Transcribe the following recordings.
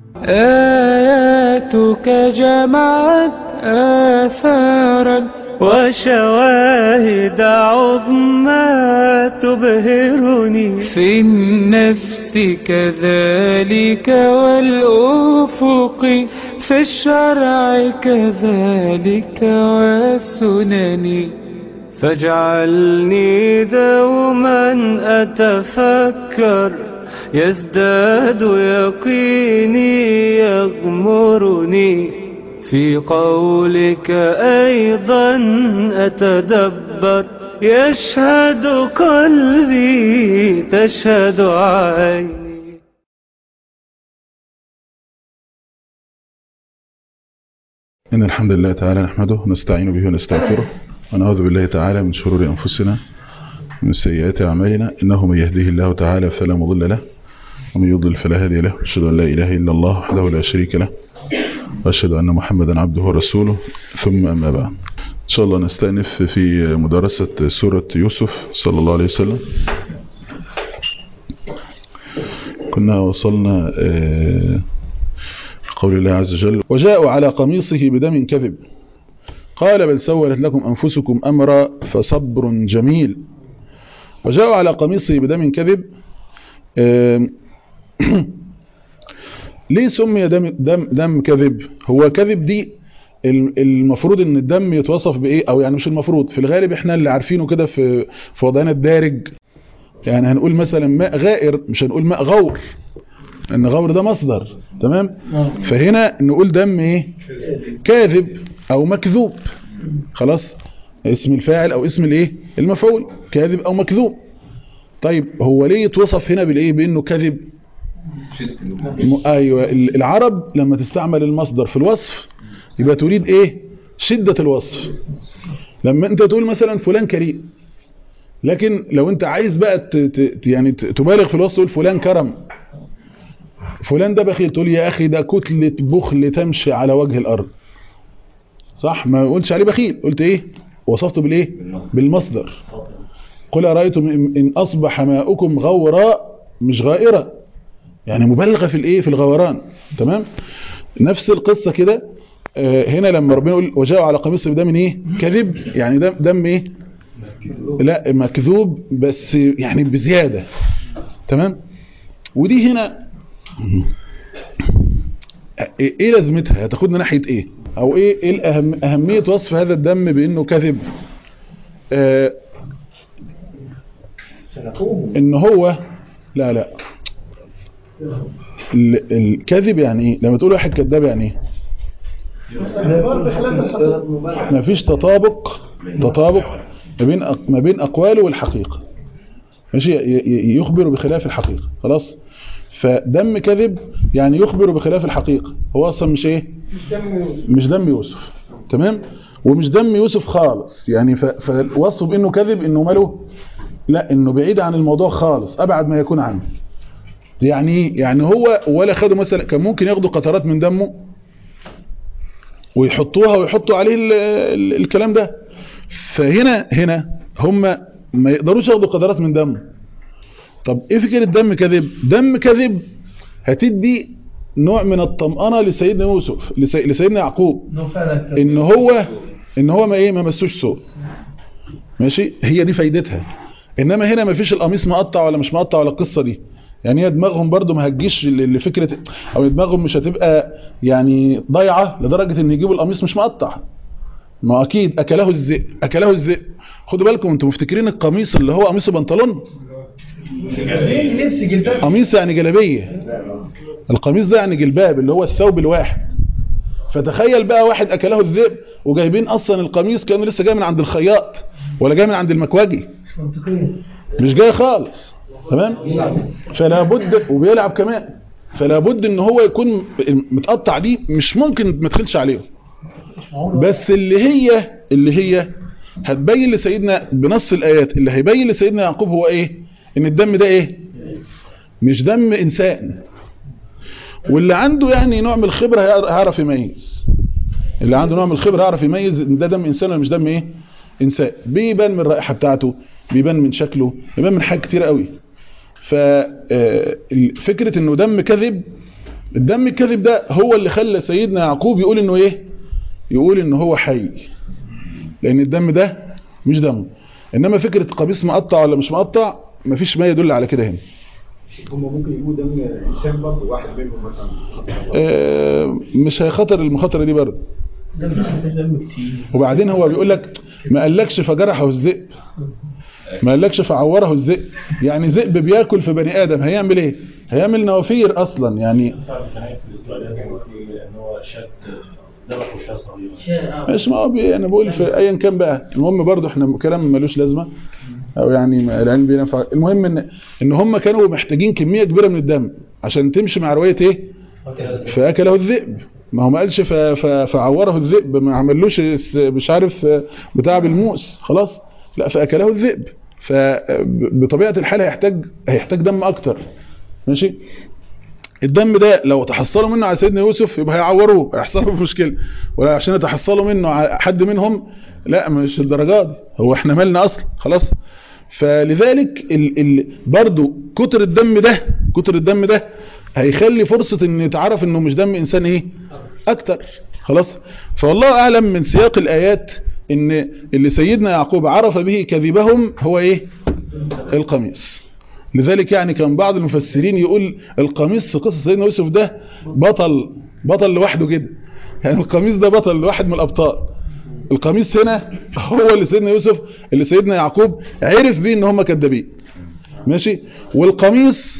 آياتك جمعت آثارا وشواهد عظمى تبهرني في النفس كذلك والأفق في الشرع كذلك والسنن فاجعلني دوما أتفكر يزداد يقيني يغمرني في قولك أيضا أتدبر يشهد قلبي تشهد عيني إن الحمد لله تعالى نحمده ونستعين به ونستغفره ونعوذ بالله تعالى من شرور أنفسنا ومن سيئات أعمالنا إنه من يهديه الله تعالى فلا مضل له ومن يضلل فلا هادي له أشهد أن لا إله إلا الله وحده لا شريك له وأشهد أن محمدا عبده ورسوله ثم أما بعد إن شاء الله نستأنف في مدرسة سورة يوسف صلى الله عليه وسلم كنا وصلنا آه قول الله عز وجل وجاءوا على قميصه بدم كذب قال بل سولت لكم أنفسكم أمرا فصبر جميل وجاءوا على قميصه بدم كذب ليه سمي دم, دم, دم كذب هو كذب دي المفروض ان الدم يتوصف بايه او يعني مش المفروض في الغالب احنا اللي عارفينه كده في في وضعنا الدارج يعني هنقول مثلا ماء غائر مش هنقول ماء غور ان غور ده مصدر تمام فهنا نقول دم ايه كاذب او مكذوب خلاص اسم الفاعل او اسم الايه المفعول كاذب او مكذوب طيب هو ليه يتوصف هنا بالايه بانه كذب ايوه العرب لما تستعمل المصدر في الوصف يبقى تريد ايه شدة الوصف لما انت تقول مثلا فلان كريم لكن لو انت عايز بقى ت ت يعني تبالغ في الوصف تقول فلان كرم فلان ده بخيل تقول يا اخي ده كتلة بخل تمشي على وجه الارض صح ما قلتش عليه بخيل قلت ايه وصفته بالايه بالمصدر قل ارايتم ان اصبح ماؤكم غورا مش غائرة يعني مبالغه في الايه في الغوران تمام نفس القصة كده هنا لما ربنا يقول وجاءوا على قميص بدم ايه كذب يعني دم دم ايه لا مكذوب بس يعني بزيادة تمام ودي هنا ايه لازمتها هتاخدنا ناحية ايه او ايه ايه الأهم اهمية وصف هذا الدم بانه كذب آه ان هو لا لا الكذب يعني ايه لما تقول واحد كذاب يعني ايه ما فيش تطابق تطابق ما بين ما بين اقواله والحقيقه ماشي يخبر بخلاف الحقيقه خلاص فدم كذب يعني يخبر بخلاف الحقيقه هو اصلا مش ايه مش دم يوسف تمام ومش دم يوسف خالص يعني فوصفه بانه كذب انه ماله لا انه بعيد عن الموضوع خالص ابعد ما يكون عنه يعني يعني هو ولا خدوا مثلا كان ممكن ياخدوا قطرات من دمه ويحطوها ويحطوا عليه ال ال الكلام ده فهنا هنا هم ما يقدروش ياخدوا قطرات من دمه طب ايه فكره دم كذب دم كذب هتدي نوع من الطمأنة لسيدنا يوسف لسي لسيدنا يعقوب ان هو ان هو ما ايه ما مسوش سوء ماشي هي دي فايدتها انما هنا ما فيش القميص مقطع ولا مش مقطع ولا القصه دي يعني هي دماغهم برضو ما هتجيش لفكرة او دماغهم مش هتبقى يعني ضايعة لدرجة ان يجيبوا القميص مش مقطع ما اكيد اكله الذئب اكله الذئب خدوا بالكم انتم مفتكرين القميص اللي هو قميص بنطلون قميص يعني جلابية القميص ده يعني جلباب اللي هو الثوب الواحد فتخيل بقى واحد اكله الذئب وجايبين اصلا القميص كانه لسه جاي من عند الخياط ولا جاي من عند المكواجي مش جاي خالص تمام فلا بد وبيلعب كمان فلا بد ان هو يكون متقطع دي مش ممكن ما تدخلش عليهم بس اللي هي اللي هي هتبين لسيدنا بنص الايات اللي هيبين لسيدنا يعقوب هو ايه ان الدم ده ايه مش دم انسان واللي عنده يعني نوع من الخبره هيعرف يميز اللي عنده نوع من الخبره هيعرف يميز ان ده دم انسان ولا مش دم ايه انسان بيبان من الرائحه بتاعته بيبان من شكله بيبان من حاجات كتير قوي ففكرة انه دم كذب الدم الكذب ده هو اللي خلى سيدنا يعقوب يقول انه ايه يقول ان هو حي لان الدم ده مش دم انما فكرة قميص مقطع ولا مش مقطع مفيش ما يدل على كده هنا هم ممكن يجيبوا دم انسان برضه واحد منهم مثلا آه، مش هيخاطر المخاطره دي برضه ده مفيش دم كتير وبعدين هو بيقول لك ما قالكش فجرحه الذئب ما قالكش فعوره الذئب يعني ذئب بياكل في بني ادم هيعمل ايه هيعمل نوافير اصلا يعني شائع مش ما هو بي انا بقول في ايا كان بقى المهم برضو احنا كلام ملوش لازمه او يعني العلم بينفع المهم ان ان هم كانوا محتاجين كميه كبيره من الدم عشان تمشي مع روايه ايه فاكله الذئب ما هو ما قالش ف- ف- فعوره الذئب ما عملوش الس- مش عارف بتاع بالموس خلاص لا فاكله الذئب فبطبيعه الحال هيحتاج هيحتاج دم اكتر ماشي الدم ده لو تحصلوا منه على سيدنا يوسف يبقى هيعوروه هيحصل له مشكله ولا عشان يتحصلوا منه على حد منهم لا مش الدرجات دي هو احنا مالنا اصلا خلاص فلذلك ال ال برضو كتر الدم ده كتر الدم ده هيخلي فرصة ان يتعرف انه مش دم انسان ايه اكتر خلاص فوالله اعلم من سياق الايات ان اللي سيدنا يعقوب عرف به كذبهم هو ايه القميص لذلك يعني كان بعض المفسرين يقول القميص في قصة سيدنا يوسف ده بطل بطل لوحده كده يعني القميص ده بطل لواحد من الابطال القميص هنا هو اللي سيدنا يوسف اللي سيدنا يعقوب عرف بيه ان هم كذابين ماشي والقميص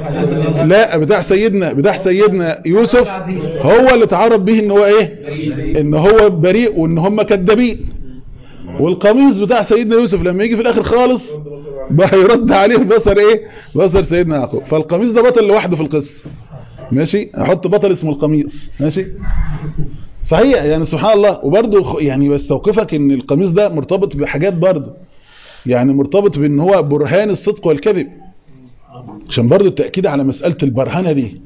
لا بتاع سيدنا بتاع سيدنا يوسف هو اللي تعرف به ان هو ايه ان هو بريء وان هم كذابين والقميص بتاع سيدنا يوسف لما يجي في الاخر خالص بقى يرد عليه بصر ايه بصر سيدنا يعقوب فالقميص ده بطل لوحده في القصه ماشي احط بطل اسمه القميص ماشي صحيح يعني سبحان الله وبرضه خ- يعني بستوقفك ان القميص ده مرتبط بحاجات برضه يعني مرتبط بان هو برهان الصدق والكذب عشان برضه التأكيد على مسألة البرهنة دي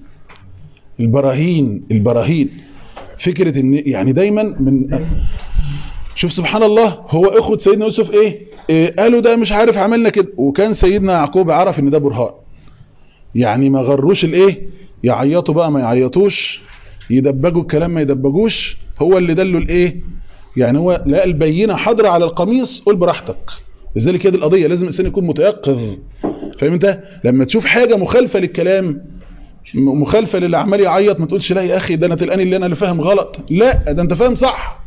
البراهين البراهين فكرة ان يعني دايما من شوف سبحان الله هو اخوة سيدنا يوسف ايه, إيه قالوا ده مش عارف عملنا كده وكان سيدنا يعقوب عرف ان ده برهان يعني ما غروش الايه يعيطوا بقى ما يعيطوش يدبجوا الكلام ما يدبجوش هو اللي دله الايه يعني هو لقى البينه حاضره على القميص قول براحتك لذلك هي دي القضيه لازم الانسان يكون متيقظ فاهم انت لما تشوف حاجه مخالفه للكلام م- مخالفه للي عمال يعيط ما تقولش لا يا اخي ده انا تلقاني اللي انا اللي فاهم غلط لا ده انت فاهم صح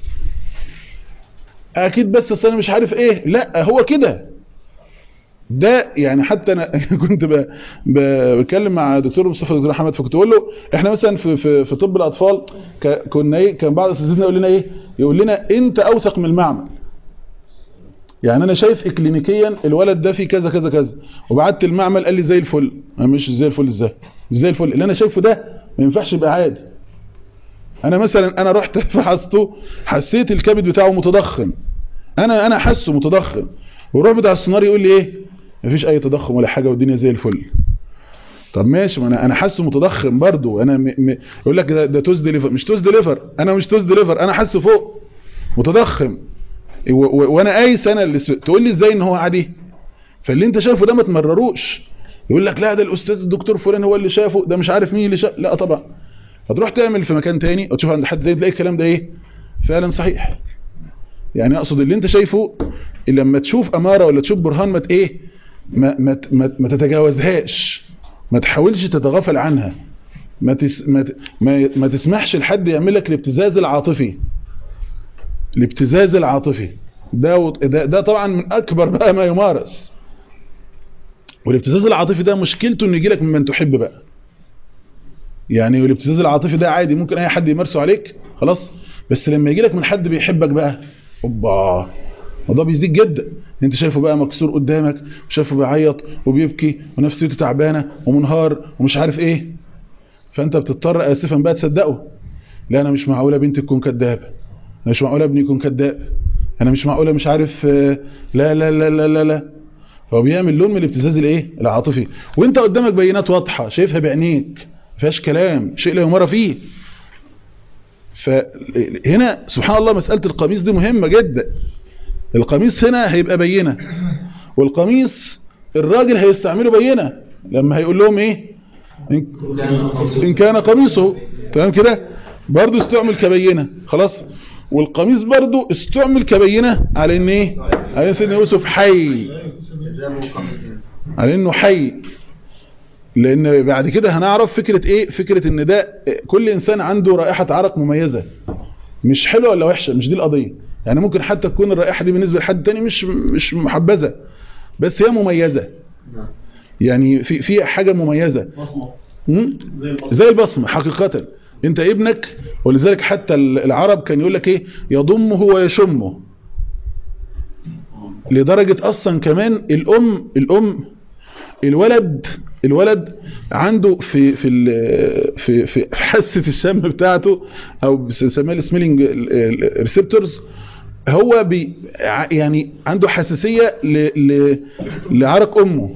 اكيد بس أصل انا مش عارف ايه لا هو كده ده يعني حتى انا كنت ب- ب- بتكلم مع دكتور مصطفى دكتور محمد فكنت بقول له احنا مثلا في في, في طب الاطفال ك- كنا ايه كان بعض اساتذتنا يقول لنا ايه يقول لنا انت اوثق من المعمل يعني انا شايف اكلينيكيا الولد ده فيه كذا كذا كذا وبعت المعمل قال لي زي الفل أنا مش زي الفل ازاي مش زي الفل اللي انا شايفه ده ما ينفعش يبقى عادي انا مثلا انا رحت فحصته حسيت الكبد بتاعه متضخم انا انا حاسه متضخم والروح بتاع السونار يقول لي ايه مفيش اي تضخم ولا حاجه والدنيا زي الفل طب ماشي ما انا انا حاسه متضخم برضو انا م... م... يقول لك ده, ده توز ديليفر مش توز ديليفر انا مش توز ديليفر انا حاسه فوق متضخم و... و... وانا قايس انا اللي س... تقول لي ازاي ان هو عادي فاللي انت شايفه ده ما تمرروش يقول لك لا ده الاستاذ الدكتور فلان هو اللي شافه ده مش عارف مين اللي شاف لا طبعا فتروح تعمل في مكان تاني وتشوف عند حد تاني تلاقي الكلام ده ايه فعلا صحيح يعني اقصد اللي انت شايفه لما تشوف اماره ولا تشوف برهان ما ت- ايه ما ما ت- ما, ما تتجاوزهاش ما تحاولش تتغافل عنها ما تس ما ت- ما, ما تسمحش لحد يعمل لك الابتزاز العاطفي الابتزاز العاطفي ده, وط- ده ده طبعا من اكبر بقى ما يمارس والابتزاز العاطفي ده مشكلته انه يجي لك ممن تحب بقى يعني والابتزاز العاطفي ده عادي ممكن اي حد يمارسه عليك خلاص بس لما يجي لك من حد بيحبك بقى اوبا الموضوع بيزيد جدا انت شايفه بقى مكسور قدامك وشايفه بيعيط وبيبكي ونفسيته تعبانه ومنهار ومش عارف ايه فانت بتضطر اسفا بقى تصدقه لا انا مش معقوله بنتي تكون كدابه انا مش معقوله ابني يكون كذاب انا مش معقوله مش عارف آه، لا لا لا لا لا لا فهو بيعمل لون من الابتزاز الايه العاطفي وانت قدامك بينات واضحه شايفها بعينيك ما فيهاش كلام شيء لا يمر فيه فهنا سبحان الله مسألة القميص دي مهمة جدا القميص هنا هيبقى بينة والقميص الراجل هيستعمله بينة لما هيقول لهم ايه إن, إن كان قميصه تمام كده برضو استعمل كبينة خلاص والقميص برضو استعمل كبينة على ان ايه على ان سيدنا يوسف حي على انه حي لان بعد كده هنعرف فكرة ايه فكرة ان ده كل انسان عنده رائحة عرق مميزة مش حلوة ولا وحشة مش دي القضية يعني ممكن حتى تكون الرائحة دي بالنسبة لحد تاني مش مش محبذة بس هي مميزة يعني في في حاجة مميزة مم؟ زي البصمة حقيقة انت ابنك ولذلك حتى العرب كان يقول لك ايه يضمه ويشمه لدرجة اصلا كمان الام الام الولد الولد عنده في في ال- في في حاسه الشم بتاعته او بنسميها السميلنج ريسبتورز هو بي ع- يعني عنده حساسيه ل ل لعرق امه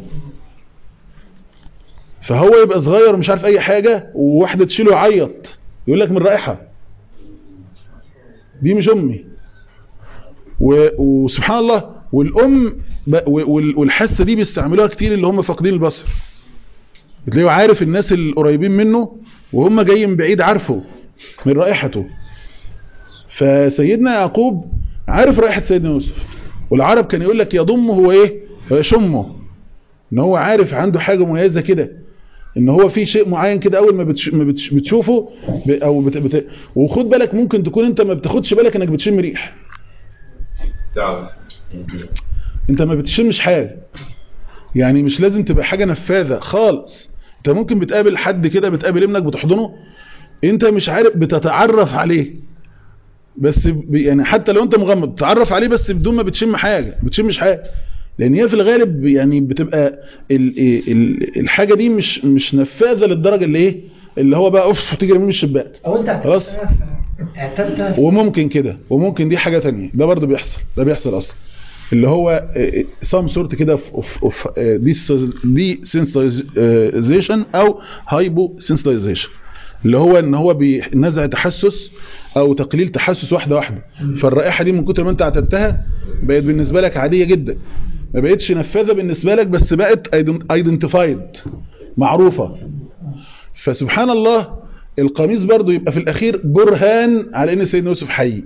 فهو يبقى صغير ومش عارف اي حاجه وواحده تشيله يعيط يقول لك من رائحه دي مش امي و- وسبحان الله والام ب- وال- والحاسه دي بيستعملوها كتير اللي هم فاقدين البصر بتلاقيه عارف الناس القريبين منه وهم جايين بعيد عارفه من رائحته فسيدنا يعقوب عارف رائحة سيدنا يوسف والعرب كان يقول لك يضمه هو ايه ويشمه ان هو عارف عنده حاجة مميزة كده ان هو في شيء معين كده اول ما, بتش... ما بتش... بتشوفه ب... او بت... بت... وخد بالك ممكن تكون انت ما بتاخدش بالك انك بتشم ريح تعرف انت ما بتشمش حاجة يعني مش لازم تبقى حاجة نفاذة خالص انت ممكن بتقابل حد كده بتقابل ابنك بتحضنه انت مش عارف بتتعرف عليه بس ب- يعني حتى لو انت مغمض بتتعرف عليه بس بدون ما بتشم حاجة بتشمش حاجة لان هي في الغالب يعني بتبقى ال ال الحاجة دي مش مش نفاذة للدرجة اللي ايه اللي هو بقى اوف تجري من الشباك او انت خلاص. اعتدت وممكن كده وممكن دي حاجة تانية ده برضه بيحصل ده بيحصل اصلا اللي هو سام سورت كده اوف دي سنسيتايزيشن او هايبو سنسيتايزيشن اللي هو ان هو بينزع تحسس او تقليل تحسس واحده واحده فالرائحه دي من كتر ما انت اعتدتها بقت بالنسبه لك عاديه جدا ما بقتش نفاذه بالنسبه لك بس بقت ايدنتيفايد معروفه فسبحان الله القميص برضو يبقى في الاخير برهان على ان سيدنا يوسف حي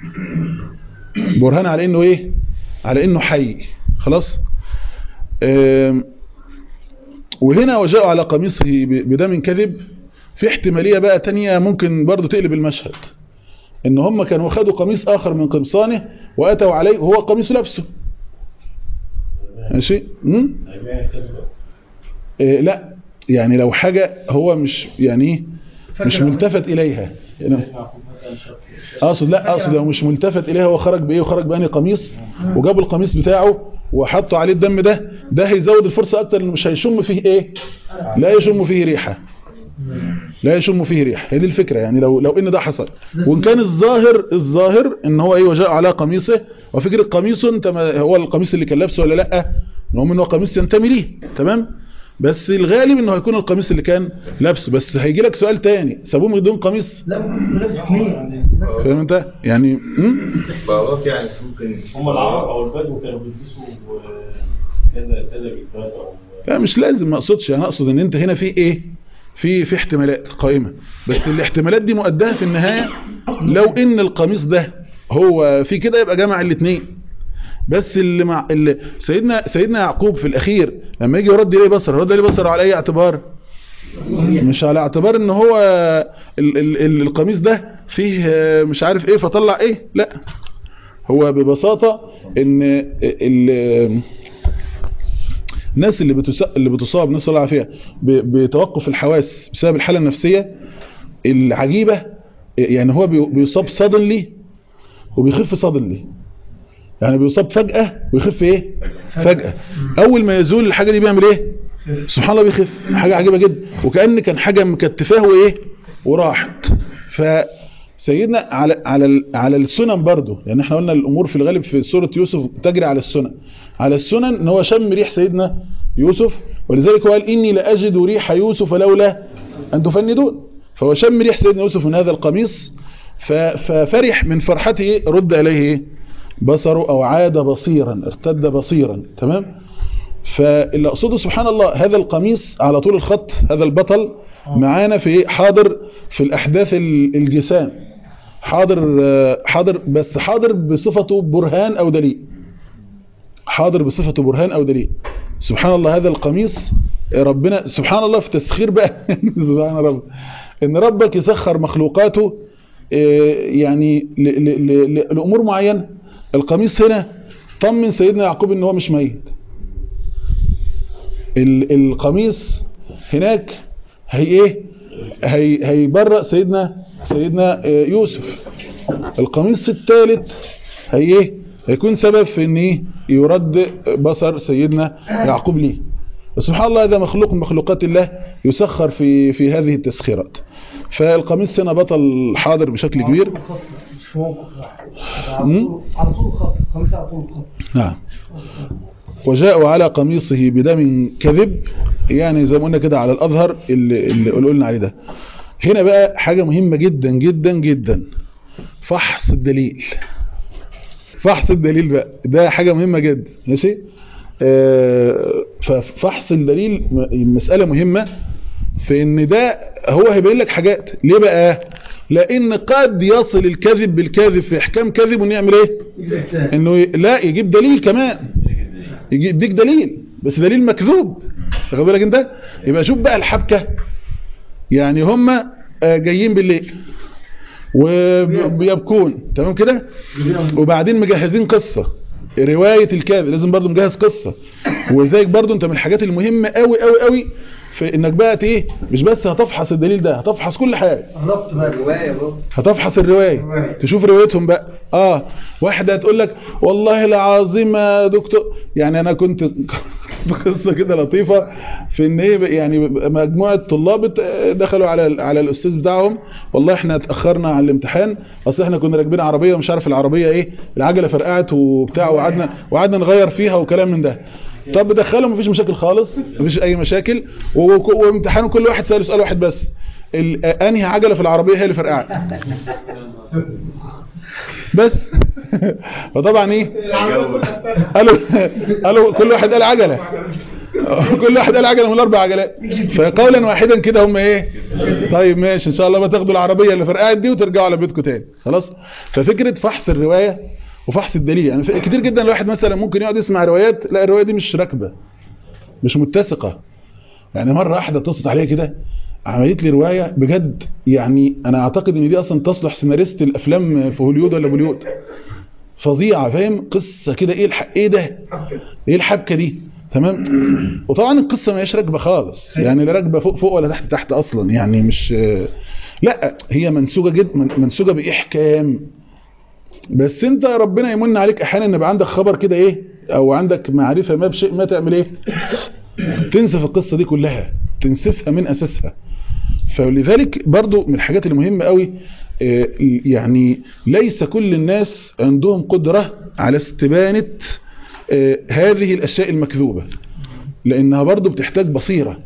برهان على انه ايه على انه حي خلاص آم، وهنا وجاءوا على قميصه ب- بدم كذب في احتمالية بقى تانية ممكن برضو تقلب المشهد ان هم كانوا خدوا قميص اخر من قمصانه واتوا عليه وهو قميص لابسه ماشي امم إيه لا يعني لو حاجة هو مش يعني ايه مش ملتفت اليها يعني اقصد لا اقصد لو مش ملتفت اليها هو خرج بايه وخرج باني قميص وجابوا القميص بتاعه وحطوا عليه الدم ده ده هيزود الفرصة اكتر انه مش هيشم فيه ايه لا يشم فيه ريحة لا يشم فيه ريحة هي دي الفكرة يعني لو لو ان ده حصل وان كان الظاهر الظاهر ان هو ايه وجاء على قميصه وفكرة قميصه انت ما هو القميص اللي كان لابسه ولا لا المهم ان هو قميص ينتمي ليه تمام بس الغالب انه هيكون القميص اللي كان لابسه بس هيجي لك سؤال تاني سابوه من دون قميص لا ممكن لابس كمية فاهم انت يعني م? بلاط يعني ممكن هم العرب او البدو كانوا بيلبسوا آه، كذا كذا جبات او لا مش لازم ما اقصدش انا اقصد ان انت هنا في ايه في في احتمالات قائمة بس الاحتمالات دي مؤداها في النهاية لو ان القميص ده هو في كده يبقى جمع الاثنين بس اللي مع اللي سيدنا سيدنا يعقوب في الاخير لما يجي يرد ليه بصر يرد ليه بصر على اي اعتبار مش على اعتبار ان هو ال ال ال القميص ده فيه آه، مش عارف ايه فطلع ايه لا هو ببساطة ان ال الناس اللي بتصاب اللي بتصاب نسال الله العافيه ب- بتوقف الحواس بسبب الحاله النفسيه العجيبه يعني هو بي- بيصاب صدنلي وبيخف صدنلي يعني بيصاب فجأة ويخف ايه فجأة اول ما يزول الحاجة دي بيعمل ايه سبحان الله بيخف حاجة عجيبة جدا وكأن كان حاجة مكتفاه وايه وراحت فسيدنا على على ال- على السنن برضه يعني احنا قلنا الامور في الغالب في سورة يوسف تجري على السنن على السنن ان هو شم ريح سيدنا يوسف ولذلك هو قال اني لاجد ريح يوسف لولا ان تفندون فهو شم ريح سيدنا يوسف من هذا القميص ف- ففرح من فرحته رد اليه إيه؟ بصره او عاد بصيرا ارتد بصيرا تمام فاللي اقصده سبحان الله هذا القميص على طول الخط هذا البطل معانا في إيه؟ حاضر في الاحداث ال- الجسام حاضر آه، حاضر بس حاضر بصفته برهان او دليل حاضر بصفته برهان او دليل سبحان الله هذا القميص ربنا سبحان الله في تسخير بقى سبحان رب ان ربك يسخر مخلوقاته آه، يعني ل- ل- ل- ل- لامور معينه القميص هنا طمن سيدنا يعقوب ان هو مش ميت ال- القميص هناك هي ايه هي هيبرأ سيدنا سيدنا آه، يوسف القميص الثالث هي ايه هيكون سبب في ان ايه يرد بصر سيدنا يعقوب ليه سبحان الله هذا مخلوق من مخلوقات الله يسخر في في هذه التسخيرات فالقميص هنا بطل حاضر بشكل كبير مش فوق على طول على طول الخط القميص على طول الخط نعم وجاءوا على قميصه بدم كذب يعني زي ما قلنا كده على الأظهر اللي, اللي قلنا عليه ده هنا بقى حاجة مهمة جدا جدا جدا فحص الدليل فحص الدليل بقى ده حاجة مهمة جدا ماشي آه، ففحص الدليل م- مسألة مهمة في ان ده هو هيبين لك حاجات ليه بقى لان قد يصل الكذب بالكاذب في احكام كذب انه يعمل ايه انه ي- لا يجيب دليل كمان يجي- يديك دليل بس دليل مكذوب واخد بالك انت يبقى شوف بقى الحبكه يعني هم آه، جايين بالليل وبيبكون تمام كده وبعدين مجهزين قصه روايه الكاذب لازم برضو مجهز قصه وزيك برضو انت من الحاجات المهمه قوي قوي قوي في انك بقى ايه مش بس هتفحص الدليل ده هتفحص كل حاجه قربت بقى الرواية برضه هتفحص الرواية تشوف روايتهم بقى اه واحدة هتقول لك والله العظيم يا دكتور يعني انا كنت قصة كده لطيفة في ان ايه يعني مجموعة طلاب دخلوا على على الاستاذ بتاعهم والله احنا اتاخرنا على الامتحان اصل احنا كنا راكبين عربية ومش عارف العربية ايه العجلة فرقعت وبتاع وقعدنا وقعدنا نغير فيها وكلام من ده طب دخلهم مفيش مشاكل خالص مفيش اي مشاكل وك- وامتحانوا كل واحد سأله سؤال واحد بس ال- انهي عجلة في العربية هي اللي فرقعت بس فطبعا ايه قالوا قالوا كل واحد قال عجلة كل واحد قال عجلة من الاربع عجلات فقولا واحدا كده هم ايه طيب ماشي ان شاء الله بتاخدوا العربية اللي فرقعت دي وترجعوا على بيتكم تاني خلاص ففكرة فحص الرواية وفحص الدليل يعني ف- كتير جدا الواحد مثلا ممكن يقعد يسمع روايات لا الرواية دي مش راكبة مش متسقة يعني مرة واحدة اتصلت عليا كده عملت لي رواية بجد يعني انا اعتقد ان دي اصلا تصلح سيناريست الافلام في هوليود ولا بوليود فظيعة فاهم قصة كده ايه الح... ايه ده ايه الحبكة دي تمام وطبعا القصة ما هيش راكبة خالص يعني لا راكبة فوق فوق ولا تحت تحت اصلا يعني مش لا هي منسوجة جد من- منسوجة باحكام بس انت ربنا يمن عليك احيانا ان يبقى عندك خبر كده ايه او عندك معرفة ما بشيء ما تعمل ايه تنسف القصة دي كلها تنسفها من اساسها فلذلك برضو من الحاجات المهمة قوي آه، يعني ليس كل الناس عندهم قدرة على استبانة آه، هذه الأشياء المكذوبة لأنها برضو بتحتاج بصيرة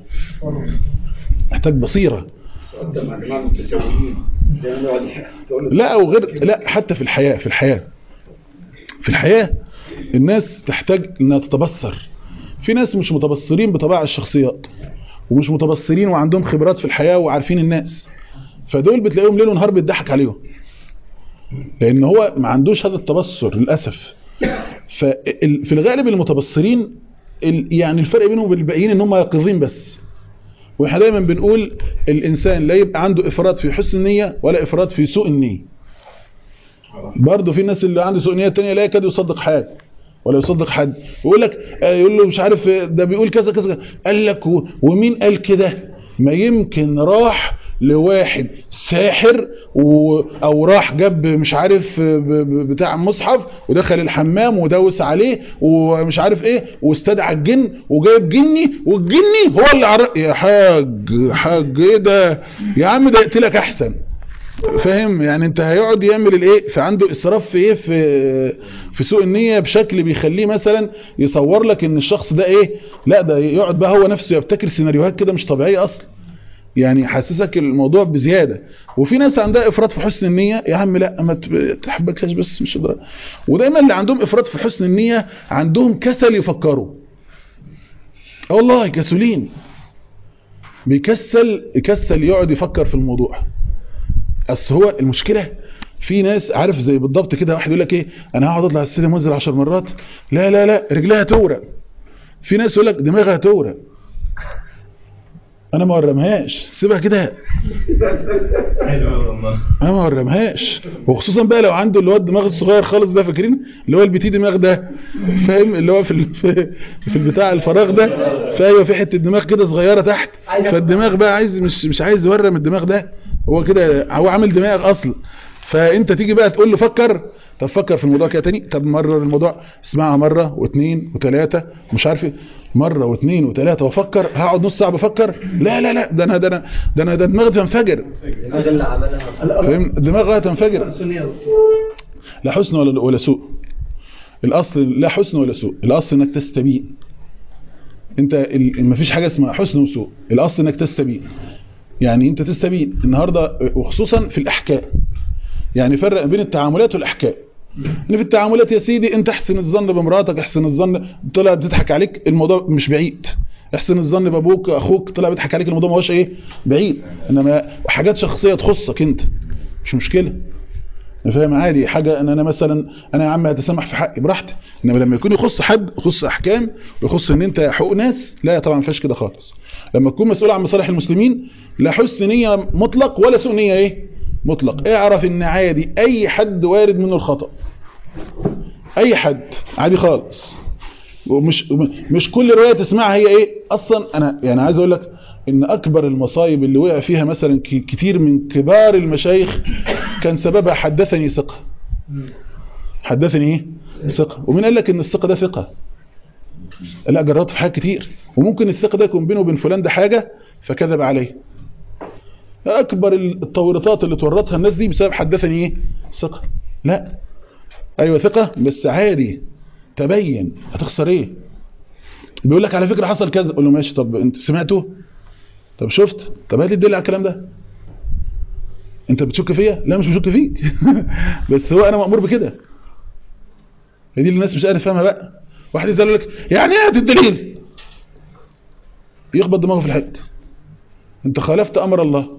تحتاج بصيرة قدم مع جماعه المتسولين يعني يقعد يقول له لا أو غير لا حتى في الحياة في الحياة في الحياة الناس تحتاج انها تتبصر في ناس مش متبصرين بطباع الشخصيات ومش متبصرين وعندهم خبرات في الحياة وعارفين الناس فدول بتلاقيهم ليل ونهار بيضحك عليهم لان هو ما عندوش هذا التبصر للاسف ففي الغالب المتبصرين ال- يعني الفرق بينهم وبين الباقيين ان هم يقظين بس واحنا دايما بنقول الانسان لا يبقى عنده افراط في حسن النيه ولا افراط في سوء النيه برضه في الناس اللي عنده سوء نيه الثانيه لا يكاد يصدق حاجه ولا يصدق حد ويقول لك آه، يقول له مش عارف آه، ده بيقول كذا كذا قال لك و- ومين قال كده ما يمكن راح لواحد ساحر و... او راح جاب مش عارف آه، ب- ب- بتاع مصحف ودخل الحمام ودوس عليه ومش عارف ايه واستدعى الجن وجايب جني والجني هو اللي عر... يا حاج حاج ايه ده يا عم ده يقتلك احسن فاهم يعني انت هيقعد يعمل الايه فعنده اسراف في ايه في في سوء النيه بشكل بيخليه مثلا يصور لك ان الشخص ده ايه لا ده يقعد بقى هو نفسه يبتكر سيناريوهات كده مش طبيعيه اصلا يعني يحسسك الموضوع بزياده وفي ناس عندها افراط في حسن النيه يا عم لا ما تب- تحبكهاش بس مش قادر ودايما اللي عندهم افراط في حسن النيه عندهم كسل يفكروا اه والله كسولين بيكسل يكسل يقعد يفكر في الموضوع اصل هو المشكله في ناس عارف زي بالضبط كده واحد يقول لك ايه انا هقعد اطلع السيده منزل 10 مرات لا لا لا رجلها تورق في ناس يقول لك دماغها تورق انا ما ورمهاش سيبها كده حلو والله انا ما ورمهاش وخصوصا بقى لو عنده اللي هو الدماغ الصغير خالص ده فاكرين اللي هو البتي دماغ ده فاهم اللي هو في ال- في في البتاع الفراغ ده فايوه في حته دماغ كده صغيره تحت فالدماغ بقى عايز مش مش عايز يورم الدماغ ده هو كده هو عامل دماغ اصلا فانت تيجي بقى تقول له فكر طب فكر في الموضوع كده تاني طب مرر الموضوع اسمعها مره واثنين وثلاثه مش عارف ايه مره واثنين وثلاثه وافكر هقعد نص ساعه بفكر لا لا لا ده انا ده انا ده انا ده دماغي تنفجر هذا اللي عملها فاهم دماغها تنفجر لا حسن ولا ولا سوء الاصل لا حسن ولا سوء الاصل انك تستبين انت ال- مفيش حاجه اسمها حسن وسوء الاصل انك تستبين يعني انت تستبين النهارده وخصوصا في الاحكام يعني فرق بين التعاملات والاحكام ان في التعاملات يا سيدي انت احسن الظن بمراتك احسن الظن طلع بتضحك عليك الموضوع مش بعيد احسن الظن بابوك اخوك طلع بيضحك عليك الموضوع ما هوش ايه بعيد انما حاجات شخصيه تخصك انت مش مشكله فاهم عادي حاجه ان انا مثلا انا يا عم هتسامح في حقي براحتي انما لما يكون يخص حد يخص احكام ويخص ان انت حقوق ناس لا طبعا ما فيهاش كده خالص لما تكون مسؤول عن مصالح المسلمين لا حسن نيه مطلق ولا سوء نيه ايه مطلق اعرف ان عادي اي حد وارد منه الخطا اي حد عادي خالص ومش مش كل روايه تسمعها هي ايه اصلا انا يعني عايز اقول لك ان اكبر المصايب اللي وقع فيها مثلا ك- كتير من كبار المشايخ كان سببها حدثني ثقه حدثني ايه ثقه ومين قال لك ان الثقه ده ثقه لا جربت في حاجات كتير وممكن الثقه ده يكون بينه وبين فلان ده حاجه فكذب عليه اكبر التورطات اللي تورطها الناس دي بسبب حدثني ايه ثقه لا ايوه ثقه بس عادي تبين هتخسر ايه بيقول لك على فكره حصل كذا قول له ماشي طب انت سمعته طب شفت طب هات لي الدليل على الكلام ده انت بتشك فيا لا مش بشك فيك بس هو انا مامور بكده هي دي اللي الناس مش قادر تفهمها بقى واحد يسال لك يعني ايه هات الدليل يخبط دماغه في الحته انت خالفت امر الله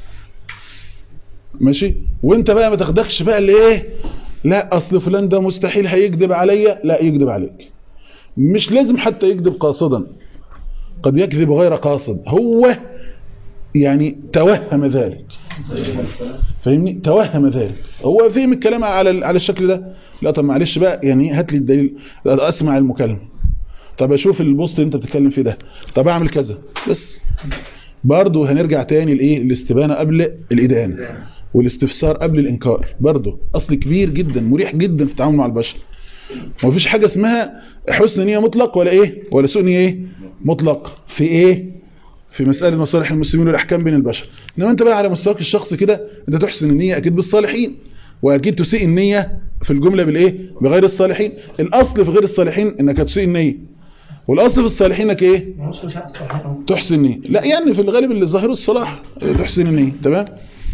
ماشي وانت بقى ما تاخدكش بقى اللي ايه لا اصل فلان ده مستحيل هيكذب عليا لا يكذب عليك مش لازم حتى يكذب قاصدا قد يكذب غير قاصد هو يعني توهم ذلك فاهمني توهم ذلك هو فهم الكلام على على الشكل ده لا طب معلش بقى يعني هات لي الدليل اسمع المكالمه طب اشوف البوست اللي انت بتتكلم فيه ده طب اعمل كذا بس برضه هنرجع تاني لايه الاستبانه قبل الادانه والاستفسار قبل الانكار برضه اصل كبير جدا مريح جدا في التعامل مع البشر ومفيش حاجه اسمها حسن نيه مطلق ولا ايه ولا سوء نيه ايه مطلق في ايه في مسألة مصالح المسلمين والأحكام بين البشر إنما أنت بقى على مستواك الشخصي كده أنت تحسن النية أكيد بالصالحين وأكيد تسيء النية في الجملة بالإيه بغير الصالحين الأصل في غير الصالحين إنك تسيء النية والأصل في الصالحين إنك إيه مش مش عارف صحيح تحسن النية لا يعني في الغالب اللي ظاهره الصلاح تحسن النية تمام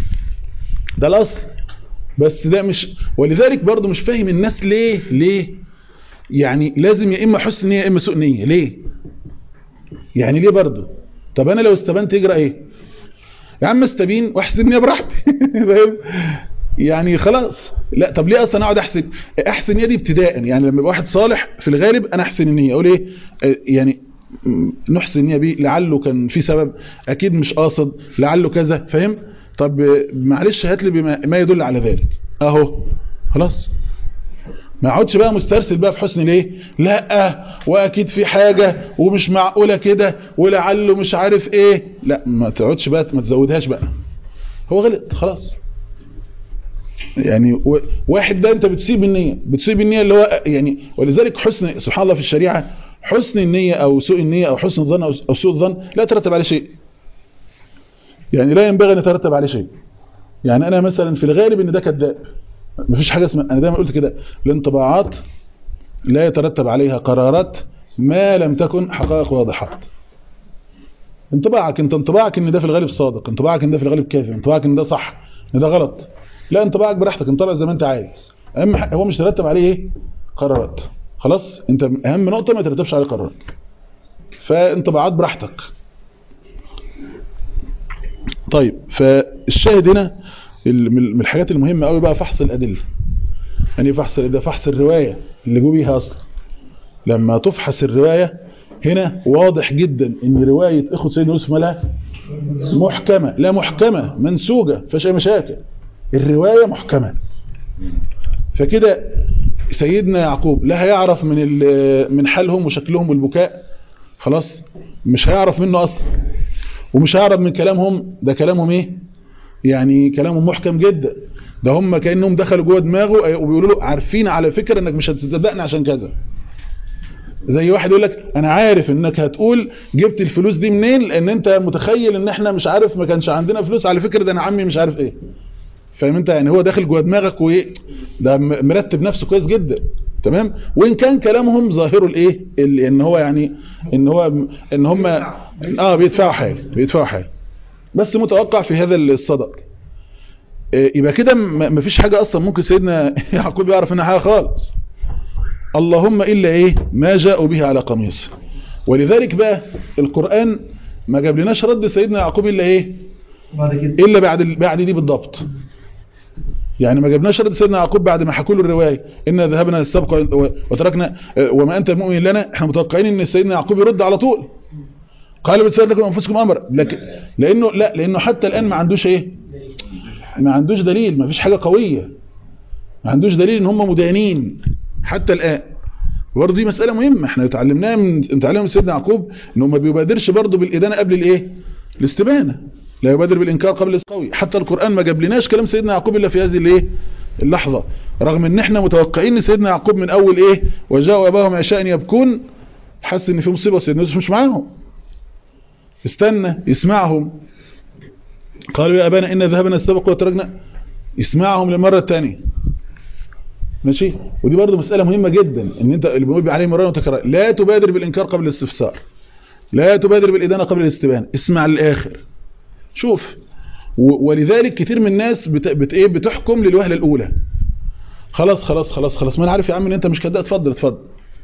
ده الأصل بس ده مش ولذلك برضو مش فاهم الناس ليه ليه يعني لازم يا إما حسن نية يا إما سوء نية ليه يعني ليه برضو طب أنا لو استبنت يجرى إيه يا عم استبين واحسن نية براحتي فاهم يعني خلاص لا طب ليه اصلا اقعد احسن احسن نيه دي ابتداء يعني لما يبقى واحد صالح في الغالب انا احسن النيه اقول ايه آه، يعني م- نحسن النيه بيه لعله كان في سبب اكيد مش قاصد لعله كذا فاهم طب آه، معلش هات لي بما ما يدل على ذلك اهو خلاص ما اقعدش بقى مسترسل بقى في حسن ليه لا واكيد في حاجه ومش معقوله كده ولعله مش عارف ايه لا ما تقعدش بقى ما تزودهاش بقى هو غلط خلاص يعني و- واحد ده انت بتسيب النية بتسيب النية اللي هو يعني ولذلك حسن سبحان الله في الشريعة حسن النية او سوء النية او حسن الظن او أو سوء الظن لا يترتب عليه شيء يعني لا ينبغي ان يترتب عليه شيء يعني انا مثلا في الغالب ان ده كذاب مفيش حاجة اسمها انا دايما قلت كده الانطباعات لا يترتب عليها قرارات ما لم تكن حقائق واضحات انطباعك انت انطباعك ان ده في الغالب صادق انطباعك ان ده في الغالب كاذب انطباعك ان ده صح ان ده غلط لا انطباعك براحتك انطبع زي ما انت عايز اهم حاجه هو مش ترتب عليه ايه قرارات خلاص انت اهم نقطه ما ترتبش عليه قرارات فانطباعات براحتك طيب فالشاهد هنا ال- من من الحاجات المهمة قوي بقى فحص الأدلة يعني فحص ده فحص الرواية اللي جو بيها أصلا لما تفحص الرواية هنا واضح جدا ان رواية اخوة سيدنا يوسف مالها محكمة لا محكمة منسوجة فيهاش اي مشاكل الرواية محكمة فكده سيدنا يعقوب لا هيعرف من ال- من حالهم وشكلهم والبكاء خلاص مش هيعرف منه اصلا ومش هيعرف من كلامهم ده كلامهم ايه يعني كلامهم محكم جدا ده هم كانهم دخلوا جوه دماغه وبيقولوا له عارفين على فكره انك مش هتصدقنا عشان كذا زي واحد يقول لك انا عارف انك هتقول جبت الفلوس دي منين لان انت متخيل ان احنا مش عارف ما كانش عندنا فلوس على فكره ده انا عمي مش عارف ايه فاهم انت يعني هو داخل جوه دماغك وايه ده م- مرتب نفسه كويس جدا تمام وان كان كلامهم ظاهره الايه ال- ان هو يعني ان هو ان هم اه بيدفعوا حاجه بيدفعوا حاجه بس متوقع في هذا الصدق آه، يبقى كده م- مفيش حاجه اصلا ممكن سيدنا يعقوب يعرف منها حاجه خالص اللهم الا ايه ما جاءوا به على قميص ولذلك بقى القران ما جابلناش رد سيدنا يعقوب الا ايه بعد كده الا بعد ال- بعد دي بالضبط يعني ما جبناش رد سيدنا يعقوب بعد ما حكوا له الروايه ان ذهبنا للسبق و- وتركنا آه، وما انت المؤمن لنا احنا متوقعين ان سيدنا يعقوب يرد على طول قال بتسال لكم انفسكم امر لكن لانه لا لانه حتى الان ما عندوش ايه ما عندوش دليل ما فيش حاجه قويه ما عندوش دليل ان هم مدانين حتى الان برضه دي مساله مهمه احنا اتعلمناها من اتعلمنا من سيدنا يعقوب انه ما بيبادرش برضه بالادانه قبل الايه الاستبانه لا يبادر بالانكار قبل القوي حتى القران ما جابلناش كلام سيدنا يعقوب الا في هذه الايه اللحظه رغم ان احنا متوقعين ان سيدنا يعقوب من اول ايه وجاءوا اباهم عشاء يبكون حس ان في مصيبه وسيدنا يوسف مش معاهم استنى يسمعهم قالوا يا ابانا ان ذهبنا السبق وتركنا يسمعهم للمره الثانيه ماشي ودي برضو مسألة مهمة جدا ان انت اللي بنقول عليه مرة وتكرار لا تبادر بالانكار قبل الاستفسار لا تبادر بالادانة قبل الاستبان اسمع للاخر شوف و- ولذلك كتير من الناس بت... بت... ايه بتحكم للوهلة الاولى خلاص خلاص خلاص خلاص ما انا عارف يا عم ان انت مش كده اتفضل اتفضل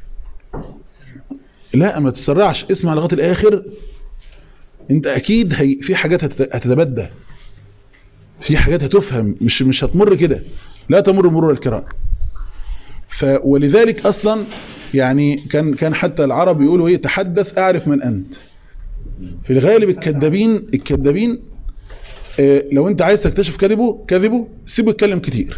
لا ما تسرعش اسمع لغايه الاخر انت اكيد هي... في حاجات هتت... هتتبدى في حاجات هتفهم مش مش هتمر كده لا تمر مرور الكرام ف ولذلك اصلا يعني كان كان حتى العرب يقولوا ايه تحدث اعرف من انت في الغالب الكذابين الكذابين آه، لو انت عايز تكتشف كذبه كذبه سيبه يتكلم كتير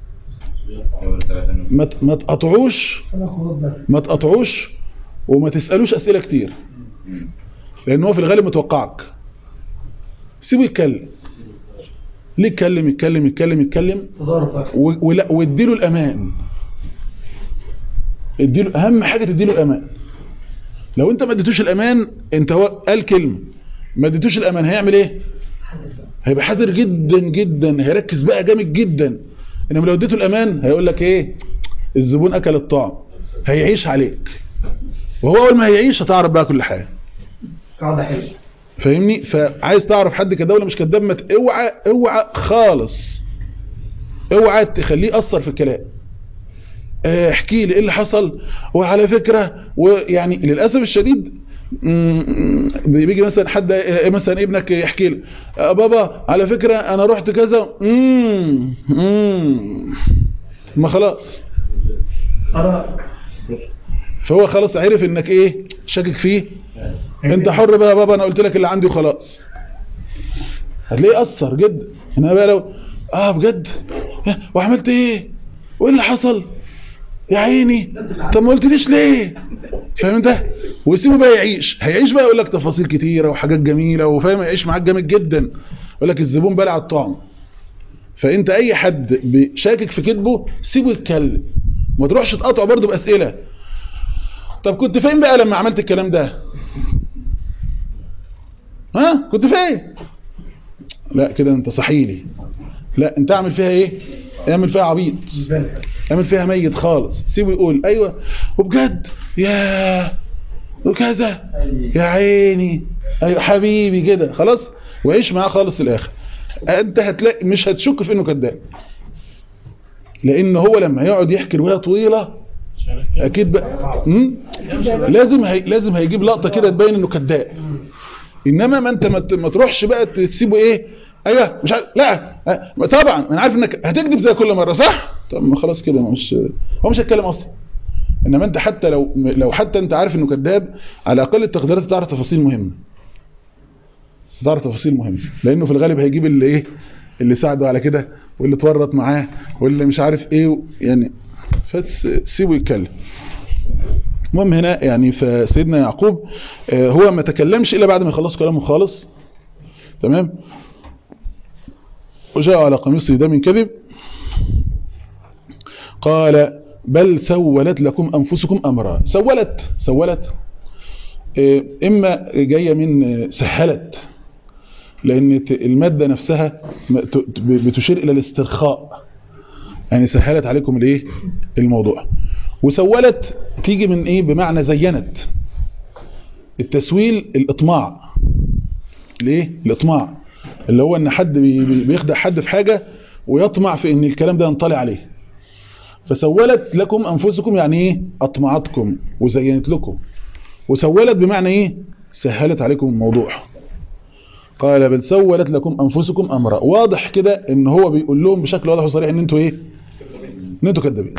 ما ت- ما تقطعوش انا خلاص بقى ما تقطعوش وما تسالوش اسئله كتير لان هو في الغالب متوقعك سيبه يتكلم ليه يتكلم يتكلم يتكلم يتكلم تضارب بقى و- ولا واديله الامان اديله اهم حاجه تديله الامان لو انت ما اديتوش الامان انت هو قال كلمه ما اديتوش الامان هيعمل ايه هيبقى حذر جدا جدا هيركز بقى جامد جدا انما لو اديته الامان هيقول لك ايه الزبون اكل الطعم هيعيش عليك وهو اول ما هيعيش هتعرف بقى كل حاجه قاعده حلوه فاهمني فعايز تعرف حد كده ولا مش كداب ما ت- اوعى اوعى خالص اوعى تخليه يأثر في الكلام آه، احكي لي ايه اللي حصل وعلى فكرة ويعني للأسف الشديد مم، بيجي مثلا حد آه، مثلا ابنك يحكي لي آه، بابا على فكرة انا رحت كذا مم، مم. ما خلاص انا فهو خلاص عرف انك ايه شاكك فيه انت حر بقى يا بابا انا قلت لك اللي عندي وخلاص هتلاقيه اثر جدا انما بقى لو اه بجد اه، وعملت ايه وايه اللي حصل يا عيني طب ما قلتليش ليه فاهم انت وسيبه بقى يعيش هيعيش بقى يقول لك تفاصيل كتيره وحاجات جميله وفاهم يعيش معاك جامد جدا يقول لك الزبون بلع الطعم فانت اي حد شاكك في كذبه سيبه يتكلم ما تروحش تقاطعه برضه باسئله طب كنت فين بقى لما عملت الكلام ده ها كنت فين لا كده انت صحيلي لا انت اعمل فيها ايه اعمل فيها عبيط اعمل فيها ميت خالص سيبه يقول ايوه وبجد يا وكذا يا عيني ايوه حبيبي كده خلاص وعيش معاه خالص في الاخر انت هتلاقي مش هتشك في انه كذاب لان هو لما يقعد يحكي روايه طويله اكيد بقى مم؟ لازم هي... لازم هيجيب لقطه كده تبين انه كذاب انما ما انت ما ت- ما تروحش بقى تسيبه ايه ايوه مش عارف لا أه، طبعا انا عارف انك هتكذب زي كل مره صح طب ما خلاص كده ما مش هو مش هيتكلم اصلا انما انت حتى لو لو حتى انت عارف انه كذاب على اقل التقديرات تعرف تفاصيل مهمه تعرف تفاصيل مهمه لانه في الغالب هيجيب اللي ايه اللي ساعده على كده واللي اتورط معاه واللي مش عارف ايه و- يعني فسيبه يتكلم المهم هنا يعني فسيدنا يعقوب آه، هو ما تكلمش الا بعد ما يخلصوا كلامه خالص تمام وجاء على قميصه دم كذب قال بل سولت لكم انفسكم امرا سولت سولت آه، اما جايه من آه، سهلت لان ت- الماده نفسها م- ت- ت- بتشير الى الاسترخاء يعني سهلت عليكم الايه الموضوع وسولت تيجي من ايه بمعنى زينت التسويل الاطماع ليه الاطماع اللي هو ان حد بي- بي- بيخدع حد في حاجة ويطمع في ان الكلام ده ينطلع عليه فسولت لكم انفسكم يعني ايه اطمعتكم وزينت لكم وسولت بمعنى ايه سهلت عليكم الموضوع قال بل سولت لكم انفسكم امرا واضح كده ان هو بيقول لهم بشكل واضح وصريح ان انتوا ايه ان انتوا كذابين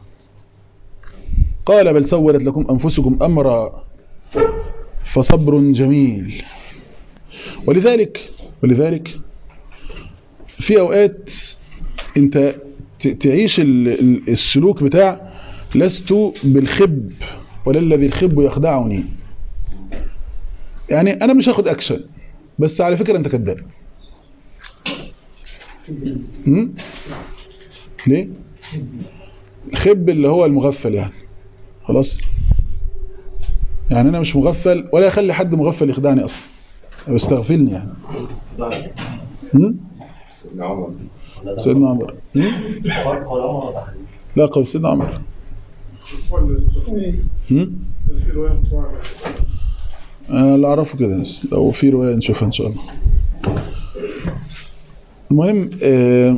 قال بل سولت لكم انفسكم امرا فصبر جميل ولذلك ولذلك في اوقات انت ت- تعيش ال- ال- السلوك بتاع لست بالخب ولا الذي الخب يخدعني يعني انا مش هاخد اكشن بس على فكرة انت كذاب أمم؟ ليه الخب اللي هو المغفل يعني خلاص يعني انا مش مغفل ولا اخلي حد مغفل يخدعني اصلا أو يستغفلني يعني أمم؟ سيدنا عمر أمم؟ لا قول سيدنا عمر أمم؟ آه، اللي اعرفه كده بس لو في رواية نشوفها ان شاء الله المهم آه،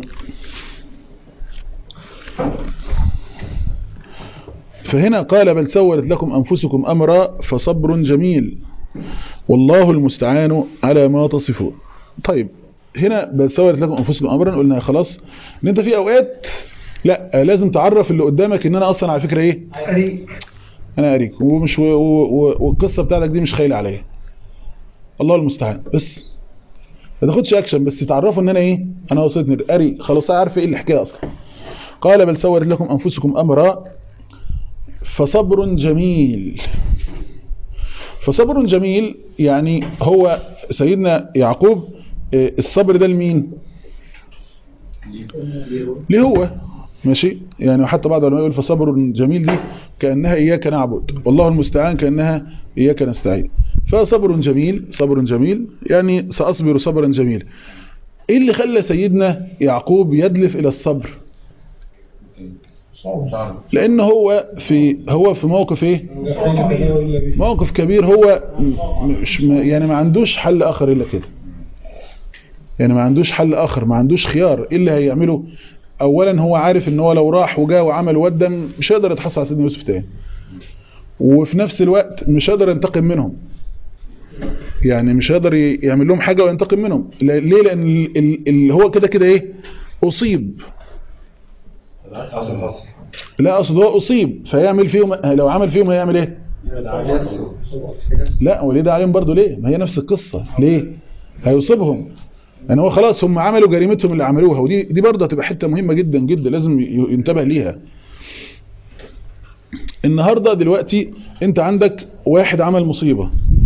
فهنا قال بل سولت لكم أنفسكم أمرا فصبر جميل والله المستعان على ما تصفون طيب هنا بل سولت لكم أنفسكم أمرا قلنا خلاص ان انت في اوقات لا آه، لازم تعرف اللي قدامك ان انا اصلا على فكرة ايه انا اريك ومش و... و... والقصة بتاعتك دي مش خايلة عليا الله المستعان بس ما تاخدش اكشن بس تعرفوا ان انا ايه انا وصلتني اري خلاص عارف ايه الحكايه اصلا قال بل سولت لكم انفسكم امرا فصبر جميل فصبر جميل يعني هو سيدنا يعقوب آه، الصبر ده لمين ليه هو ماشي يعني حتى بعض العلماء يقول فصبر جميل دي كأنها إياك نعبد والله المستعان كأنها إياك نستعين فصبر جميل صبر جميل يعني سأصبر صبرا جميل إيه اللي خلى سيدنا يعقوب يدلف إلى الصبر لأن هو في هو في موقف إيه موقف كبير هو م- مش م- يعني ما عندوش حل آخر إلا كده يعني ما عندوش حل آخر ما عندوش خيار إيه اللي هيعمله اولا هو عارف ان هو لو راح وجاء وعمل ودم مش هيقدر يتحصل على سيدنا يوسف تاني وفي نفس الوقت مش هيقدر ينتقم منهم يعني مش هيقدر ي- يعمل لهم حاجة وينتقم منهم لا- ليه لان ال- ال- اللي هو كده كده ايه اصيب لا اقصد هو اصيب فيعمل فيهم لو عمل فيهم هيعمل ايه لا وليه ده عليهم برضو ليه ما هي نفس القصة ليه هيصيبهم يعني هو خلاص هم عملوا جريمتهم اللي عملوها ودي دي برضه هتبقى حته مهمه جدا جدا لازم ي- ينتبه ليها النهارده دلوقتي انت عندك واحد عمل مصيبه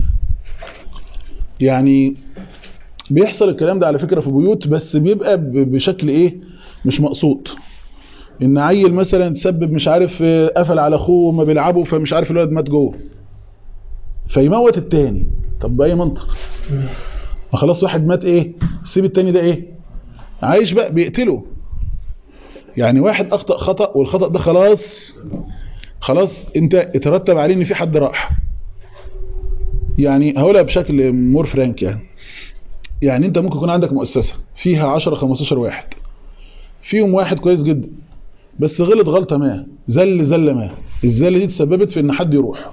يعني بيحصل الكلام ده على فكره في بيوت بس بيبقى ب- بشكل ايه مش مقصود ان عيل مثلا تسبب مش عارف آه، قفل على اخوه وما بيلعبوا فمش عارف الولد مات جوه فيموت التاني طب باي منطق ما خلاص واحد مات ايه سيب التاني ده ايه عايش بقى بيقتله يعني واحد اخطأ خطأ والخطأ ده خلاص خلاص انت اترتب عليه ان في حد راح يعني هقولها بشكل مور فرانك يعني يعني انت ممكن يكون عندك مؤسسة فيها 10 15 واحد فيهم واحد كويس جدا بس غلط غلطة ما زل زل ما الزلة دي تسببت في ان حد يروح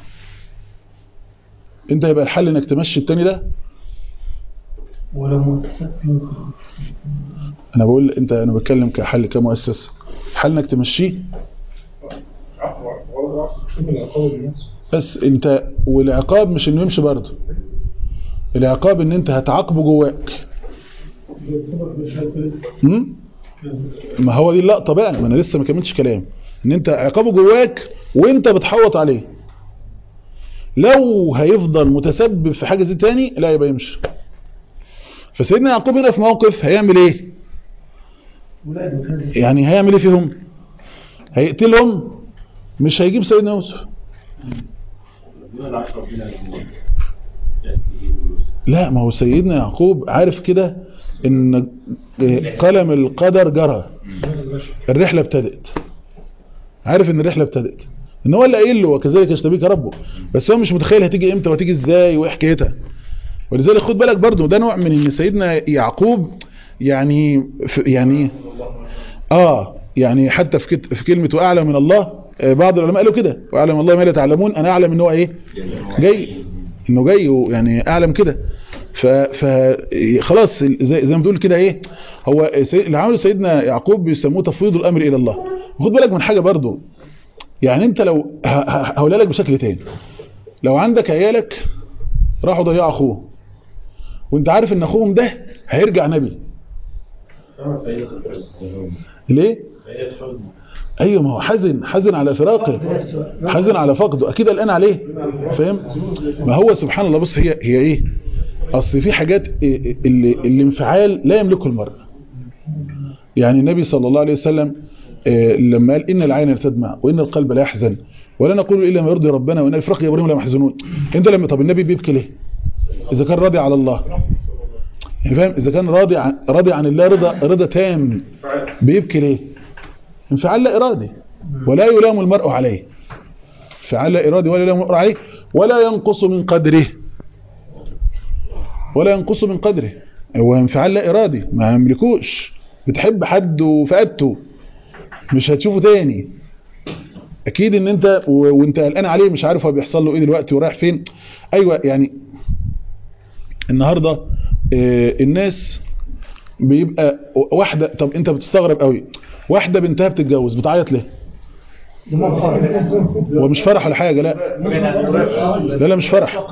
انت يبقى الحل انك تمشي التاني ده ولو مؤسسات ممكن انا بقول انت انا بتكلم كحل كمؤسسة حل انك تمشيه شوف العقاب الناس بس انت والعقاب مش انه يمشي برضه العقاب ان انت هتعاقبه جواك م? ما هو دي اللقطه بقى ما انا لسه ما كملتش كلام ان انت عقابه جواك وانت بتحوط عليه لو هيفضل متسبب في حاجه زي تاني لا يبقى يمشي فسيدنا يعقوب هنا في موقف هيعمل ايه ولاده كذا يعني هيعمل ايه فيهم هيقتلهم مش هيجيب سيدنا يوسف لا ما هو سيدنا يعقوب عارف كده ان قلم القدر جرى الرحلة ابتدت عارف ان الرحلة ابتدت ان هو اللي قايل له وكذلك يشتبيك ربه بس هو مش متخيل هتيجي امتى وهتيجي ازاي وايه حكايتها ولذلك خد بالك برضو ده نوع من ان سيدنا يعقوب يعني في يعني اه يعني حتى في كت- في كلمه واعلم من الله آه، بعض العلماء قالوا كده واعلم من الله ما لا تعلمون انا اعلم ان هو ايه جاي انه جاي يعني اعلم كده ف ف خلاص زي, زي ما بتقول كده ايه هو سي- اللي عمله سيدنا يعقوب بيسموه تفويض الامر الى الله خد بالك من حاجه برضو يعني انت لو ه- ه- هقولها لك بشكل تاني لو عندك عيالك راحوا ضيعوا اخوه وانت عارف ان اخوهم ده هيرجع نبي ليه ايوه ما هو حزن حزن على فراقه حزن على فقده اكيد قلقان عليه فاهم ما هو سبحان الله بص هي هي ايه اصل في حاجات إيه اللي الانفعال لا يملكه المرء يعني النبي صلى الله عليه وسلم آه، لما قال ان العين لا تدمع وان القلب لا يحزن ولا نقول الا ما يرضي ربنا وان الفرق يا ابراهيم لا محزنون انت لما طب النبي بيبكي ليه اذا كان راضي على الله يعني فاهم اذا كان راضي عن راضي عن الله رضا رضا تام بيبكي ليه انفعال لا ارادي ولا يلام المرء عليه انفعال لا ارادي ولا يلام المرء عليه ولا ينقص من قدره ولا ينقص من قدره هو انفعال لا ارادي ما يملكوش بتحب حد وفقدته مش هتشوفه تاني اكيد ان انت و... وانت قلقان عليه مش عارف هو بيحصل له ايه دلوقتي ورايح فين ايوه يعني النهارده آه، الناس بيبقى واحده طب انت بتستغرب قوي واحده بنتها بتتجوز بتعيط ليه هو مش فرح ولا حاجه لا لا لا مش فرح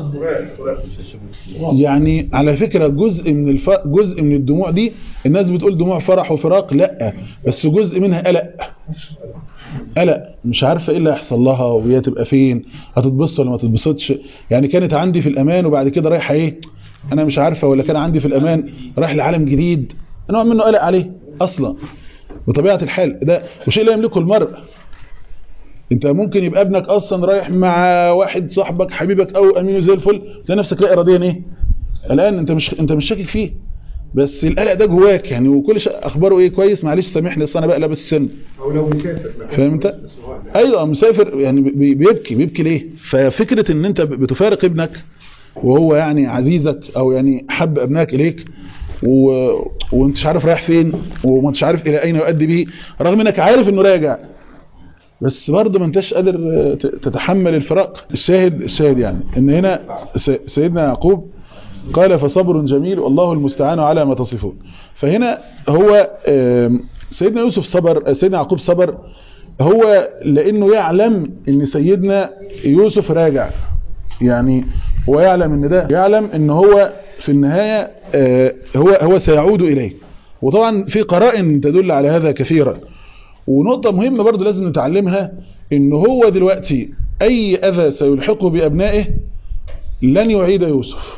يعني على فكرة جزء من الف... جزء من الدموع دي الناس بتقول دموع فرح وفراق لا بس جزء منها قلق قلق مش عارفة ايه اللي هيحصل لها وهي تبقى فين هتتبسط ولا ما تتبسطش يعني كانت عندي في الامان وبعد كده رايحة ايه انا مش عارفة ولا كان عندي في الامان رايح لعالم جديد نوع منه قلق عليه اصلا بطبيعة الحال ده وشيء لا يملكه المرء انت ممكن يبقى ابنك اصلا رايح مع واحد صاحبك حبيبك او امينه زي الفل تلاقي نفسك لا اراديا ايه الان انت مش انت مش شاكك فيه بس القلق ده جواك يعني وكل شيء اخباره ايه كويس معلش سامحني اصل انا بقى لابس سن او لو مسافر فاهم انت ايوه مسافر يعني بي- بيبكي بيبكي ليه ففكره ان انت بتفارق ابنك وهو يعني عزيزك او يعني حب ابنائك اليك و... وانت مش عارف رايح فين وما انتش عارف الى اين يؤدي به رغم انك عارف انه راجع بس برضه ما انتش قادر آه، ت- تتحمل الفراق الشاهد الشاهد يعني ان هنا س- سيدنا يعقوب قال فصبر جميل والله المستعان على ما تصفون فهنا هو آم، سيدنا يوسف صبر آه، سيدنا يعقوب صبر هو لانه يعلم ان سيدنا يوسف راجع يعني هو يعلم ان ده يعلم ان هو في النهاية آه، هو هو سيعود اليه وطبعا في قرائن تدل على هذا كثيرا ونقطة مهمة برضو لازم نتعلمها ان هو دلوقتي اي اذى سيلحقه بابنائه لن يعيد يوسف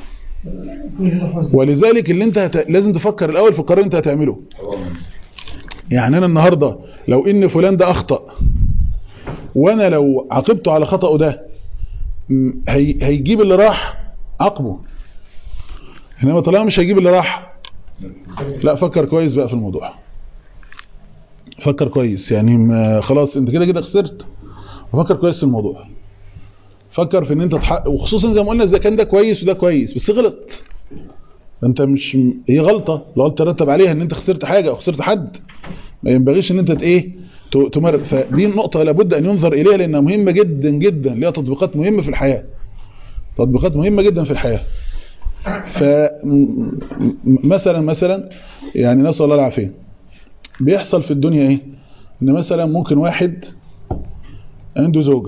ولذلك اللي انت هت... لازم تفكر الاول في القرار اللي انت هتعمله يعني انا النهاردة لو ان فلان ده اخطأ وانا لو عاقبته على خطأه ده م، هي... هيجيب اللي راح عاقبه انما طالما مش هيجيب اللي راح لا فكر كويس بقى في الموضوع فكر كويس يعني ما خلاص انت كده كده خسرت فكر كويس في الموضوع فكر في ان انت تحقق وخصوصا زي ما قلنا اذا كان ده كويس وده كويس بس غلط انت مش هي غلطة لو انت ترتب عليها ان انت خسرت حاجة او خسرت حد ما ينبغيش ان انت ت- ايه ت- تمر فدي نقطة لابد أن ينظر إليها لأنها مهمة جدا جدا لها تطبيقات مهمة في الحياة تطبيقات مهمة جدا في الحياة فمثلا مثلا يعني نسأل الله العافية بيحصل في الدنيا ايه ان مثلا ممكن واحد عنده زوجة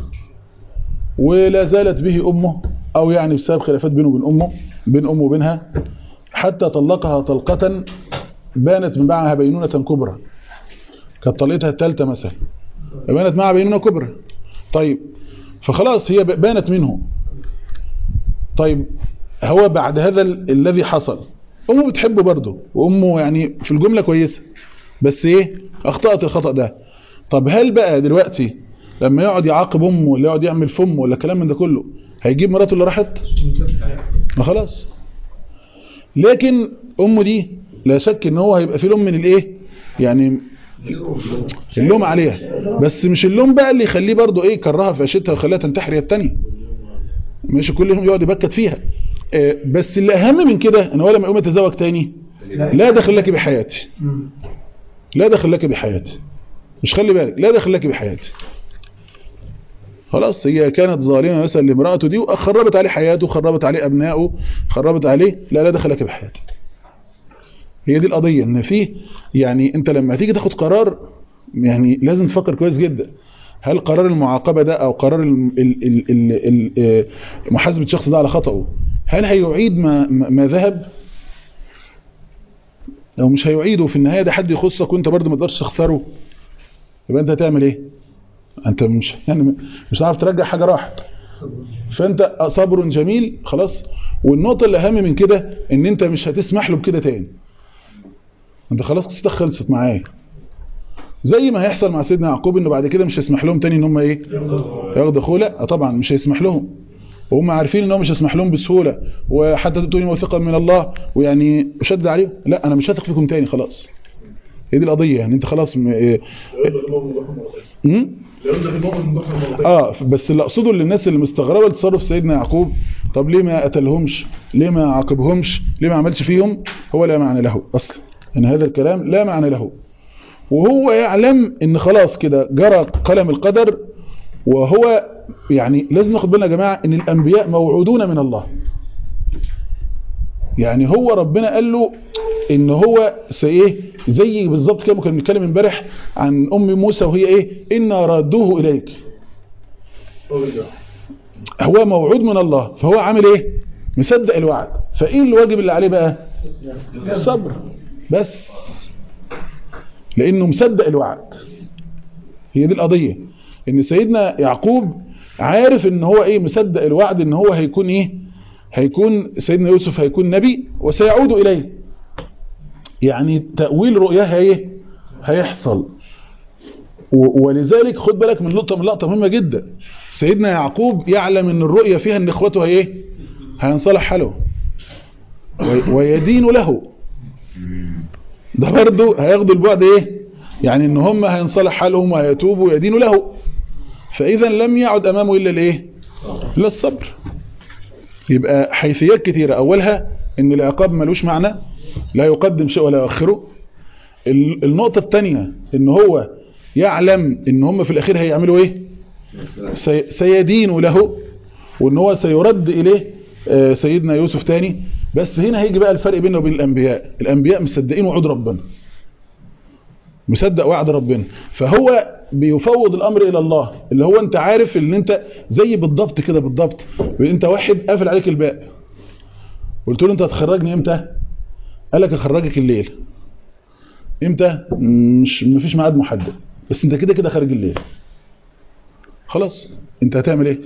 ولا زالت به امه او يعني بسبب خلافات بينه وبين امه بين امه وبينها حتى طلقها طلقة بانت معها بينونة كبرى كانت طلقتها الثالثة مثلا بانت معها بينونة كبرى طيب فخلاص هي بانت منه طيب هو بعد هذا ال- الذي حصل امه بتحبه برضه وامه يعني في الجملة كويسة بس ايه اخطأت الخطأ ده طب هل بقى دلوقتي لما يقعد يعاقب امه ولا يقعد يعمل في امه ولا كلام من ده كله هيجيب مراته اللي راحت ما خلاص لكن امه دي لا شك ان هو هيبقى في لوم من الايه يعني اللوم عليها بس مش اللوم بقى اللي يخليه برضه ايه يكرهها في عيشتها ويخليها تنتحر هي التانية مش كل يوم يقعد يبكت فيها آه، بس اللي اهم من كده ان هو لما يقوم يتزوج تاني لا دخل لك بحياتي لا دخل لك بحياتي مش خلي بالك لا دخل لك بحياتي خلاص هي كانت ظالمة مثلا لامرأته دي وخربت عليه حياته خربت عليه أبنائه خربت عليه لا لا دخل لك بحياتي هي دي القضية ان فيه يعني انت لما تيجي تاخد قرار يعني لازم تفكر كويس جدا هل قرار المعاقبة ده او قرار ال- ال- ال- ال- ال- آه، محاسبة الشخص ده على خطأه هل هيعيد ما, ما ما ذهب لو مش هيعيده في النهاية ده حد يخصك وانت برضه ما تقدرش تخسره يبقى انت هتعمل ايه انت مش يعني مش هتعرف ترجع حاجة راحت فانت صبر جميل خلاص والنقطة اللي اهم من كده ان انت مش هتسمح له بكده تاني انت خلاص قصتك خلصت معاه زي ما هيحصل مع سيدنا يعقوب انه بعد كده مش هيسمح لهم تاني ان هم ايه ياخدوا اخوه لا طبعا مش هيسمح لهم وهم عارفين ان هو مش هيسمح لهم بسهوله وحتى تؤتوني موثقا من الله ويعني شد عليهم لا انا مش هثق فيكم تاني خلاص هي دي القضيه يعني انت خلاص م... إيه... أمم؟ اه بس اللي اقصده للناس اللي مستغربه لتصرف سيدنا يعقوب طب ليه ما قتلهمش ليه ما عاقبهمش ليه ما عملش فيهم هو لا معنى له اصلا ان هذا الكلام لا معنى له وهو يعلم ان خلاص كده جرى قلم القدر وهو يعني لازم ناخد بالنا يا جماعه ان الانبياء موعودون من الله يعني هو ربنا قال له ان هو سايه زي بالظبط كده كنا بنتكلم امبارح عن ام موسى وهي ايه ان رادوه اليك هو موعود من الله فهو عامل ايه مصدق الوعد فايه الواجب اللي عليه بقى الصبر بس لانه مصدق الوعد هي دي القضيه ان سيدنا يعقوب عارف ان هو ايه مصدق الوعد ان هو هيكون ايه هيكون سيدنا يوسف هيكون نبي وسيعود اليه يعني تأويل رؤياه ايه هيحصل و- ولذلك خد بالك من نقطة من لقطة مهمة جدا سيدنا يعقوب يعلم ان الرؤية فيها ان اخوته هي ايه هينصلح حاله وي- ويدين له ده برضه هياخدوا البعد ايه يعني ان هم هينصلح حالهم وهيتوبوا ويدينوا له فاذا لم يعد امامه الا الايه الا الصبر يبقى حيثيات كتيرة اولها ان العقاب ملوش معنى لا يقدم شيء ولا يؤخره ال- النقطة الثانية ان هو يعلم ان هم في الاخير هيعملوا ايه سي- سيدينوا له وان هو سيرد اليه آه، سيدنا يوسف تاني بس هنا هيجي بقى الفرق بينه وبين الانبياء الانبياء مصدقين وعود ربنا مصدق وعد ربنا فهو بيفوض الامر الى الله اللي هو انت عارف ان انت زي بالضبط كده بالضبط انت واحد قافل عليك الباب قلت له انت هتخرجني امتى قال لك اخرجك الليل امتى مش مفيش ميعاد محدد بس انت كده كده خارج الليل خلاص انت هتعمل ايه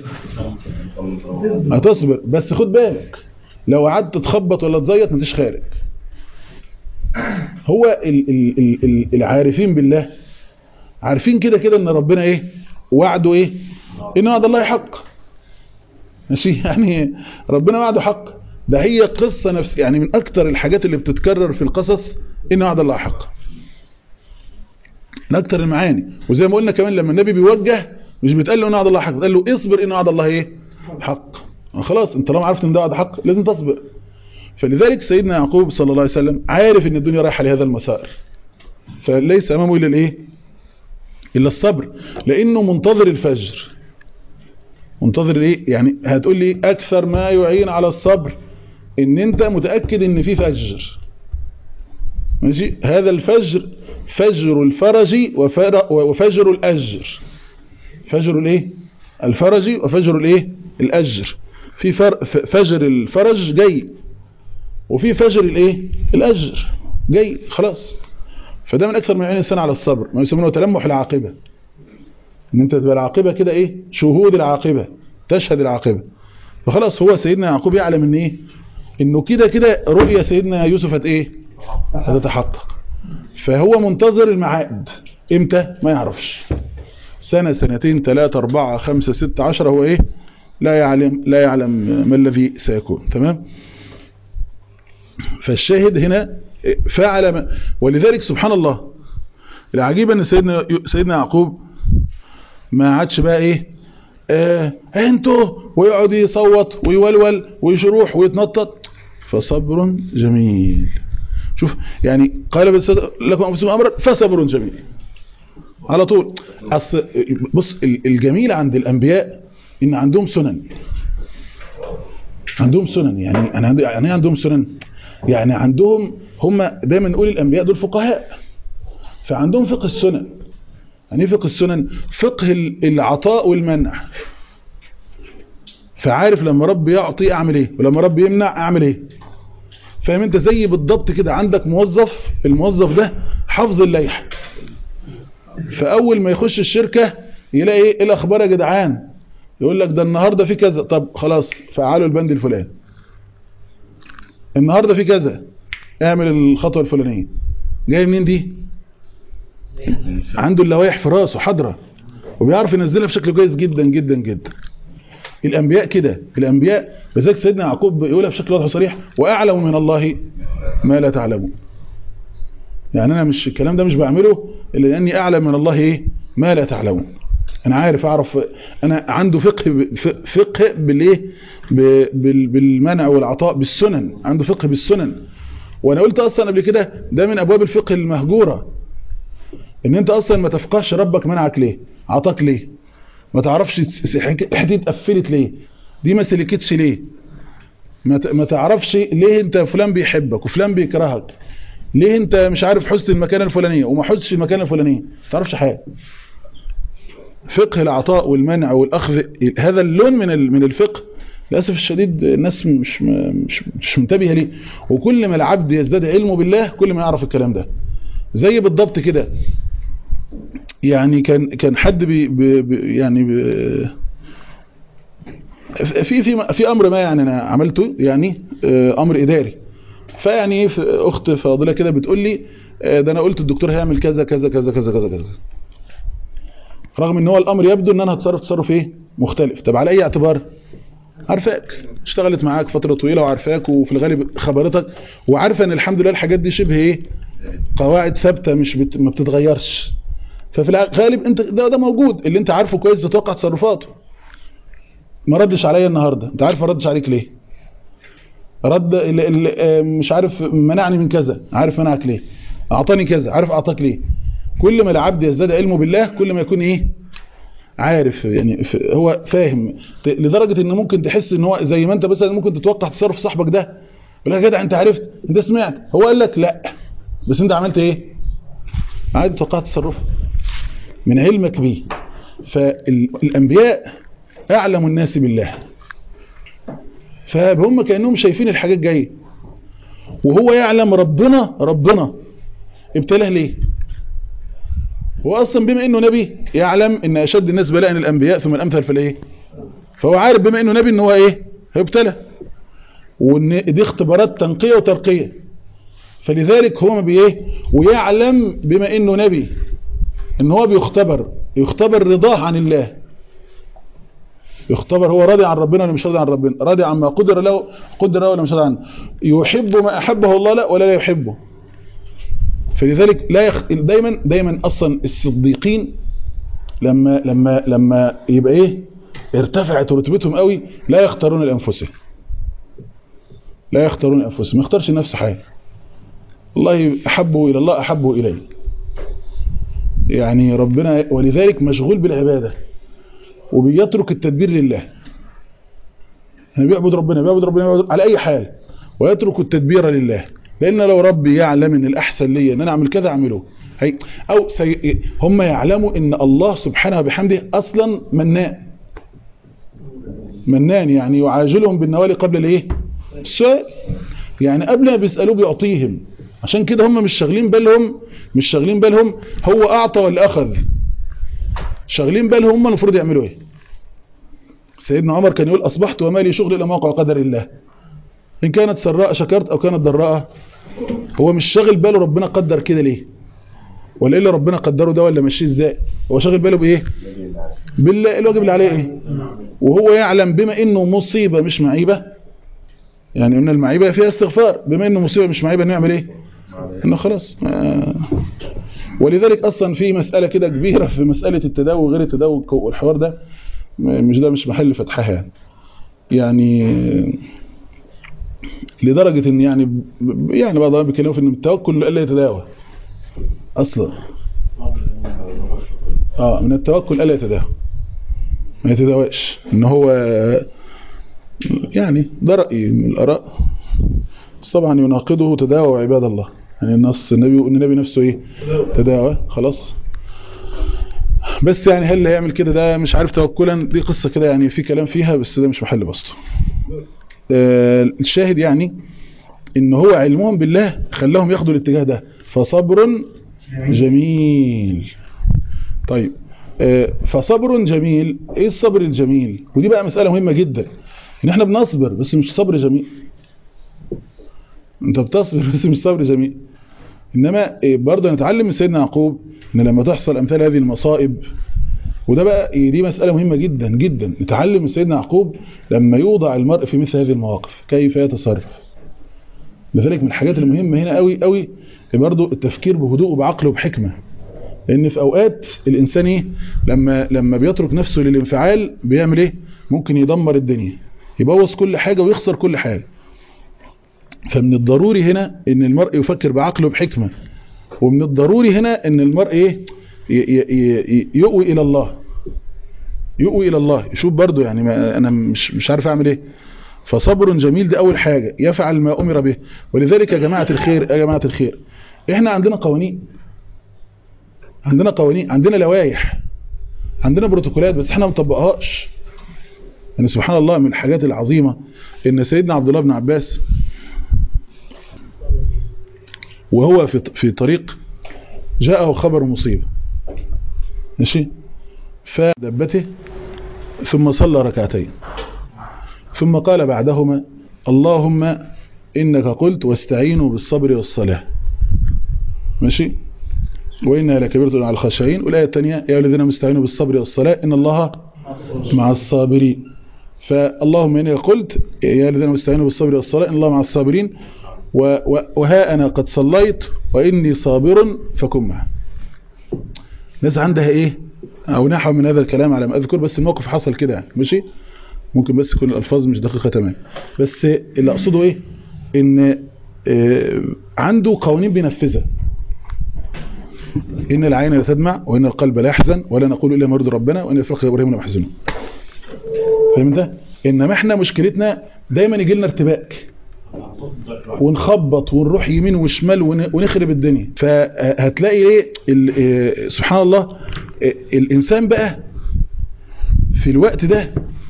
هتصبر بس خد بالك لو قعدت تخبط ولا تزيط ما انتش خارج هو ال ال ال ال العارفين بالله عارفين كده كده ان ربنا ايه وعده ايه ان وعد الله حق ماشي يعني ربنا وعده حق ده هي قصة نفس يعني من اكتر الحاجات اللي بتتكرر في القصص ان وعد الله حق من اكتر المعاني وزي ما قلنا كمان لما النبي بيوجه مش بيتقال له ان وعد الله حق بيتقال له اصبر ان وعد الله ايه حق خلاص انت طالما عرفت ان ده وعد حق لازم تصبر فلذلك سيدنا يعقوب صلى الله عليه وسلم عارف ان الدنيا رايحه لهذا المسار فليس امامه الا الايه الا الصبر لانه منتظر الفجر منتظر ايه يعني هتقول لي اكثر ما يعين على الصبر ان انت متاكد ان في فجر ماشي هذا الفجر فجر الفرج وفر- وفجر الاجر فجر الايه الفرج وفجر الايه الاجر في فر- ف- فجر الفرج جاي وفي فجر الايه الاجر جاي خلاص فده من اكثر ما يعين الانسان على الصبر ما يسمونه تلمح العاقبه ان انت تبقى العاقبه كده ايه شهود العاقبه تشهد العاقبه فخلاص هو سيدنا يعقوب يعلم ان ايه انه كده كده رؤيا سيدنا يوسف هت ايه هتتحقق فهو منتظر المعائد امتى ما يعرفش سنة سنتين ثلاثة أربعة خمسة ستة عشرة هو ايه لا يعلم لا يعلم ما الذي سيكون تمام فالشاهد هنا فعل ما ولذلك سبحان الله العجيب ان سيدنا سيدنا يعقوب ما عادش بقى ايه آه انتوا ويقعد يصوت ويولول ويشروح ويتنطط فصبر جميل شوف يعني قال بس لكم انفسكم امرا فصبر جميل على طول أصل بص الجميل عند الانبياء ان عندهم سنن عندهم سنن يعني انا عندي يعني إيه عندهم سنن يعني عندهم هم دايما نقول الانبياء دول فقهاء فعندهم فقه السنن يعني ايه فقه السنن فقه العطاء والمنع فعارف لما رب يعطي اعمل ايه ولما رب يمنع اعمل ايه فاهم انت زي بالضبط كده عندك موظف الموظف ده حافظ اللائحه فاول ما يخش الشركه يلاقي ايه إيه الاخبار يا جدعان يقول لك ده النهارده في كذا طب خلاص فعلوا البند الفلاني النهارده في كذا اعمل الخطوه الفلانيه جاي منين دي عنده اللوائح في راسه حاضره وبيعرف ينزلها بشكل كويس جدا جدا جدا الانبياء كده الانبياء لذلك سيدنا يعقوب بيقولها بشكل واضح وصريح واعلم من الله ما لا تعلمون يعني انا مش الكلام ده مش بعمله الا لاني اعلم من الله ايه ما لا تعلمون انا عارف اعرف انا عنده فقه فقه بالايه بالمنع والعطاء بالسنن عنده فقه بالسنن وانا قلت اصلا قبل كده ده من ابواب الفقه المهجوره ان انت اصلا ما تفقهش ربك منعك ليه عطاك ليه ما تعرفش حته اتقفلت ليه دي ما سلكتش ليه ما تعرفش ليه انت فلان بيحبك وفلان بيكرهك ليه انت مش عارف حسن المكانه الفلانيه وما حسش المكانه الفلانيه ما تعرفش حاجه فقه العطاء والمنع والاخذ هذا اللون من من الفقه للاسف الشديد الناس مش مش مش منتبهه ليه وكل ما العبد يزداد علمه بالله كل ما يعرف الكلام ده زي بالضبط كده يعني كان كان حد بي بي يعني بي في في في امر ما يعني انا عملته يعني امر اداري فيعني ايه اخت فاضله كده بتقول لي ده انا قلت الدكتور هيعمل كذا كذا كذا كذا كذا كذا رغم ان هو الامر يبدو ان انا هتصرف تصرف ايه مختلف طب على اي اعتبار عارفاك اشتغلت معاك فتره طويله وعارفاك وفي الغالب خبرتك وعارفه ان الحمد لله الحاجات دي شبه ايه قواعد ثابته مش بت... ما بتتغيرش ففي الغالب انت ده, ده موجود اللي انت عارفه كويس بتتوقع تصرفاته ما ردش عليا النهارده انت عارف ما ردش عليك ليه رد ال ال مش عارف منعني من كذا عارف منعك ليه اعطاني كذا عارف اعطاك ليه كل ما العبد يزداد علمه بالله كل ما يكون ايه عارف يعني هو فاهم لدرجة ان ممكن تحس ان هو زي ما انت مثلا ممكن تتوقع تصرف صاحبك ده يقول لك يا جدع انت عرفت انت سمعت هو قال لك لا بس انت عملت ايه عادي توقعت تصرفه من علمك بيه فالانبياء اعلم الناس بالله فهم كانهم شايفين الحاجات جايه وهو يعلم ربنا ربنا ابتلاه ليه هو اصلا بما انه نبي يعلم ان اشد الناس بلاء الانبياء ثم الامثل فالايه فهو عارف بما انه نبي ان هو ايه هيبتلى وان دي اختبارات تنقيه وترقيه فلذلك هو ما بايه ويعلم بما انه نبي ان هو بيختبر يختبر رضاه عن الله يختبر هو راضي عن ربنا ولا مش راضي عن ربنا راضي عما قدر له قدر له ولا مش راضي عنه يحب ما احبه الله لا ولا لا يحبه فلذلك لا يخ... دايما دايما اصلا الصديقين لما لما لما يبقى ايه ارتفعت رتبتهم قوي لا يختارون لانفسهم لا يختارون انفسهم ما يختارش نفسه حاجه والله احبه الى الله احبه الي يعني ربنا ولذلك مشغول بالعبادة وبيترك التدبير لله يعني بيعبد ربنا بيعبد ربنا بيعبد على أي حال ويترك التدبير لله لأن لو ربي يعلم أن الأحسن لي أن أنا أعمل كذا أعمله هي أو سي هم يعلموا أن الله سبحانه وبحمده أصلا منان منان يعني يعاجلهم بالنوال قبل الايه السؤال يعني قبل ما بيسألوه بيعطيهم عشان كده هم مش شاغلين بالهم مش شاغلين بالهم هو أعطى ولا أخذ شاغلين بالهم هم المفروض يعملوا ايه سيدنا عمر كان يقول أصبحت وما لي شغل إلا موقع قدر الله إن كانت سراء شكرت أو كانت ضراء هو مش شاغل باله ربنا قدر كده ليه ولا إلا ربنا قدره ده ولا ماشيه ازاي هو شاغل باله بإيه بالله الواجب اللي عليه ايه وهو يعلم بما انه مصيبة مش معيبة يعني ان المعيبة فيها استغفار بما انه مصيبة مش معيبة نعمل ايه انه خلاص آه. ولذلك اصلا في مسألة كده كبيرة في مسألة التداوي وغير التداوي والحوار ده مش ده مش محل فتحها يعني يعني لدرجة ان يعني يعني بعض الناس بيتكلموا في ان التوكل الا يتداوى اصلا اه من التوكل الا يتداوى ما يتداواش ان هو يعني ده رأي من الآراء بس طبعا يناقضه تداوى عباد الله يعني النص النبي النبي نفسه ايه تداوى خلاص بس يعني هل هيعمل كده ده مش عارف توكلا دي قصة كده يعني في كلام فيها بس ده مش محل بسطه آه الشاهد يعني ان هو علمهم بالله خلاهم ياخدوا الاتجاه ده فصبر جميل طيب فصبر جميل ايه الصبر الجميل ودي بقى مسألة مهمة جدا ان احنا بنصبر بس مش صبر جميل انت بتصبر بس مش صبر جميل انما برضه نتعلم من سيدنا يعقوب ان لما تحصل امثال هذه المصائب وده بقى دي مسألة مهمة جدا جدا نتعلم من سيدنا يعقوب لما يوضع المرء في مثل هذه المواقف كيف يتصرف لذلك من الحاجات المهمة هنا قوي قوي برضه التفكير بهدوء وبعقل وبحكمة لان في اوقات الانسان ايه لما لما بيترك نفسه للانفعال بيعمل ايه ممكن يدمر الدنيا يبوظ كل حاجة ويخسر كل حاجة فمن الضروري هنا ان المرء يفكر بعقله بحكمة ومن الضروري هنا ان المرء ايه يؤوي الى الله يؤوي الى الله يشوف برضو يعني ما انا مش مش عارف اعمل ايه فصبر جميل دي اول حاجة يفعل ما امر به ولذلك يا جماعة الخير يا جماعة الخير احنا عندنا قوانين عندنا قوانين عندنا لوائح عندنا بروتوكولات بس احنا ما بنطبقهاش يعني سبحان الله من الحاجات العظيمة ان سيدنا عبد الله بن عباس وهو في في طريق جاءه خبر مصيبة ماشي فدبته ثم صلى ركعتين ثم قال بعدهما اللهم إنك قلت واستعينوا بالصبر والصلاة ماشي وإنها لكبيرة على الخاشعين والآية الثانية يا الذين مستعينوا بالصبر والصلاة إن الله مع الصابرين فاللهم إنك قلت يا الذين مستعينوا بالصبر والصلاة إن الله مع الصابرين وها أنا قد صليت وإني صابر فكن معه ناس عندها إيه أو نحو من هذا الكلام على ما أذكر بس الموقف حصل كده يعني ماشي ممكن بس يكون الألفاظ مش دقيقة تمام بس اللي أقصده إيه إن عنده قوانين بينفذها إن العين لا تدمع وإن القلب لا يحزن ولا نقول إلا ما يرضي ربنا وإن الفرق إبراهيم لا محزنون فاهم ده إنما إحنا مشكلتنا دايما يجي لنا ارتباك ونخبط ونروح يمين وشمال ونخرب الدنيا فهتلاقي ايه سبحان الله الانسان بقى في الوقت ده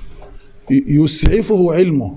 يسعفه علمه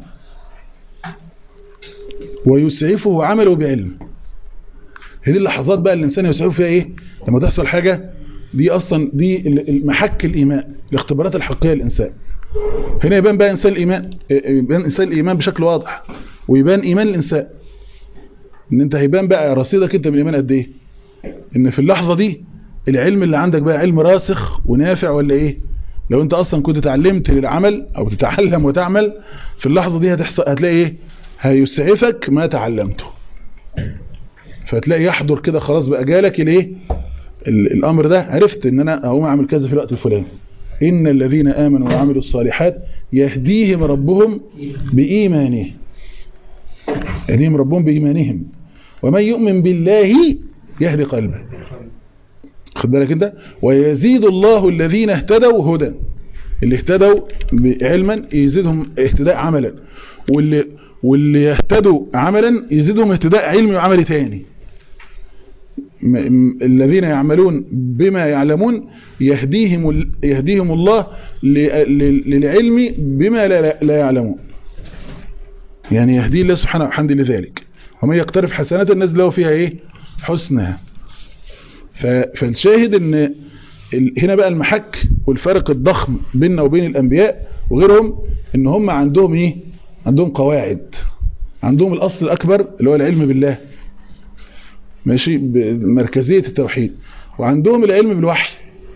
ويسعفه عمله بعلم هذه اللحظات بقى الانسان يسعفه فيها ايه لما تحصل حاجة دي اصلا دي محك الايمان الاختبارات الحقيقية للانسان هنا يبان بقى انسان الايمان يبان انسان الايمان بشكل واضح ويبان ايمان الانسان ان انت هيبان بقى رصيدك انت من الايمان قد ايه ان في اللحظة دي العلم اللي عندك بقى علم راسخ ونافع ولا ايه لو انت اصلا كنت اتعلمت للعمل او تتعلم وتعمل في اللحظة دي هتحصل هتلاقي ايه هيسعفك ما تعلمته فتلاقي يحضر كده خلاص بقى جالك الايه الامر ده عرفت ان انا اقوم اعمل كذا في الوقت الفلاني ان الذين امنوا وعملوا الصالحات يهديهم ربهم بايمانهم يهديهم ربهم بايمانهم ومن يؤمن بالله يهدي قلبه خد بالك انت ويزيد الله الذين اهتدوا هدى اللي اهتدوا علما يزيدهم اهتداء عملا واللي واللي يهتدوا عملا يزيدهم اهتداء علمي وعملي تاني م- م- الذين يعملون بما يعلمون يهديهم ال- يهديهم الله ل- ل- للعلم بما لا, لا- لا يعلمون يعني يهدي الله سبحانه وحمد لذلك ومن يقترف حسنات الناس له فيها ايه حسنى ف- فالشاهد ان ال- هنا بقى المحك والفرق الضخم بيننا وبين الانبياء وغيرهم ان هم عندهم ايه عندهم قواعد عندهم الاصل الاكبر اللي هو العلم بالله ماشي بمركزية التوحيد وعندهم العلم بالوحي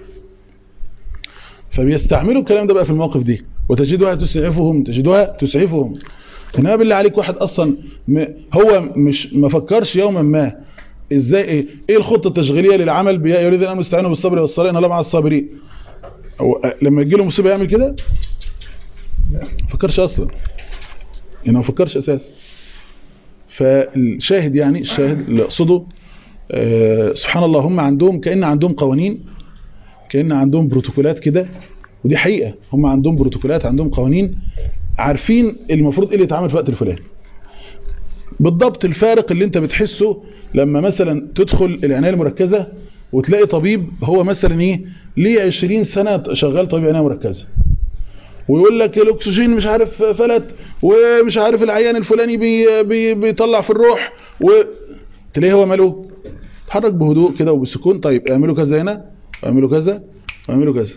فبيستعملوا الكلام ده بقى في المواقف دي وتجدها تسعفهم تجدها تسعفهم انما بالله عليك واحد اصلا م- هو مش ما فكرش يوما ما ازاي ايه ايه الخطه التشغيليه للعمل بيا يريد ان يستعينوا بالصبر والصلاه ان الله مع الصابرين هو لما يجي له مصيبه يعمل كده ما فكرش اصلا يعني ما فكرش اساسا فالشاهد يعني الشاهد اللي اقصده آه، سبحان الله هم عندهم كأن عندهم قوانين كأن عندهم بروتوكولات كده ودي حقيقة هم عندهم بروتوكولات عندهم قوانين عارفين المفروض ايه اللي يتعمل في الوقت الفلاني بالضبط الفارق اللي انت بتحسه لما مثلا تدخل العناية المركزة وتلاقي طبيب هو مثلا ايه ليه 20 سنة شغال طبيب عناية مركزة ويقول لك الاكسجين مش عارف فلت ومش عارف العيان الفلاني بي بي بيطلع في الروح وتلاقيه هو ماله اتحرك بهدوء كده وبسكون طيب اعملوا كذا هنا واعملوا كذا واعملوا كذا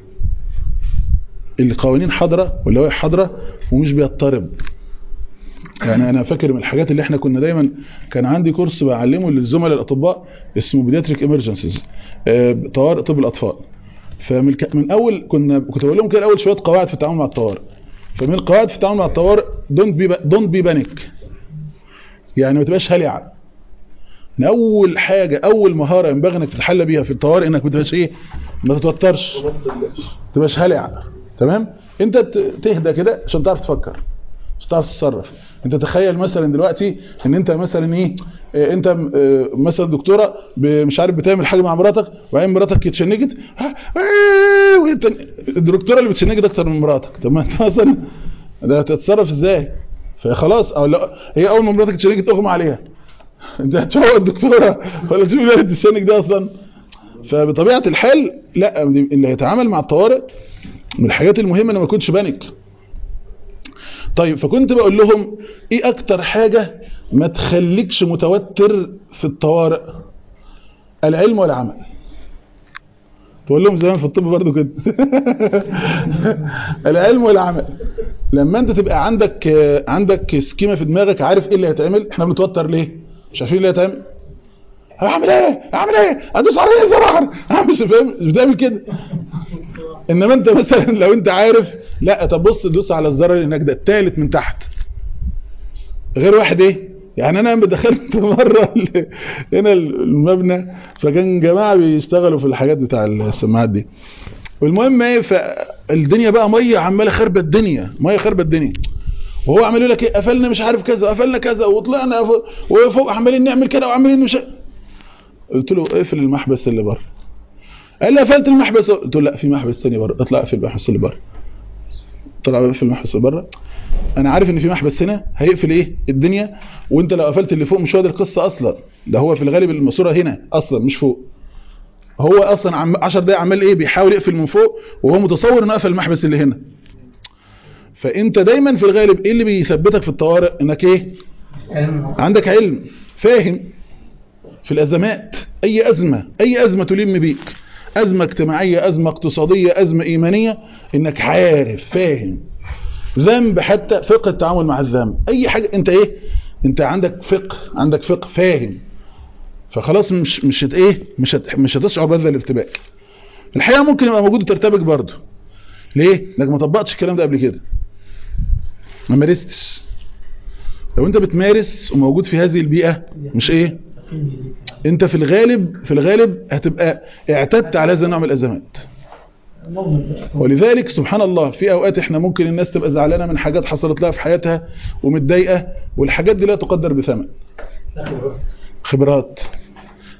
القوانين حاضره واللوائح حاضره ومش بيضطرب يعني انا فاكر من الحاجات اللي احنا كنا دايما كان عندي كورس بعلمه للزملاء الاطباء اسمه بيدياتريك ايمرجنسيز طوارئ طب الاطفال فمن الك- من اول كنا كنت بقول لهم كده الاول شويه قواعد في التعامل مع الطوارئ فمن القواعد في التعامل مع الطوارئ دونت بي دونت بي بانيك يعني ما تبقاش هلع من اول حاجه اول مهاره ينبغي انك تتحلى بيها في الطوارئ انك ما تبقاش ايه ما تتوترش ما تبقاش هلع تمام انت ت- تهدى كده عشان تعرف تفكر مش تعرف تتصرف انت تخيل مثلا دلوقتي ان انت مثلا ايه اه، انت م- اه، مثلا دكتوره ب- مش عارف بتعمل حاجه مع مراتك وبعدين مراتك اتشنجت ها، اه، وانت الدكتوره اللي بتشنجت اكتر من مراتك طب ما انت مثلا ده هتتصرف ازاي فخلاص او لا هي اول ما مراتك اتشنجت اغمى عليها انت هتفوق الدكتوره ولا تشوف ده التشنج ده اصلا فبطبيعه الحال لا اللي هيتعامل مع الطوارئ من الحاجات المهمه انه ما يكونش بانك طيب فكنت بقول لهم ايه اكتر حاجة ما تخليكش متوتر في الطوارئ العلم والعمل تقول لهم زمان في الطب برضو كده العلم والعمل لما انت تبقى عندك عندك سكيمة في دماغك عارف ايه اللي هيتعمل احنا بنتوتر ليه مش عارفين اللي هيتعمل هعمل ايه اعمل ايه ادوس على ايه زرار اعمل فاهم مش بتعمل كده انما انت مثلا لو انت عارف لا طب بص دوس على الزرار اللي هناك ده التالت من تحت غير واحد ايه يعني انا لما دخلت مره ال- هنا المبنى فكان جماعه بيشتغلوا في الحاجات بتاع السماعات دي والمهم ايه فالدنيا بقى ميه عماله خربت الدنيا ميه خربت الدنيا وهو عمال يقول لك ايه قفلنا مش عارف كذا قفلنا كذا وطلعنا فوق- وفوق عمالين نعمل كده وعمالين مش قلت له اقفل المحبس اللي بره قال لي قفلت المحبس قلت له لا في محبس تاني بره اطلع اقفل المحبس اللي بره طلع اقفل المحبس اللي بره انا عارف ان في محبس هنا هيقفل ايه الدنيا وانت لو قفلت اللي فوق مش هو ده القصه اصلا ده هو في الغالب الماسوره هنا اصلا مش فوق هو اصلا عم 10 دقايق عمال ايه بيحاول يقفل من فوق وهو متصور انه قفل المحبس اللي هنا فانت دايما في الغالب ايه اللي بيثبتك في الطوارئ انك ايه عندك علم فاهم في الازمات اي ازمه اي ازمه تلم بيك ازمه اجتماعيه ازمه اقتصاديه ازمه ايمانيه انك عارف فاهم ذنب حتى فقه التعامل مع الذنب اي حاجه انت ايه انت عندك فقه عندك فقه فاهم فخلاص مش مش هت ايه مش هت مش هتشعر بهذا الارتباك الحقيقه ممكن يبقى موجود وترتبك برضه ليه لانك ما طبقتش الكلام ده قبل كده ما مارستش لو انت بتمارس وموجود في هذه البيئه مش ايه انت في الغالب في الغالب هتبقى اعتدت على هذا النوع من الازمات ولذلك سبحان الله في اوقات احنا ممكن الناس تبقى زعلانه من حاجات حصلت لها في حياتها ومتضايقه والحاجات دي لا تقدر بثمن خبرات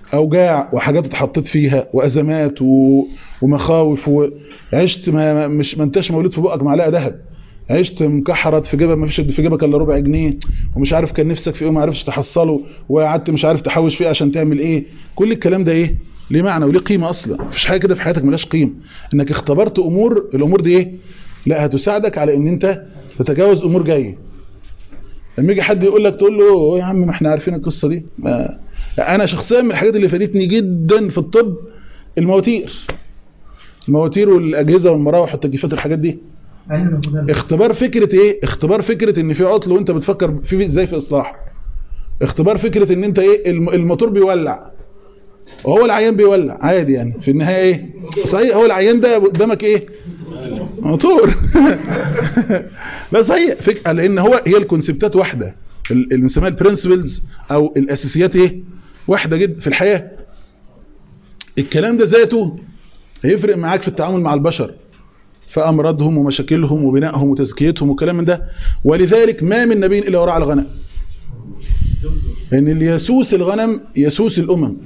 اوجاع وحاجات اتحطيت فيها وازمات و... ومخاوف وعشت ما ما- مش ما انتش مولود في بقك معلقه ذهب عشت مكحرت في جيبك ما فيش في جيبك الا ربع جنيه ومش عارف كان نفسك في ايه وما عرفتش تحصله وقعدت مش عارف تحوش فيه عشان تعمل ايه كل الكلام ده ايه ليه معنى وليه قيمه اصلا مفيش حاجه كده في حياتك ملهاش قيمه انك اختبرت امور الامور دي ايه لا هتساعدك على ان انت تتجاوز امور جايه لما يجي حد يقول لك تقول له يا عم ما احنا عارفين القصه دي ما انا شخصيا من الحاجات اللي فادتني جدا في الطب المواتير المواتير والاجهزه والمراوح والتكييفات الحاجات دي علم الهدى اختبار فكرة ايه اختبار فكرة ان في عطل وانت بتفكر في ازاي في اصلاح اختبار فكرة ان انت ايه الم- الموتور بيولع وهو العيان بيولع عادي يعني في النهاية ايه صحيح هو العيان ده قدامك ايه موتور لا صحيح فك... لان هو هي الكونسبتات واحدة ال- اللي بنسميها البرنسبلز او الاساسيات ايه واحدة جدا في الحياة الكلام ده ذاته هيفرق معاك في التعامل مع البشر في أمراضهم ومشاكلهم وبنائهم وتزكيتهم وكلام من ده ولذلك ما من نبي إلا وراء الغنم لأن اللي يسوس الغنم يسوس الأمم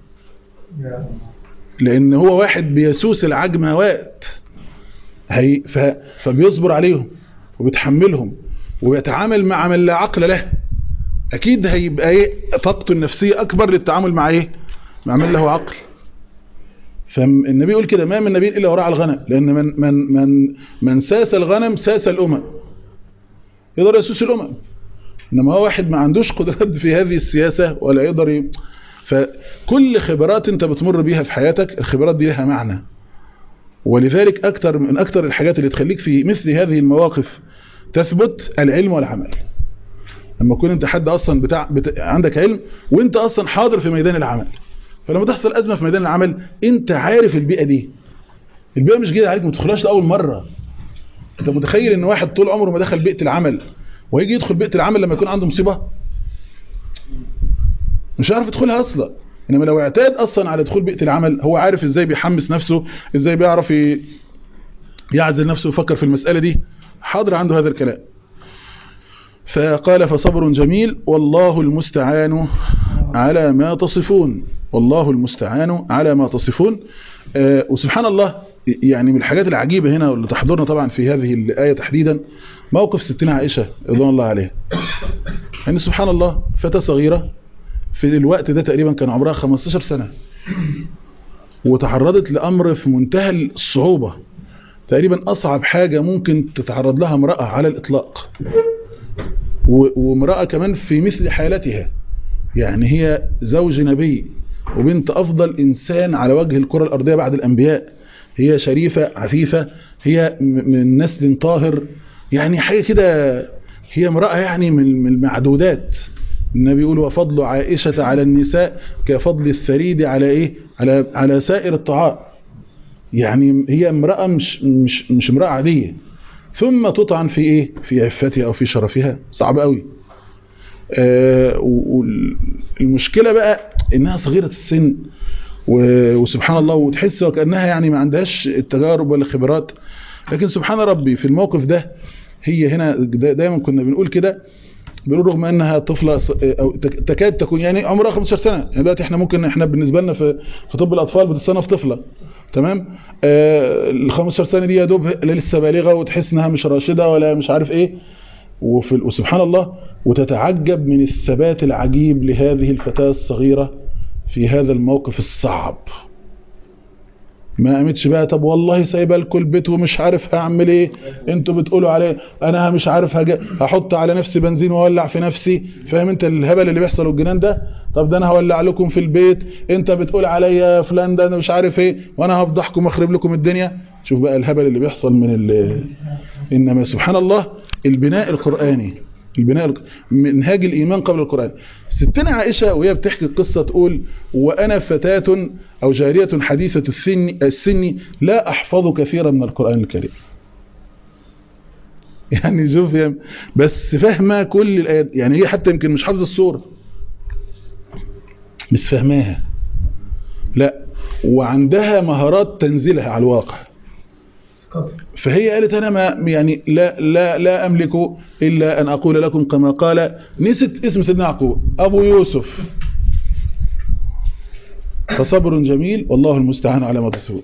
لأن هو واحد بيسوس العجموات هي ف... فبيصبر عليهم وبيتحملهم وبيتعامل مع من لا عقل له أكيد هيبقى إيه طاقته النفسية أكبر للتعامل مع إيه مع من له عقل فالنبي يقول كده ما من نبي الا وراء الغنم لان من من من من ساس الغنم ساس الامم يقدر يسوس الامم انما هو واحد ما عندوش قدرات في هذه السياسه ولا يقدر ي... فكل خبرات انت بتمر بيها في حياتك الخبرات دي لها معنى ولذلك اكتر من اكتر الحاجات اللي تخليك في مثل هذه المواقف تثبت العلم والعمل لما تكون انت حد اصلا بتاع بت... عندك علم وانت اصلا حاضر في ميدان العمل فلما تحصل أزمة في ميدان العمل أنت عارف البيئة دي البيئة مش جديدة عليك ما تدخلهاش لأول مرة أنت متخيل إن واحد طول عمره ما دخل بيئة العمل ويجي يدخل بيئة العمل لما يكون عنده مصيبة مش عارف يدخلها أصلا إنما لو اعتاد أصلا على دخول بيئة العمل هو عارف إزاي بيحمس نفسه إزاي بيعرف ي- يعزل نفسه ويفكر في المسألة دي حاضر عنده هذا الكلام فقال فصبر جميل والله المستعان على ما تصفون والله المستعان على ما تصفون آه، وسبحان الله يعني من الحاجات العجيبة هنا واللي تحضرنا طبعا في هذه الآية تحديدا موقف ستنا عائشة رضوان الله عليها يعني سبحان الله فتاة صغيرة في الوقت ده تقريبا كان عمرها 15 سنة وتعرضت لأمر في منتهى الصعوبة تقريبا أصعب حاجة ممكن تتعرض لها امرأة على الإطلاق و- وامرأة كمان في مثل حالتها يعني هي زوج نبي وبنت أفضل إنسان على وجه الكرة الأرضية بعد الأنبياء هي شريفة عفيفة هي م- من نسل طاهر يعني حاجة كده هي امرأة يعني من من المعدودات النبي يقول وفضل عائشة على النساء كفضل الثريد على إيه على على سائر الطعام يعني هي امرأة مش مش مش امرأة عادية ثم تطعن في ايه في عفتها او في شرفها صعب قوي آه والمشكلة بقى انها صغيرة السن و- وسبحان الله وتحس وكأنها يعني ما عندهاش التجارب ولا الخبرات لكن سبحان ربي في الموقف ده هي هنا دا- دايما كنا بنقول كده بنقول رغم انها طفلة ص- او تك- تكاد تكون يعني عمرها 15 سنة يعني دلوقتي احنا ممكن احنا بالنسبة لنا في في طب الاطفال بتصنف طفلة تمام آه ال 15 سنة دي يا دوب لسه بالغة وتحس انها مش راشدة ولا مش عارف ايه وفي وسبحان الله وتتعجب من الثبات العجيب لهذه الفتاة الصغيرة في هذا الموقف الصعب ما قامتش بقى طب والله سايبه لكم البيت ومش عارف هعمل ايه انتوا بتقولوا عليه انا مش عارف هج... هحط على نفسي بنزين واولع في نفسي فاهم انت الهبل اللي بيحصل والجنان ده طب ده انا هولع لكم في البيت انت بتقول عليا فلان ده انا مش عارف ايه وانا هفضحكم واخرب لكم الدنيا شوف بقى الهبل اللي بيحصل من ال... انما سبحان الله البناء القرآني البناء الق- منهاج الإيمان قبل القرآن ستنا عائشة وهي بتحكي القصة تقول وأنا فتاة أو جارية حديثة السن, السن لا أحفظ كثيرا من القرآن الكريم يعني شوف يا- بس فاهمة كل الآيات يعني هي حتى يمكن مش حافظة السورة مش فاهماها لا وعندها مهارات تنزلها على الواقع فهي قالت انا ما يعني لا لا لا املك الا ان اقول لكم كما قال نسيت اسم سيدنا يعقوب ابو يوسف فصبر جميل والله المستعان على ما تصفون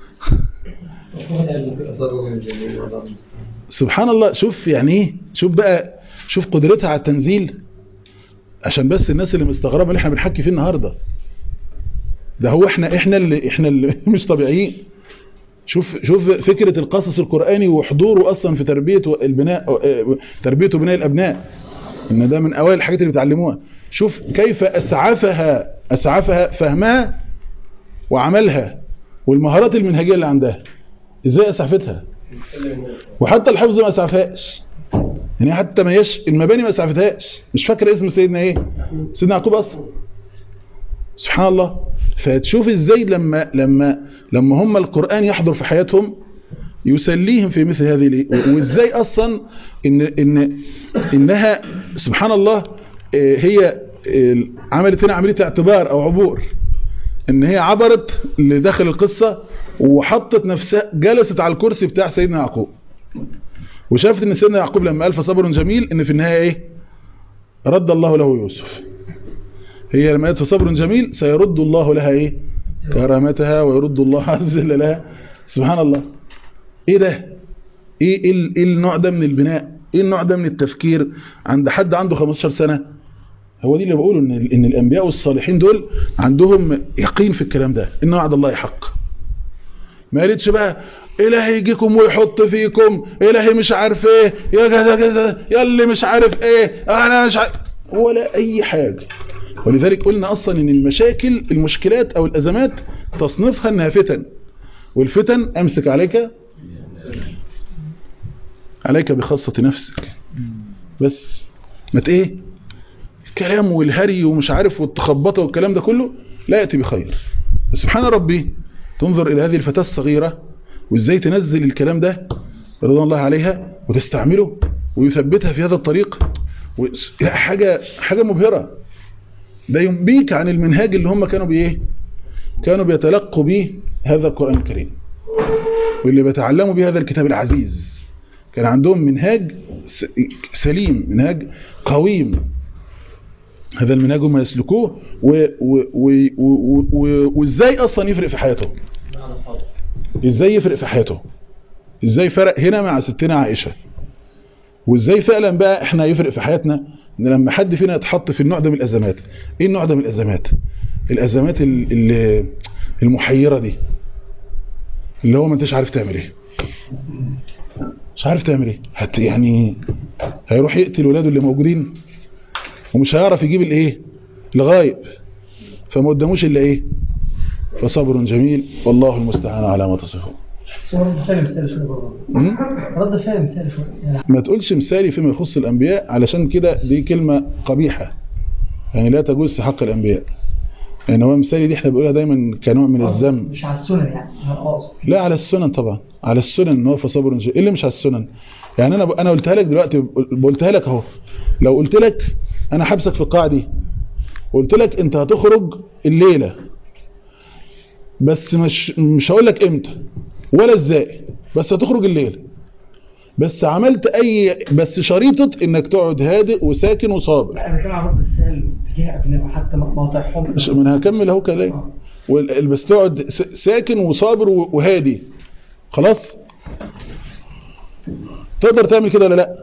سبحان الله شوف يعني ايه شوف بقى شوف قدرتها على التنزيل عشان بس الناس اللي مستغربه اللي احنا بنحكي فيه النهارده ده هو احنا احنا اللي احنا اللي مش طبيعيين شوف شوف فكره القصص القراني وحضوره اصلا في تربيه البناء تربيه وبناء الابناء ان ده من اوائل الحاجات اللي بتعلموها شوف كيف اسعفها اسعفها فهمها وعملها والمهارات المنهجيه اللي عندها ازاي اسعفتها وحتى الحفظ ما اسعفهاش يعني حتى ما يش المباني ما اسعفتهاش مش فاكر اسم سيدنا ايه سيدنا يعقوب اصلا سبحان الله فتشوف ازاي لما لما لما هم القرآن يحضر في حياتهم يسليهم في مثل هذه ال- وازاي اصلا ان ان انها سبحان الله آه، هي آه، عملت هنا عمليه اعتبار او عبور ان هي عبرت لداخل القصه وحطت نفسها جلست على الكرسي بتاع سيدنا يعقوب وشافت ان سيدنا يعقوب لما قال فصبر جميل ان في النهايه ايه رد الله له يوسف هي لما قالت فصبر جميل سيرد الله لها ايه كرامتها ويرد الله عز وجل لها سبحان الله ايه ده ايه ايه ال- إيه النوع ده من البناء ايه النوع ده من التفكير عند حد عنده 15 سنة هو دي اللي بقوله ان ان الانبياء والصالحين دول عندهم يقين في الكلام ده ان وعد الله حق ما قالتش بقى الهي يجيكم ويحط فيكم الهي مش عارف ايه يا كذا كذا يا اللي مش عارف ايه انا مش عارف ولا اي حاجه ولذلك قلنا اصلا ان المشاكل المشكلات او الازمات تصنيفها انها فتن والفتن امسك عليك عليك بخاصة نفسك بس ما ت- ايه الكلام والهري ومش عارف والتخبطه والكلام ده كله لا يأتي بخير سبحان ربي تنظر إلى هذه الفتاة الصغيرة وإزاي تنزل الكلام ده رضوان الله عليها وتستعمله ويثبتها في هذا الطريق و- لا، حاجة حاجة مبهرة ده ينبيك عن المنهاج اللي هم كانوا بإيه كانوا بيتلقوا به هذا القرآن الكريم واللي بيتعلموا به هذا الكتاب العزيز كان عندهم منهاج س- سليم منهاج قويم هذا المنهاج هم يسلكوه و- و- و- و- و- وازاي اصلا يفرق في حياتهم ازاي يفرق في حياته ازاي فرق هنا مع ستنا عائشة وازاي فعلا بقى احنا يفرق في حياتنا ان لما حد فينا يتحط في النوع ده من الازمات ايه النوع ده من الازمات الازمات ال- ال- المحيرة دي اللي هو ما انتش عارف تعمل ايه مش عارف تعمل ايه هت يعني هيروح يقتل ولاده اللي موجودين ومش هيعرف يجيب الايه الغايب فما قداموش الا ايه فصبر جميل والله المستعان على ما تصفون هو رد فعل مثالي شوية برضه م? رد فعل مثالي شوية يعني ما تقولش مثالي فيما يخص الانبياء علشان كده دي كلمة قبيحة يعني لا تجوز في حق الانبياء يعني هو مثالي دي احنا بنقولها دايما كنوع من الذم مش على السنن يعني انا اقصد لا على السنن طبعا على السنن ان هو فصبر جميل ايه اللي مش على السنن يعني انا انا قلتها لك دلوقتي قلتها لك اهو لو قلت لك انا حابسك في القاعه دي وقلت لك انت هتخرج الليله بس مش مش هقول لك امتى ولا ازاي بس هتخرج الليله بس عملت اي بس شريطه انك تقعد هادئ وساكن وصابر لا انا بتكلم عن رد الفعل تجاه ابنائه حتى مقاطعهم مش- ما انا هكمل اهو كلام وال- بس تقعد س- ساكن وصابر و- وهادي خلاص تقدر تعمل كده ولا لا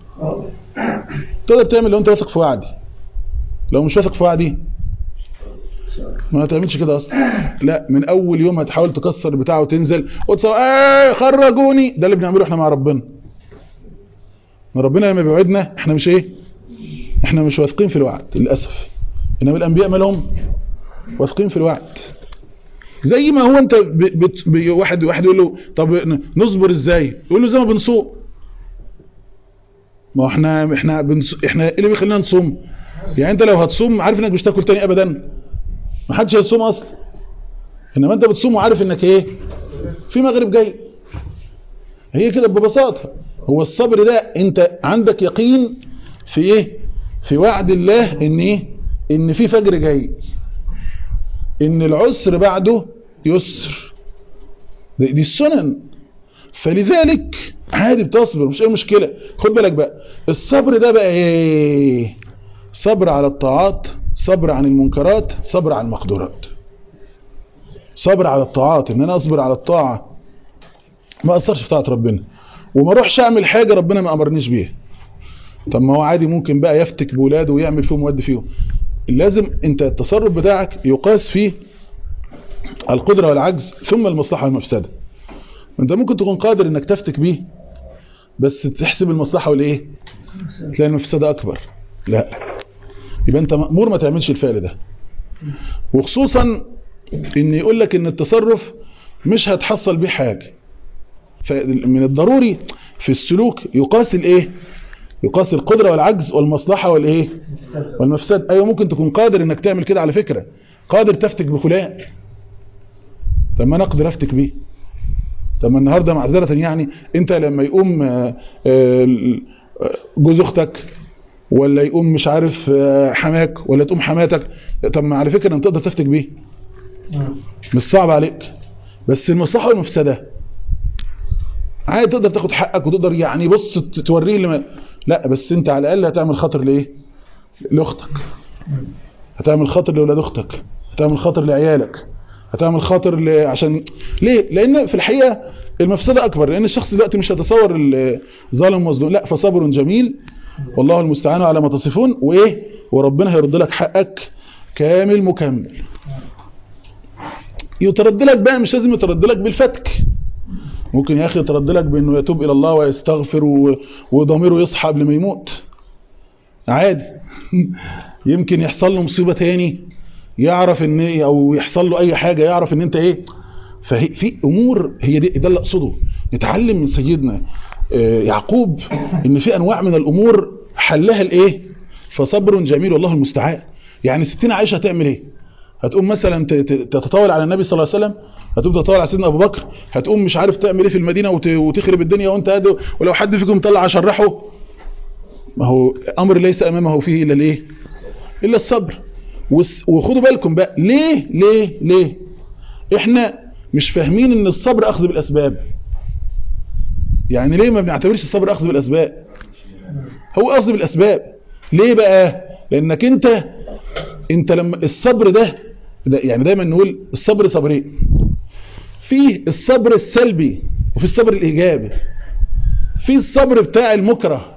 تقدر تعمل لو انت واثق في وعدي لو مش واثق في وعدي ما تعملش كده اصلا لا من اول يوم هتحاول تكسر بتاعه وتنزل وتسوي ايه خرجوني ده اللي بنعمله احنا مع ربنا ما ربنا لما بيوعدنا احنا مش ايه احنا مش واثقين في الوعد للاسف انما الانبياء مالهم واثقين في الوعد زي ما هو انت ب... بت... ب... واحد واحد يقول له طب ن- نصبر ازاي يقول له زي ما بنصوم ما هو احنا احنا بنص... احنا ايه اللي بيخلينا نصوم يعني انت لو هتصوم عارف انك مش تاكل تاني ابدا ما حدش هيصوم اصلا انما انت بتصوم وعارف انك ايه في مغرب جاي هي كده ببساطه هو الصبر ده انت عندك يقين في ايه في وعد الله ان ايه ان في فجر جاي ان العسر بعده يسر دي دي السنن فلذلك عادي بتصبر مش اي مشكلة خد بالك بقى الصبر ده بقى ايه صبر على الطاعات صبر عن المنكرات صبر عن المقدورات صبر على الطاعات ان انا اصبر على الطاعه ما اثرش في طاعه ربنا وما اروحش اعمل حاجه ربنا ما امرنيش بيها طب ما هو عادي ممكن بقى يفتك بولاده ويعمل فيهم ويودي فيهم لازم انت التصرف بتاعك يقاس فيه القدره والعجز ثم المصلحه والمفسده انت ممكن تكون قادر انك تفتك بيه بس تحسب المصلحه والايه تلاقي المفسده اكبر لا يبقى انت مأمور ما تعملش الفعل ده وخصوصا ان يقول لك ان التصرف مش هتحصل بيه حاجه فمن الضروري في السلوك يقاس الايه يقاس القدره والعجز والمصلحه والايه والمفسد ايوه ممكن تكون قادر انك تعمل كده على فكره قادر تفتك بفلان طب ما انا اقدر افتك بيه طب ما النهارده معذره يعني انت لما يقوم آه، آه، جوز اختك ولا يقوم مش عارف آه، حماك ولا تقوم حماتك طب ما على فكره انت تقدر تفتك بيه مش صعب عليك بس المصلحه والمفسده عادي تقدر تاخد حقك وتقدر يعني بص ت- توريه لما لا بس انت على الاقل هتعمل خاطر لايه لاختك هتعمل خاطر لاولاد اختك هتعمل خاطر لعيالك هتعمل خاطر ل... عشان ليه لان في الحقيقه المفسده اكبر لان الشخص دلوقتي مش هيتصور الظالم مظلوم لا فصبر جميل والله المستعان على ما تصفون وايه وربنا هيرد لك حقك كامل مكمل يترد لك بقى مش لازم يترد لك بالفتك ممكن يا اخي يترد لك بانه يتوب الى الله ويستغفر و... وضميره يصحى قبل ما يموت عادي يمكن يحصل له مصيبه تاني يعرف ان إيه او يحصل له اي حاجه يعرف ان انت ايه فهي في امور هي دي ده اللي اقصده نتعلم من سيدنا آه، يعقوب ان في انواع من الامور حلها الايه فصبر جميل والله المستعان يعني ستين عائشه هتعمل ايه هتقوم مثلا ت- ت- تتطاول على النبي صلى الله عليه وسلم هتقوم تتطاول على سيدنا ابو بكر هتقوم مش عارف تعمل ايه في المدينه وت- وتخرب الدنيا وانت قاعد ولو حد فيكم طلع شرحه ما هو امر ليس امامه فيه الا الايه الا الصبر وس- وخدوا بالكم بقى ليه ليه ليه احنا مش فاهمين ان الصبر اخذ بالاسباب يعني ليه ما بنعتبرش الصبر اخذ بالاسباب هو اخذ بالاسباب ليه بقى لانك انت انت لما الصبر ده, ده يعني دايما نقول الصبر صبرين فيه الصبر السلبي وفي الصبر الايجابي في الصبر بتاع المكره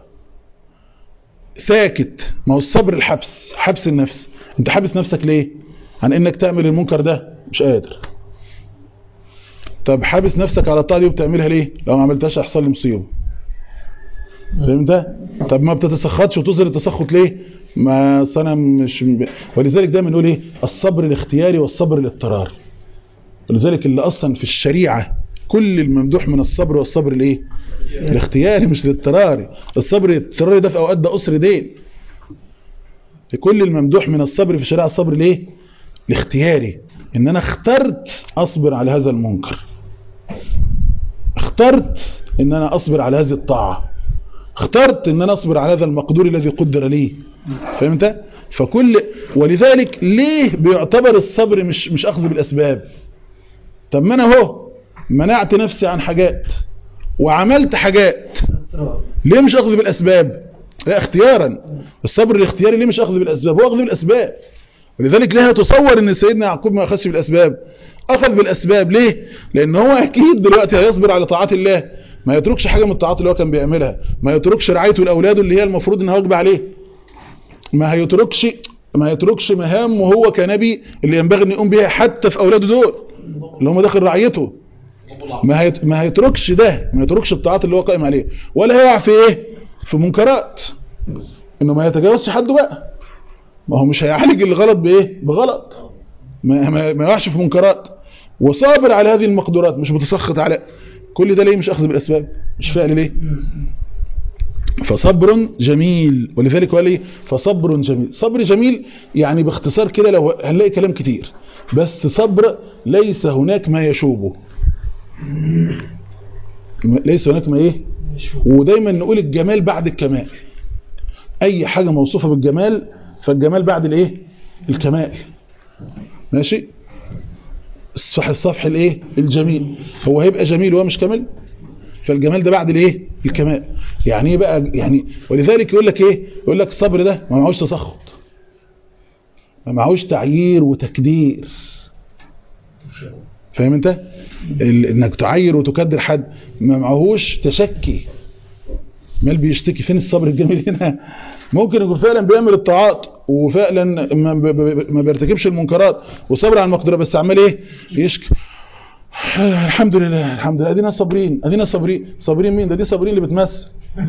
ساكت ما هو الصبر الحبس حبس النفس انت حابس نفسك ليه عن انك تعمل المنكر ده مش قادر طب حابس نفسك على الطاعه دي وبتعملها ليه لو ما عملتهاش هيحصل لي مصيبه فهمت طب ما بتتسخطش وتظهر التسخط ليه ما أصل انا مش ولذلك دايما نقول ايه الصبر الاختياري والصبر الاضطراري ولذلك اللي اصلا في الشريعه كل الممدوح من الصبر والصبر الايه الاختياري مش الاضطراري الصبر الاضطراري ده في اوقات ده اسر دين كل الممدوح من الصبر في الشريعه الصبر الايه الاختياري ان انا اخترت اصبر على هذا المنكر اخترت ان انا اصبر على هذه الطاعه اخترت ان انا اصبر على هذا المقدور الذي قدر لي فهمت فكل ولذلك ليه بيعتبر الصبر مش مش اخذ بالاسباب طب ما انا اهو منعت نفسي عن حاجات وعملت حاجات ليه مش اخذ بالاسباب لا اختيارا الصبر الاختياري ليه مش اخذ بالاسباب هو اخذ بالاسباب ولذلك ليه تصور ان سيدنا يعقوب ما اخذش بالاسباب اخذ بالاسباب ليه لان هو اكيد دلوقتي هيصبر على طاعات الله ما يتركش حاجه من الطاعات اللي هو كان بيعملها ما يتركش رعايته لاولاده اللي هي المفروض انها واجبه عليه ما هيتركش ما يتركش مهام وهو كنبي اللي ينبغي ان يقوم بيها حتى في اولاده دول اللي هم داخل رعيته ما هيت... ما هيتركش ده ما يتركش الطاعات اللي هو قائم عليها ولا هيقع في ايه في منكرات انه ما يتجاوزش حده بقى ما هو مش هيعالج الغلط بايه بغلط ما ما, ما يقعش في منكرات وصابر على هذه المقدورات مش متسخط على كل ده ليه مش اخذ بالاسباب مش فعل ليه فصبر جميل ولذلك قال ايه فصبر جميل صبر جميل يعني باختصار كده لو هنلاقي كلام كتير بس صبر ليس هناك ما يشوبه ليس هناك ما ايه ودايما نقول الجمال بعد الكمال اي حاجة موصوفة بالجمال فالجمال بعد الايه الكمال ماشي الصفح الصفح الايه الجميل هو هيبقى جميل وهو مش كامل فالجمال ده بعد الايه الكمال يعني ايه بقى يعني ولذلك يقول لك ايه يقول لك الصبر ده ما معهوش تسخط ما معهوش تعيير وتكدير فاهم انت ال- انك تعير وتكدر حد ما معهوش تشكي مال بيشتكي فين الصبر الجميل هنا ممكن يكون فعلا بيعمل الطاعات وفعلا ما, ب- ب- ما بيرتكبش المنكرات وصبر على المقدره بس عمال ايه يشكي الحمد لله الحمد لله ادينا صابرين ادينا صابرين صابرين مين ده دي صابرين اللي بتمثل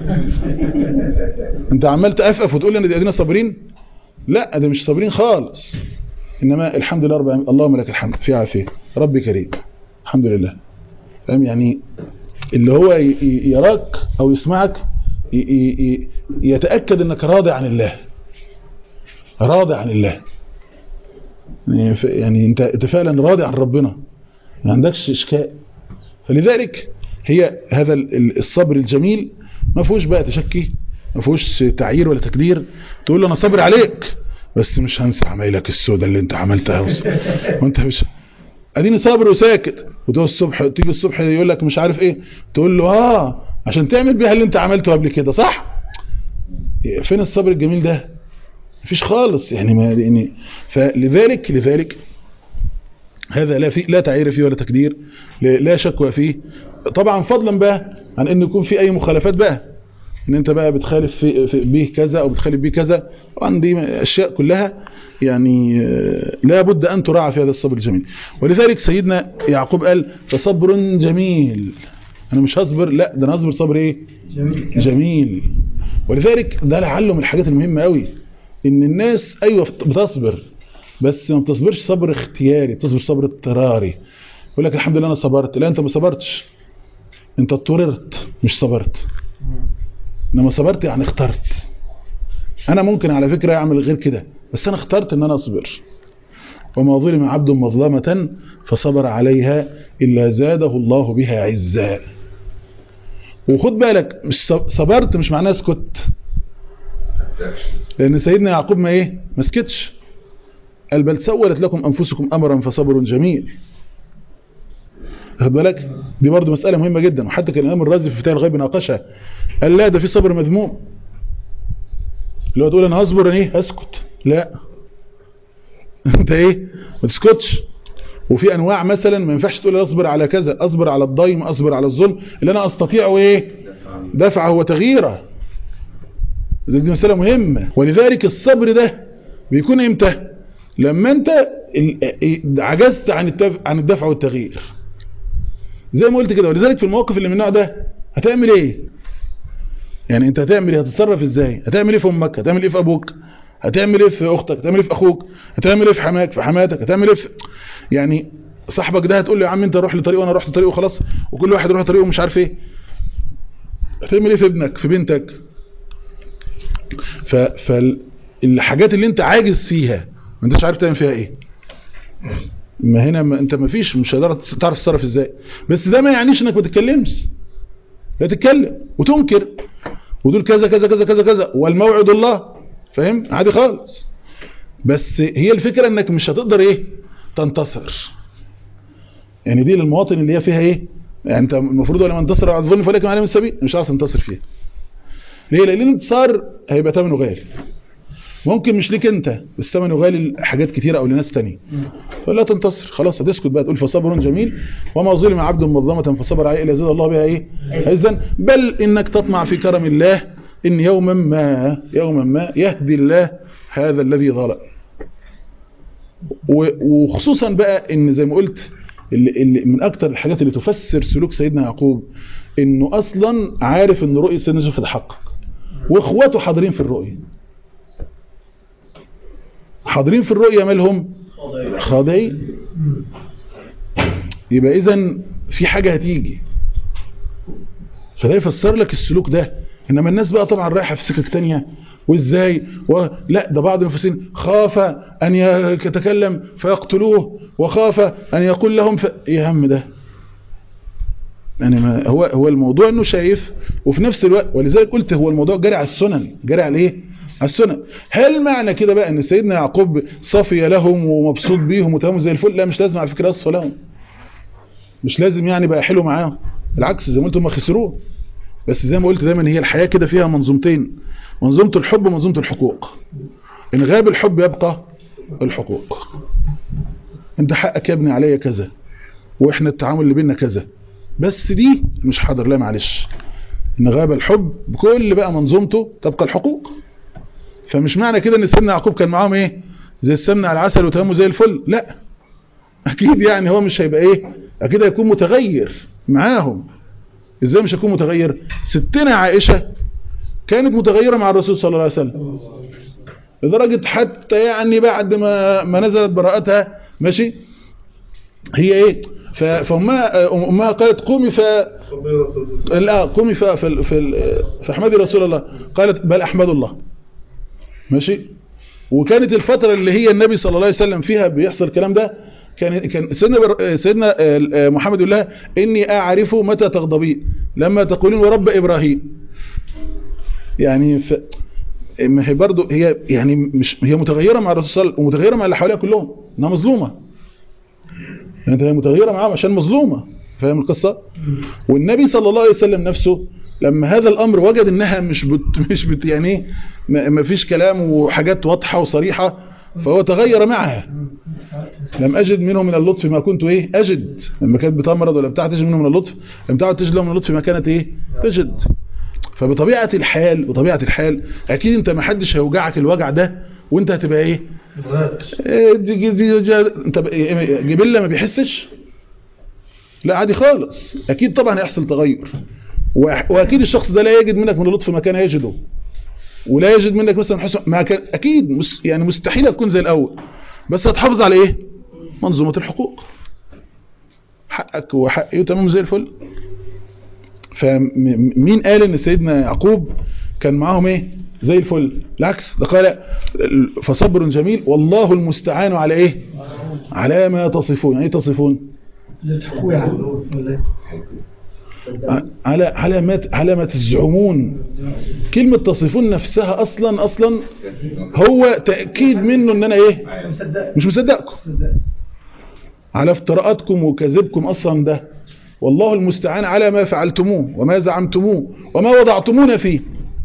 انت عمال تقفقف وتقول لي ان دي ادينا صابرين لا ده مش صابرين خالص انما الحمد لله رب العالمين اللهم لك الحمد في عافيه ربي كريم الحمد لله فاهم يعني اللي هو ي- ي- يراك او يسمعك ي- ي- ي- يتاكد انك راضي عن الله راضي عن الله يعني ف- يعني انت انت فعلا راضي عن ربنا ما عندكش اشكال فلذلك هي هذا ال- ال- الصبر الجميل ما فيهوش بقى تشكي ما فيهوش تعيير ولا تقدير تقول له انا صابر عليك بس مش هنسى عمايلك السوداء اللي انت عملتها وس- وانت مش اديني صابر وساكت وتقول الصبح تيجي الصبح يقول لك مش عارف ايه تقول له اه عشان تعمل بيها اللي انت عملته قبل كده صح فين الصبر الجميل ده مفيش خالص يعني ما يعني فلذلك لذلك هذا لا في لا تعير فيه ولا تقدير لا لا شكوى فيه طبعا فضلا بقى عن ان يكون في اي مخالفات بقى ان انت بقى بتخالف في في به كذا او بتخالف به كذا طبعا دي اشياء كلها يعني آه، لا بد ان تراعى في هذا الصبر الجميل ولذلك سيدنا يعقوب قال فصبر جميل انا مش هصبر لا ده انا هصبر صبر ايه جميل ولذلك ده لعله من الحاجات المهمه قوي ان الناس ايوه بتصبر بس ما بتصبرش صبر اختياري بتصبر صبر اضطراري يقول لك الحمد لله انا صبرت لا انت ما صبرتش انت اضطررت مش صبرت انما صبرت يعني اخترت انا ممكن على فكرة اعمل غير كده بس انا اخترت ان انا اصبر وما ظلم عبد مظلمة فصبر عليها الا زاده الله بها عزا وخد بالك مش ص- صبرت مش معناه اسكت لان سيدنا يعقوب ما ايه ما سكتش قال بل سولت لكم انفسكم امرا فصبر جميل خد بالك دي برضو مسألة مهمة جدا وحتى كان الإمام الرازي في فتاة الغيب ناقشها قال لا ده في صبر مذموم اللي هو تقول أنا هصبر أنا إيه هسكت لا أنت إيه ما تسكتش وفي أنواع مثلا ما ينفعش تقول أصبر على كذا أصبر على الضيم أصبر على الظلم اللي أنا أستطيع إيه دفعه وتغييره دي مسألة مهمة ولذلك الصبر ده بيكون إمتى لما أنت ال- عجزت عن التف... عن الدفع والتغيير زي ما قلت كده ولذلك في المواقف اللي من النوع ده هتعمل ايه يعني انت هتعمل ايه هتتصرف ازاي هتعمل ايه في امك هتعمل ايه في ابوك هتعمل ايه في اختك هتعمل ايه في اخوك هتعمل ايه في حماك في حماتك هتعمل ايه في يعني صاحبك ده هتقول له يا عم انت روح لطريق وانا رحت لطريق وخلاص وكل واحد يروح لطريقه ومش عارف ايه هتعمل ايه في ابنك في بنتك ف فالحاجات اللي انت عاجز فيها ما انتش عارف تعمل فيها ايه ما هنا ما انت ما فيش مش هتقدر تعرف تتصرف ازاي بس ده ما يعنيش انك ما تتكلمش لا تتكلم وتنكر ودول كذا كذا كذا كذا كذا والموعد الله فاهم عادي خالص بس هي الفكرة انك مش هتقدر ايه تنتصر يعني دي للمواطن اللي هي فيها ايه يعني انت المفروض لما انتصر على الظلم فلك عليه السبيل مش عارف تنتصر فيها ليه لان الانتصار هيبقى ثمنه غالي ممكن مش ليك انت بس ثمنه غالي لحاجات كتيره او لناس تانية فلا تنتصر خلاص هتسكت بقى تقول فصبر جميل وما ظلم عبد مظلمة فصبر عليه الا زاد الله بها ايه عزا بل انك تطمع في كرم الله ان يوما ما يوما ما يهدي الله هذا الذي ظلم و- وخصوصا بقى ان زي ما قلت اللي اللي من اكتر الحاجات اللي تفسر سلوك سيدنا يعقوب انه اصلا عارف ان رؤيه سيدنا يوسف تتحقق واخواته حاضرين في الرؤيه حاضرين في الرؤيه مالهم خاضعين يبقى اذا في حاجه هتيجي فده يفسر لك السلوك ده انما الناس بقى طبعا رايحه في سكك تانية وازاي و... لا ده بعض المفسرين خاف ان يتكلم فيقتلوه وخاف ان يقول لهم ف... ايه يا هم ده يعني ما هو هو الموضوع انه شايف وفي نفس الوقت ولذلك قلت هو الموضوع جاري على السنن جاري على ايه على السنن هل معنى كده بقى ان سيدنا يعقوب صفي لهم ومبسوط بيهم وتمام زي الفل لا مش لازم على فكره اصفى لهم مش لازم يعني بقى حلو معاهم بالعكس زي ما قلت هم خسروه بس زي ما قلت دايما هي الحياة كده فيها منظومتين منظومة الحب ومنظومة الحقوق إن غاب الحب يبقى الحقوق انت حقك يا ابني عليا كذا واحنا التعامل اللي بيننا كذا بس دي مش حاضر لا معلش ان غاب الحب بكل بقى منظومته تبقى الحقوق فمش معنى كده ان سيدنا يعقوب كان معاهم ايه زي السمنه على العسل وتمامه زي الفل لا اكيد يعني هو مش هيبقى ايه اكيد هيكون متغير معاهم ازاي مش هيكون متغير ستنا عائشه كانت متغيره مع الرسول صلى الله عليه وسلم لدرجه حتى يعني بعد ما ما نزلت براءتها ماشي هي ايه ف- فامها امها قالت قومي ف لا قومي ف في في فاحمدي رسول الله قالت بل احمد الله ماشي وكانت الفترة اللي هي النبي صلى الله عليه وسلم فيها بيحصل الكلام ده كان كان سيدنا بر- سيدنا آه، محمد يقول لها اني اعرف متى تغضبين لما تقولين ورب ابراهيم يعني ف ما هي برضه هي يعني مش هي متغيره مع الرسول صلى الله عليه وسلم ومتغيره مع اللي حواليها كلهم انها مظلومه يعني هي متغيره معاهم عشان مظلومه فاهم القصه والنبي صلى الله عليه وسلم نفسه لما هذا الامر وجد انها مش بت مش بت يعني إيه، ما ما فيش كلام وحاجات واضحه وصريحه فهو تغير معها لم اجد منه من اللطف ما كنت ايه اجد لما كانت بتمرض ولا بتاع تجد منه من اللطف لم تعد تجد له من اللطف ما كانت ايه تجد فبطبيعه الحال بطبيعه الحال اكيد انت ما حدش هيوجعك الوجع ده وانت هتبقى ايه إيه دي دي دي دي انت ب- إيه، جبله ما بيحسش لا عادي خالص اكيد طبعا هيحصل تغير وأح- واكيد الشخص ده لا يجد منك من اللطف ما كان يجده ولا يجد منك مثلا حسن ما كان اكيد مس يعني مستحيل تكون زي الاول بس هتحافظ على ايه منظومه الحقوق حقك وحقي وتمام زي الفل فمين قال ان سيدنا يعقوب كان معاهم ايه زي الفل بالعكس ده قال فصبر جميل والله المستعان على ايه على ما تصفون يعني ايه تصفون اللي بتحكوه يعني ولا إيه؟ على على ما على ما تزعمون كلمة تصفون نفسها اصلا اصلا هو تأكيد منه ان انا ايه مصدق مش مصدقكم مصدق على افتراءاتكم وكذبكم اصلا ده والله المستعان على ما فعلتموه وما زعمتموه وما وضعتمونا فيه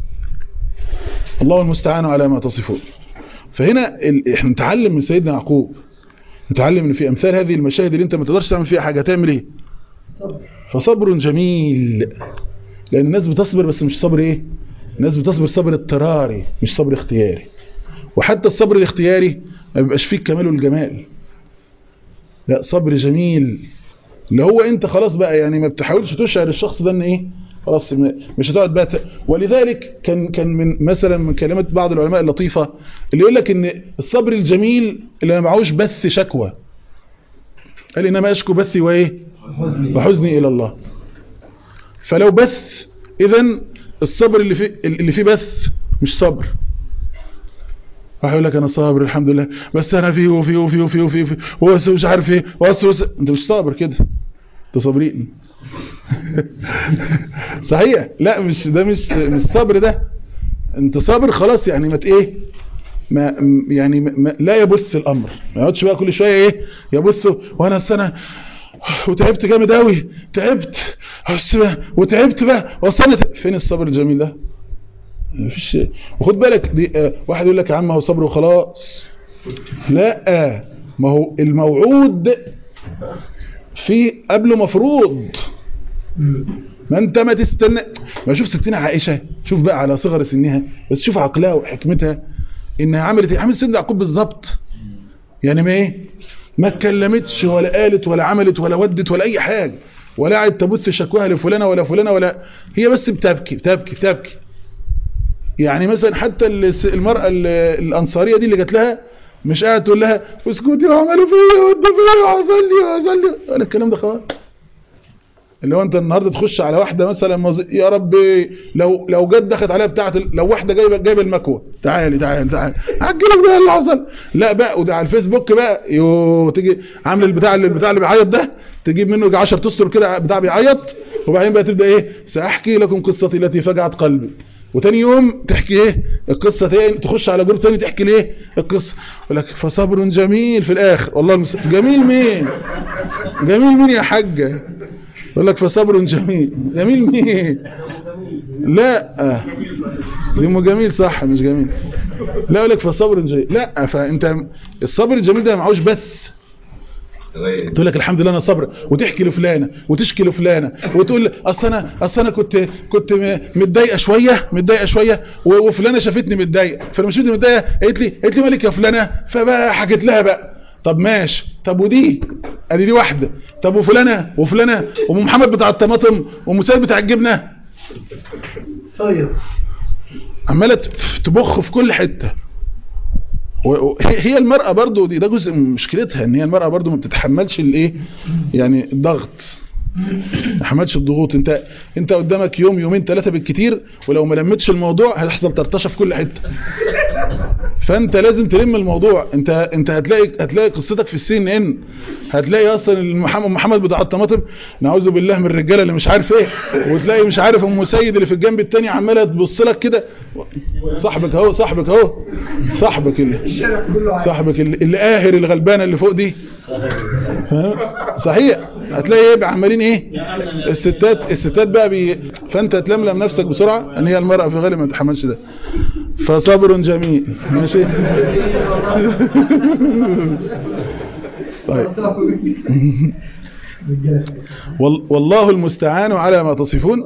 الله المستعان على ما تصفون فهنا ال... احنا نتعلم من سيدنا يعقوب نتعلم ان في امثال هذه المشاهد اللي انت ما تقدرش تعمل فيها حاجه تعمل ايه صبر فصبر جميل لان الناس بتصبر بس مش صبر ايه الناس بتصبر صبر اضطراري مش صبر اختياري وحتى الصبر الاختياري ما بيبقاش فيه الكمال والجمال لا صبر جميل اللي هو انت خلاص بقى يعني ما بتحاولش تشعر الشخص ده ان ايه خلاص م- مش هتقعد بقى ت- ولذلك كان كان من مثلا من كلمات بعض العلماء اللطيفه اللي يقول لك ان الصبر الجميل اللي ما معهوش بث شكوى قال انما اشكو بثي وايه وحزني الى الله فلو بث اذا الصبر اللي فيه اللي فيه بث مش صبر واحد يقول لك انا صابر الحمد لله بس انا فيه وفيه وفيه وفيه وفيه, وفيه وبس مش عارف ايه وبس وبس انت مش صابر كده انت صابرين صحيح لا مش ده مش مش صبر ده انت صابر خلاص يعني ما ت- ايه ما يعني ما لا يبث الامر ما يقعدش بقى كل شويه ايه يبث وانا السنه وتعبت جامد قوي تعبت بس بقى وتعبت بقى وصلت فين الصبر الجميل ده مفيش وخد بالك دي آه، واحد يقول لك يا عم هو صبر وخلاص لا ما هو الموعود في قبله مفروض ما انت ما تستنى ما شوف ستنا عائشة شوف بقى على صغر سنها بس شوف عقلها وحكمتها انها عملت ايه عملت سيدنا يعقوب بالظبط يعني ما ايه ما اتكلمتش ولا قالت ولا عملت ولا ودت ولا اي حاجة ولا قعدت تبث شكواها لفلانة ولا فلانة ولا هي بس بتبكي بتبكي بتبكي يعني مثلا حتى الس- المرأة ال- الأنصارية دي اللي جات لها مش قاعد تقول لها اسكتي وعملوا فيا وانت فيا وصلي وصلي ولا الكلام ده خلاص اللي هو انت النهارده تخش على واحده مثلا مز... يا رب لو لو جت دخلت عليها بتاعه ال... لو واحده جايبه جايبه المكوه تعالي تعالي تعالي احكي لك بقى اللي حصل لا بقى وده على الفيسبوك بقى يو تيجي عامل البتاع اللي البتاع اللي بيعيط ده تجيب منه 10 تستر كده بتاع بيعيط وبعدين بقى تبدا ايه ساحكي لكم قصتي التي فجعت قلبي وتاني يوم تحكي ايه القصه تاني تخش على جروب تاني تحكي ليه القصه يقول لك فصبر جميل في الاخر والله المس... جميل مين جميل مين يا حاجه يقول لك فصبر جميل جميل مين لا دي مو جميل صح مش جميل لا يقول لك فصبر جميل لا فانت الصبر الجميل ده معهوش بث تغير تقول لك الحمد لله انا صبر وتحكي لفلانه وتشكي لفلانه وتقول اصل انا اصل انا كنت كنت م- متضايقه شويه متضايقه شويه و- وفلانه شافتني متضايقه فلما شفتني متضايقه قالت لي قالت لي مالك يا فلانه فبقى حكيت لها بقى طب ماشي طب ودي ادي دي واحده طب وفلانه وفلانه وام محمد بتاع الطماطم وام سيد بتاع الجبنه طيب عماله ت- تبخ في كل حته و- و- هي هي المرأة برضو دي ده جزء من مشكلتها ان هي المرأة برضو ما بتتحملش الايه يعني الضغط ما تتحملش الضغوط انت انت قدامك يوم يومين ثلاثة بالكتير ولو ما لمتش الموضوع هتحصل طرطشه في كل حتة فانت لازم تلم الموضوع انت انت هتلاقي هتلاقي قصتك في السي ان ان هتلاقي اصلا محمد محمد بتاع الطماطم نعوذ بالله من الرجاله اللي مش عارف ايه وتلاقي مش عارف ام سيد اللي في الجنب التاني عماله تبص لك كده صاحبك اهو صاحبك اهو صاحبك اللي الشارع كله عارف صاحبك اللي, اللي قاهر الغلبانه اللي فوق دي فاهم؟ صحيح هتلاقي ايه بقى عمالين ايه الستات الستات بقى بي فانت تلملم نفسك بسرعه ان هي المراه في غالب ما تتحملش ده فصبر جميل ماشي طيب وال- والله المستعان على ما تصفون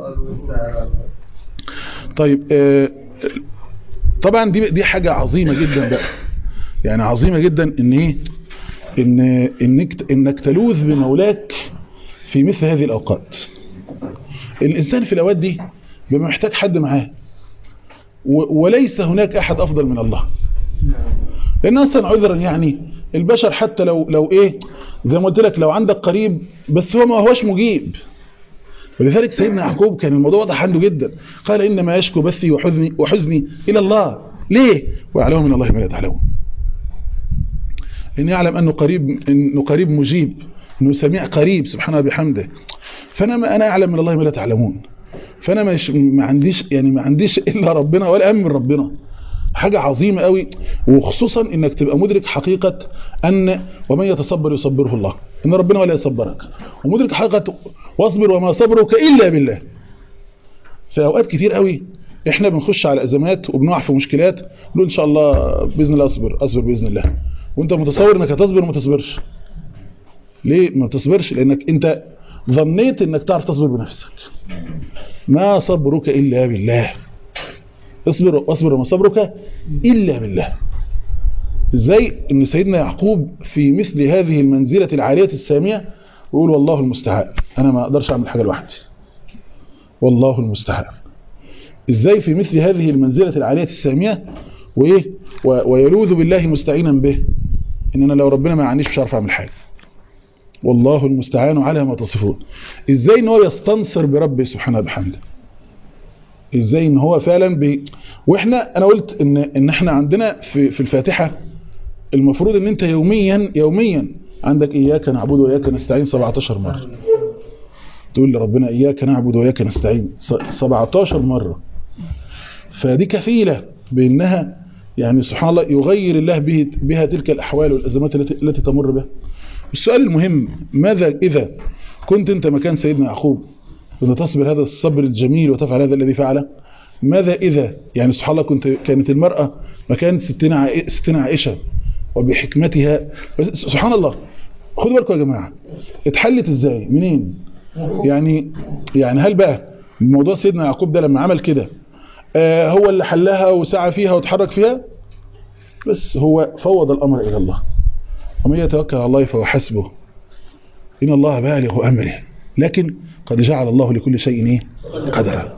طيب آه، طبعا دي دي حاجه عظيمه جدا بقى يعني عظيمه جدا ان ايه ان انك انك تلوذ بمولاك في مثل هذه الاوقات الانسان في الاوقات دي بيبقى محتاج حد معاه و- وليس هناك احد افضل من الله لان اصلا عذرا يعني البشر حتى لو لو ايه زي ما قلت لك لو عندك قريب بس هو ما هوش مجيب ولذلك سيدنا يعقوب كان الموضوع واضح عنده جدا قال انما يشكو بثي وحزني وحزني الى الله ليه ويعلم من الله ما لا تعلمون ان يعلم انه قريب انه قريب مجيب انه سميع قريب سبحانه وبحمده فانا ما انا اعلم من الله ما لا تعلمون فانا مش ما عنديش يعني ما عنديش الا ربنا ولا امن من ربنا حاجة عظيمة قوي وخصوصا انك تبقى مدرك حقيقة ان ومن يتصبر يصبره الله ان ربنا ولا يصبرك ومدرك حقيقة واصبر وما صبرك الا بالله في اوقات كتير قوي احنا بنخش على ازمات وبنقع في مشكلات نقول ان شاء الله باذن الله اصبر اصبر باذن الله وانت متصور انك هتصبر وما تصبرش ليه ما تصبرش لانك انت ظنيت انك تعرف تصبر بنفسك ما صبرك الا بالله اصبر واصبر وما صبرك الا بالله ازاي ان سيدنا يعقوب في مثل هذه المنزله العاليه الساميه يقول والله المستعان انا ما اقدرش اعمل حاجه لوحدي والله المستعان ازاي في مثل هذه المنزله العاليه الساميه وايه و- ويلوذ بالله مستعينا به ان انا لو ربنا ما عنيش مش عارف اعمل حاجه والله المستعان على ما تصفون ازاي ان هو يستنصر بربه سبحانه وبحمده ازاي ان هو فعلا بي واحنا انا قلت ان ان احنا عندنا في في الفاتحه المفروض ان انت يوميا يوميا عندك اياك نعبد واياك نستعين 17 مره تقول لربنا اياك نعبد واياك نستعين س- 17 مره فدي كفيله بانها يعني سبحان الله يغير الله به بها تلك الاحوال والازمات التي التي تمر بها السؤال المهم ماذا اذا كنت انت مكان سيدنا يعقوب كنت تصبر هذا الصبر الجميل وتفعل هذا الذي فعله ماذا إذا يعني سبحان الله كنت كانت المرأة مكان ستنا عائ- ستنا عائشة وبحكمتها بس سبحان الله خدوا بالكم يا جماعة اتحلت ازاي منين يعني يعني هل بقى موضوع سيدنا يعقوب ده لما عمل كده آه هو اللي حلها وسعى فيها وتحرك فيها بس هو فوض الأمر إلى الله ومن يتوكل على الله فهو حسبه إن الله بالغ أمره لكن قد جعل الله لكل شيء ايه قدرا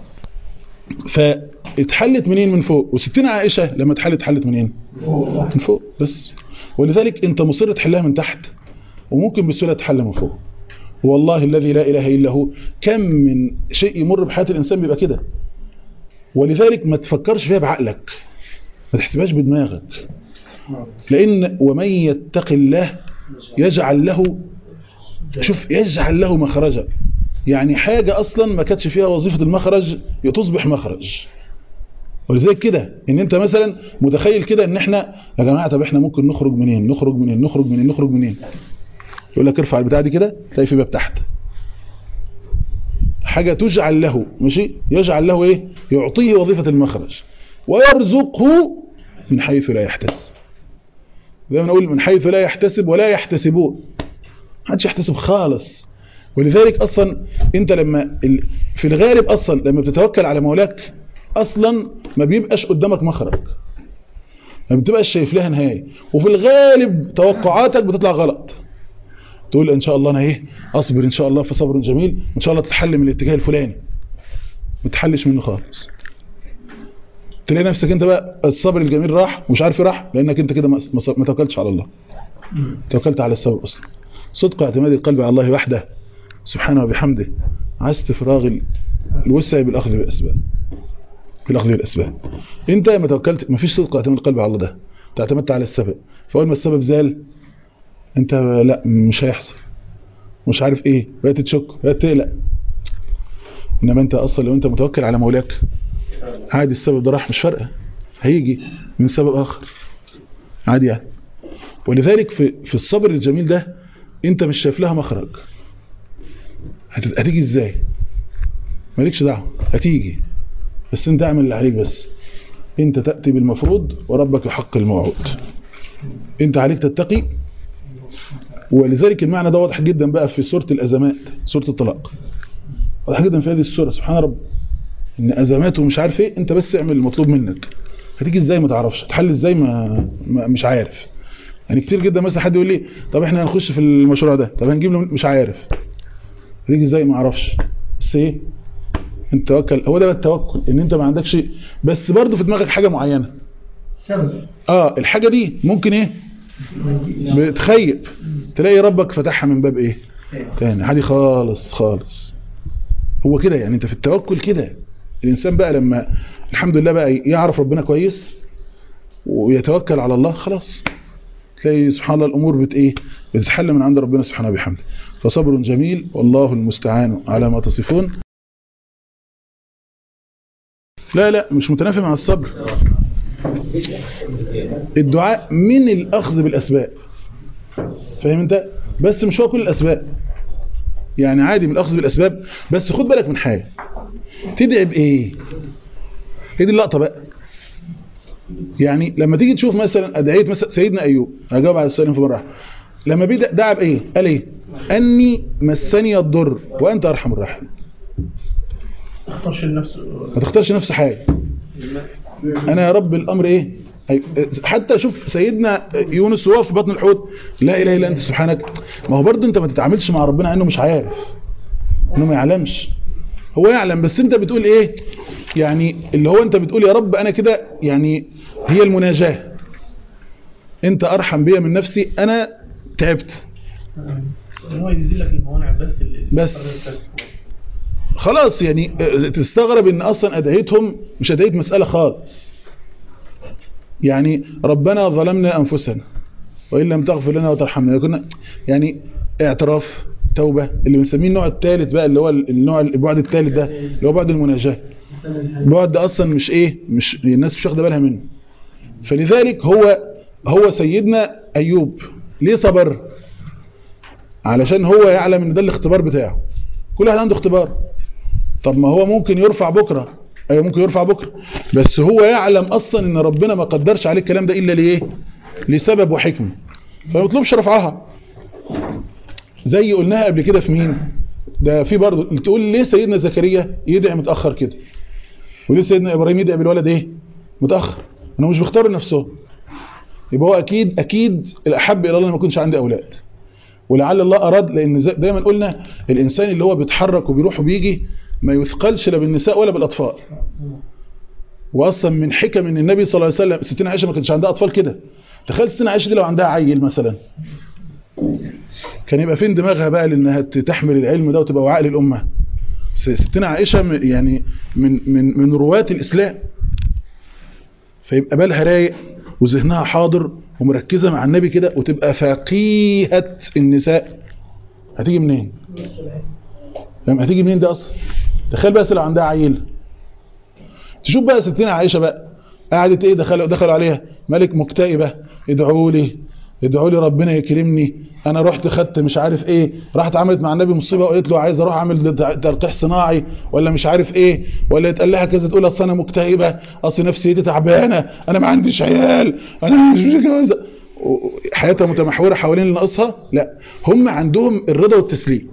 فاتحلت منين من فوق وستنا عائشة لما اتحلت اتحلت منين من فوق بس ولذلك انت مصر تحلها من تحت وممكن بسهولة تحل من فوق والله الذي لا اله الا هو كم من شيء يمر بحياة الانسان بيبقى كده ولذلك ما تفكرش فيها بعقلك ما تحسبهاش بدماغك لان ومن يتق الله يجعل له شوف يجعل له مخرجا يعني حاجة أصلا ما كانتش فيها وظيفة المخرج تصبح مخرج ولذلك كده ان انت مثلا متخيل كده ان احنا يا جماعة طب احنا ممكن نخرج منين نخرج منين نخرج منين نخرج منين يقول لك ارفع البتاع دي كده تلاقي في باب تحت حاجة تجعل له ماشي يجعل له ايه يعطيه وظيفة المخرج ويرزقه من حيث لا يحتسب زي ما نقول من حيث لا يحتسب ولا يحتسبون محدش يحتسب خالص ولذلك اصلا انت لما ال- في الغالب اصلا لما بتتوكل على مولاك اصلا ما بيبقاش قدامك مخرج ما بتبقاش شايف لها نهايه وفي الغالب توقعاتك بتطلع غلط تقول ان شاء الله انا ايه اصبر ان شاء الله فصبر جميل ان شاء الله تتحل من الاتجاه الفلاني ما تحلش منه خالص تلاقي نفسك انت بقى الصبر الجميل راح ومش عارف إيه راح لانك انت كده ما ما- ما توكلتش على الله توكلت على السبب اصلا صدق اعتماد القلب على الله وحده سبحانه وبحمده عايز استفراغ ال- الوسع بالاخذ بالاسباب بالاخذ بالاسباب انت ما توكلت ما فيش صدق اعتماد القلب على الله ده انت اعتمدت على السبب فاول ما السبب زال انت لا مش هيحصل مش عارف ايه بقيت تشك بقيت تقلق انما انت اصلا لو انت متوكل على مولاك عادي السبب ده راح مش فارقه هيجي من سبب اخر عادي يعني ولذلك في في الصبر الجميل ده انت مش شايف لها مخرج هت- هتيجي ازاي مالكش دعوه هتيجي بس انت اعمل اللي عليك بس انت تاتي بالمفروض وربك يحق الموعود انت عليك تتقي ولذلك المعنى ده واضح جدا بقى في سوره الازمات سوره الطلاق واضح جدا في هذه السوره سبحان رب ان ازمات ومش عارف ايه انت بس اعمل المطلوب منك هتيجي ازاي ما تعرفش تحل ازاي ما, ما مش عارف يعني كتير جدا مثلا حد يقول لي طب احنا هنخش في المشروع ده طب هنجيب له مش عارف هتيجي ازاي ما اعرفش بس ايه انت توكل هو ده بقى التوكل ان انت ما عندكش بس برضه في دماغك حاجه معينه سبب اه الحاجه دي ممكن ايه بتخيب تلاقي ربك فتحها من باب ايه تاني عادي خالص خالص هو كده يعني انت في التوكل كده الانسان بقى لما الحمد لله بقى يعرف ربنا كويس ويتوكل على الله خلاص تلاقي سبحان الله الامور بت ايه بتتحل من عند ربنا سبحانه وبحمده فصبر جميل والله المستعان على ما تصفون لا لا مش متنافي مع الصبر الدعاء من الاخذ بالاسباب فاهم انت بس مش هو كل الاسباب يعني عادي من الاخذ بالاسباب بس خد بالك من حاجه تدعي بايه هي دي اللقطه بقى يعني لما تيجي تشوف مثلا ادعيه مثلا سيدنا ايوب اجاوب على السؤال في مره واحدة. لما بيدعي دعا بايه قال ايه اني مسني الضر وانت ارحم الراحمين ما اختارش لنفسه ما تختارش نفس حاجه انا يا رب الامر ايه أي- حتى شوف سيدنا يونس وهو في بطن الحوت لا اله الا انت سبحانك ما هو برضه انت ما تتعاملش مع ربنا انه مش عارف انه ما يعلمش هو يعلم بس انت بتقول ايه يعني اللي هو انت بتقول يا رب انا كده يعني هي المناجاه انت ارحم بيا من نفسي انا تعبت ان هو ينزل لك الموانع بس اللي بس. خلاص يعني اه، تستغرب ان اصلا ادعيتهم مش ادعيه مساله خالص يعني ربنا ظلمنا انفسنا وان لم تغفر لنا وترحمنا كنا يعني اعتراف توبه اللي بنسميه النوع الثالث بقى اللي هو النوع البعد الثالث ده اللي هو بعد المناجاه البعد ده اصلا مش ايه مش الناس مش واخده بالها منه فلذلك هو هو سيدنا ايوب ليه صبر علشان هو يعلم ان ده الاختبار بتاعه كل واحد عنده اختبار طب ما هو ممكن يرفع بكرة ايوه ممكن يرفع بكرة بس هو يعلم اصلا ان ربنا ما قدرش عليه الكلام ده الا ليه لسبب وحكمة فما يطلبش رفعها زي قلناها قبل كده في مين ده في برضه تقول ليه سيدنا زكريا يدعي متأخر كده وليه سيدنا ابراهيم يدعي بالولد ايه متأخر انه مش بيختاروا نفسهم يبقى هو اكيد اكيد الاحب الى الله ما يكونش عندي اولاد ولعل الله أراد لأن زي- دايما قلنا الإنسان اللي هو بيتحرك وبيروح وبيجي ما يثقلش لا بالنساء ولا بالأطفال وأصلا من حكم ان النبي صلى الله عليه وسلم ستنا عائشة ما كانش عندها أطفال كده تخيل ستنا عائشة دي لو عندها عيل مثلا كان يبقى فين دماغها بقى لأنها ت- تحمل العلم ده وتبقى وعاء للأمة س- ستنا عائشة م- يعني من من من رواة الإسلام فيبقى بالها رايق وذهنها حاضر ومركزة مع النبي كده وتبقى فقيهة النساء هتيجي منين فاهم هتيجي منين ده اصلا تخيل بقى لو عندها عيل تشوف بقى ستنا عائشة بقى قعدت ايه دخلوا دخلوا عليها ملك مكتئبة ادعوا لي ادعوا لي ربنا يكرمني انا رحت خدت مش عارف ايه راحت عملت مع النبي مصيبه وقالت له عايز اروح اعمل تلقيح صناعي ولا مش عارف ايه ولا يتقال لها كذا تقول اصل انا مكتئبه اصل نفسيتي تعبانه انا ما عنديش عيال انا مش متجوزه حياتها متمحورة حوالين اللي ناقصها لا هم عندهم الرضا والتسليم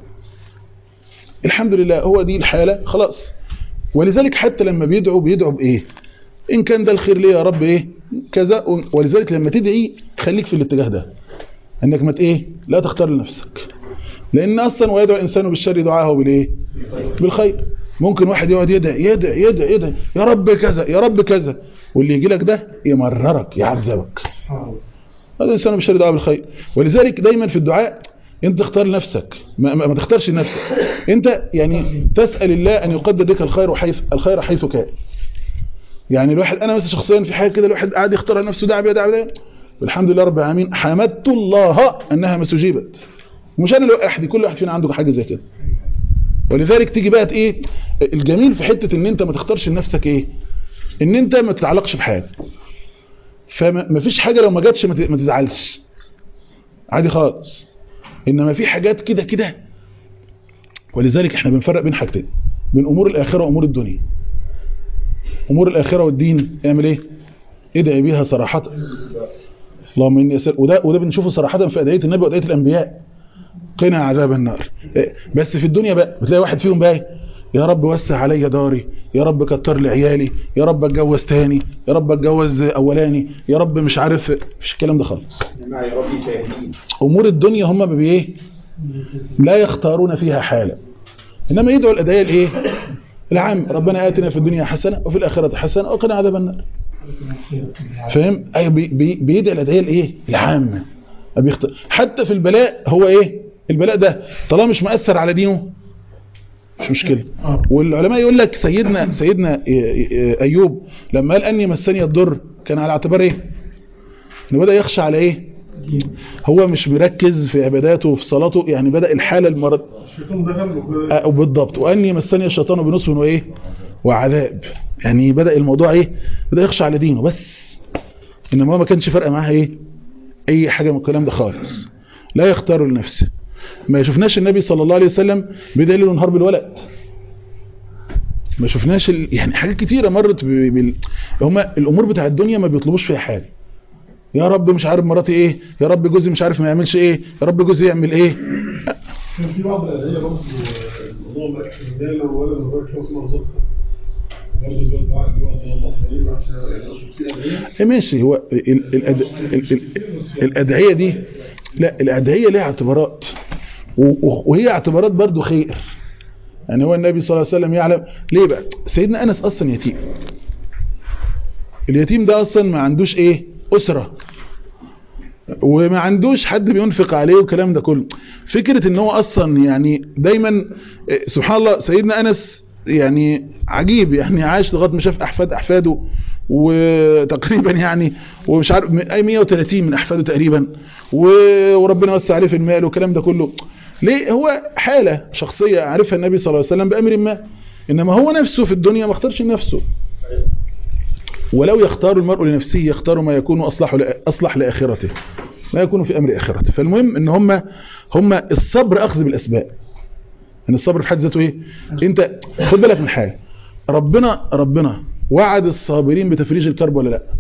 الحمد لله هو دي الحالة خلاص ولذلك حتى لما بيدعوا بيدعوا بإيه إن كان ده الخير ليه يا رب إيه كذا ولذلك لما تدعي خليك في الاتجاه ده انك ما ايه لا تختار لنفسك لان اصلا ويدعو الانسان بالشر دعاءه بالايه بالخير ممكن واحد يقعد يدعي يدعي يدعي يدعي يا رب كذا يا رب كذا واللي يجي لك ده يمررك يعذبك هذا الانسان بالشر دعاءه بالخير ولذلك دايما في الدعاء انت تختار لنفسك ما, ما, ما تختارش لنفسك انت يعني تسال الله ان يقدر لك الخير وحيث الخير حيث كان يعني الواحد انا مثلا شخصيا في حاجه كده الواحد قاعد يختار لنفسه دعوه بيها دعوه بيها والحمد لله رب العالمين حمدت الله انها ما استجيبت مش انا لوحدي كل واحد فينا عنده حاجه زي كده ولذلك تيجي بقى ايه الجميل في حته ان انت ما تختارش لنفسك ايه ان انت ما تتعلقش بحاجه فما فيش حاجه لو ما جاتش ما تزعلش عادي خالص انما في حاجات كده كده ولذلك احنا بنفرق بين حاجتين بين امور الاخره وامور الدنيا امور الاخره والدين اعمل ايه ادعي بيها صراحه اللهم اني اسال وده وده بنشوفه صراحه في ادعيه النبي وادعيه الانبياء قنا عذاب النار بس في الدنيا بقى بتلاقي واحد فيهم بقى يا رب وسع عليا داري يا رب كتر لي عيالي يا رب اتجوز تاني يا رب اتجوز اولاني يا رب مش عارف مفيش الكلام ده خالص يا ربي شاهدين امور الدنيا هم بايه لا يختارون فيها حالا انما يدعو الادعيه الايه العام ربنا آتنا في الدنيا حسنه وفي الاخره حسنه وقنا عذاب النار فاهم اي بي بي بيدعي الادعيه الايه العامه بيخت... حتى في البلاء هو ايه البلاء ده طالما مش مؤثر على دينه مش مشكله والعلماء يقول لك سيدنا سيدنا ايوب لما قال اني مسني الضر كان على اعتبار ايه انه بدا يخشى على ايه هو مش مركز في عباداته وفي صلاته يعني بدا الحاله المرض آه بالضبط واني مسني الشيطان بنصب وايه وعذاب يعني بدا الموضوع ايه بدا يخشى على دينه بس انما هو ما كانش فارقه معاه ايه اي حاجه من الكلام ده خالص لا يختار لنفسه ما شفناش النبي صلى الله عليه وسلم بيدعي له نهار بالولد ما شفناش ال... يعني حاجات كتيره مرت ب... بال... هما الامور بتاع الدنيا ما بيطلبوش فيها حاجه يا رب مش عارف مراتي ايه يا رب جوزي مش عارف ما يعملش ايه يا رب جوزي يعمل ايه في بعض الادعيه برضه الموضوع الرجاله ولا الرجال شوف منظرها برضه اللي هو الدعاء اللي هو الله خليل عشان يعني في ادعيه ماشي هو ال... الأد... ال... ال... الادعيه دي لا الادعيه ليها اعتبارات وهي اعتبارات برضو خير يعني هو النبي صلى الله عليه وسلم يعلم ليه بقى سيدنا أنس أصلا يتيم اليتيم ده أصلا ما عندوش إيه أسرة وما عندوش حد بينفق عليه والكلام ده كله فكرة ان هو أصلا يعني دايما سبحان الله سيدنا أنس يعني عجيب يعني عاش لغايه ما شاف أحفاد أحفاده وتقريبا يعني ومش عارف اي 130 من احفاده تقريبا وربنا وسع عليه في المال والكلام ده كله ليه هو حالة شخصية عرفها النبي صلى الله عليه وسلم بأمر ما إنما هو نفسه في الدنيا ما اختارش نفسه ولو يختار المرء لنفسه يختار ما يكون أصلح, أصلح لآخرته ما يكون في أمر آخرته فالمهم إن هم هم الصبر أخذ بالأسباب ان الصبر في حد ذاته ايه انت خد بالك من حاجه ربنا ربنا وعد الصابرين بتفريج الكرب ولا لا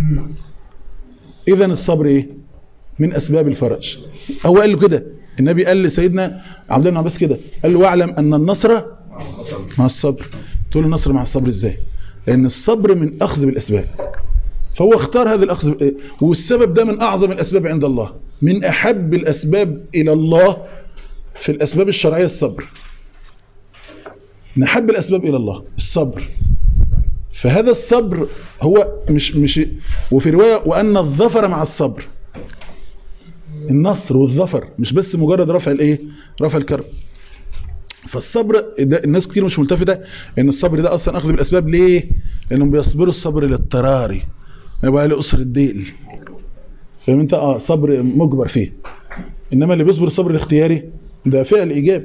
اذا الصبر ايه من اسباب الفرج هو قال له كده النبي قال لسيدنا عبد الله بن عباس كده قال له واعلم ان النصر مع الصبر تقول النصر مع الصبر ازاي لان الصبر من اخذ بالاسباب فهو اختار هذا الاخذ والسبب ده من اعظم الاسباب عند الله من احب الاسباب الى الله في الاسباب الشرعيه الصبر من احب الاسباب الى الله الصبر فهذا الصبر هو مش مش وفي روايه وان الظفر مع الصبر النصر والظفر مش بس مجرد رفع الايه رفع الكرب فالصبر ده الناس كتير مش ملتفته ان الصبر ده اصلا اخذ بالاسباب ليه لانهم بيصبروا الصبر الاضطراري يبقى له اسر الديل فاهم انت اه صبر مجبر فيه انما اللي بيصبر الصبر الاختياري ده فعل ايجاب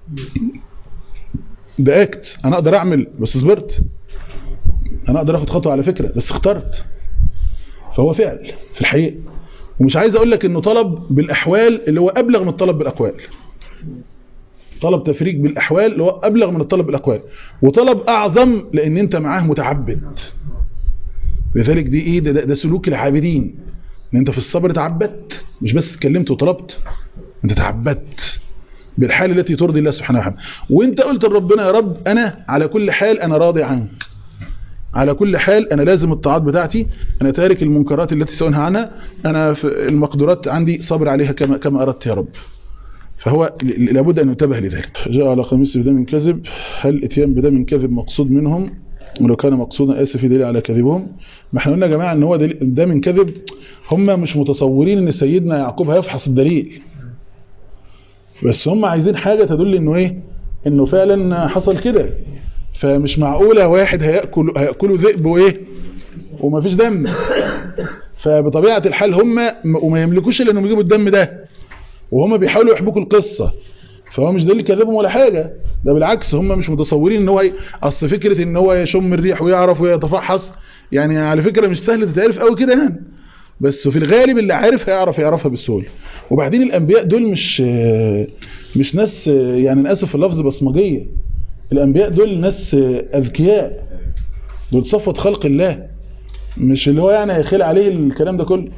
ده اكت انا اقدر اعمل بس صبرت انا اقدر اخد خطوه على فكره بس اخترت فهو فعل في الحقيقه ومش عايز اقول لك انه طلب بالاحوال اللي هو ابلغ من الطلب بالاقوال طلب تفريق بالاحوال اللي هو ابلغ من الطلب بالاقوال وطلب اعظم لان انت معاه متعبد لذلك دي ايه ده, ده, ده سلوك العابدين ان انت في الصبر تعبدت مش بس اتكلمت وطلبت انت تعبدت بالحال التي ترضي الله سبحانه وتعالى وانت قلت لربنا يا رب انا على كل حال انا راضي عنك على كل حال انا لازم الطاعات بتاعتي انا تارك المنكرات التي سأنهى عنها انا في المقدورات عندي صبر عليها كما كما اردت يا رب فهو ل- لابد ان ينتبه لذلك جاء على قميص بدم كذب هل الاتيان بدم كذب مقصود منهم ولو كان مقصودا اسف في دليل على كذبهم ما احنا قلنا يا جماعه ان هو دليل- ده من كذب هم مش متصورين ان سيدنا يعقوب هيفحص الدليل بس هم عايزين حاجه تدل انه ايه انه فعلا حصل كده فمش معقوله واحد هياكل هياكله ذئب وايه ومفيش دم فبطبيعه الحال هم وما يملكوش الا انهم يجيبوا الدم ده وهم بيحاولوا يحبكوا القصه فهو مش دليل كذبهم ولا حاجه ده بالعكس هم مش متصورين ان هو ي- اصل فكره ان هو يشم الريح ويعرف ويتفحص يعني على فكره مش سهل تتعرف قوي كده يعني بس في الغالب اللي عارف هيعرف يعرفها بسهوله وبعدين الانبياء دول مش مش ناس يعني انا اسف في اللفظ بصمجيه الانبياء دول ناس اذكياء دول صفوه خلق الله مش اللي هو يعني هيخيل عليه الكلام ده كله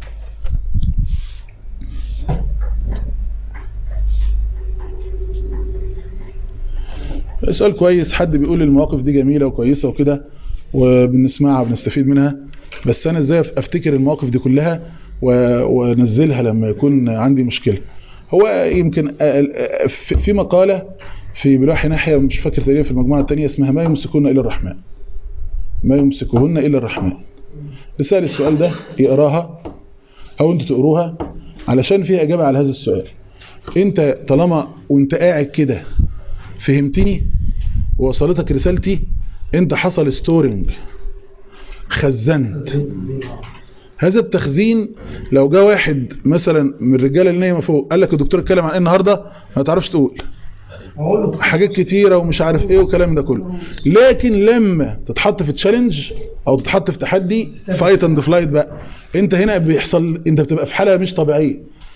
سؤال كويس حد بيقول المواقف دي جميلة وكويسة وكده وبنسمعها وبنستفيد منها بس انا ازاي افتكر المواقف دي كلها و- وانزلها لما يكون عندي مشكلة هو يمكن آ- آ- في في مقالة في بلوحي ناحية مش فاكر تقريبا في المجموعة التانية اسمها ما يمسكون إلا الرحمن ما يمسكهن إلا الرحمن رسالة السؤال ده يقراها أو أنتوا تقروها علشان فيها إجابة على هذا السؤال أنت طالما وأنت قاعد كده فهمتني ووصلتك رسالتي أنت حصل ستورنج خزنت هذا التخزين لو جاء واحد مثلا من الرجاله اللي نايمه فوق قال لك الدكتور اتكلم عن ايه النهارده ما تعرفش تقول اقول له حاجات كتيره ومش عارف ايه والكلام ده كله لكن لما تتحط في تشالنج او تتحط في تحدي فايت اند فلايت بقى انت هنا بيحصل انت بتبقى في حاله مش طبيعيه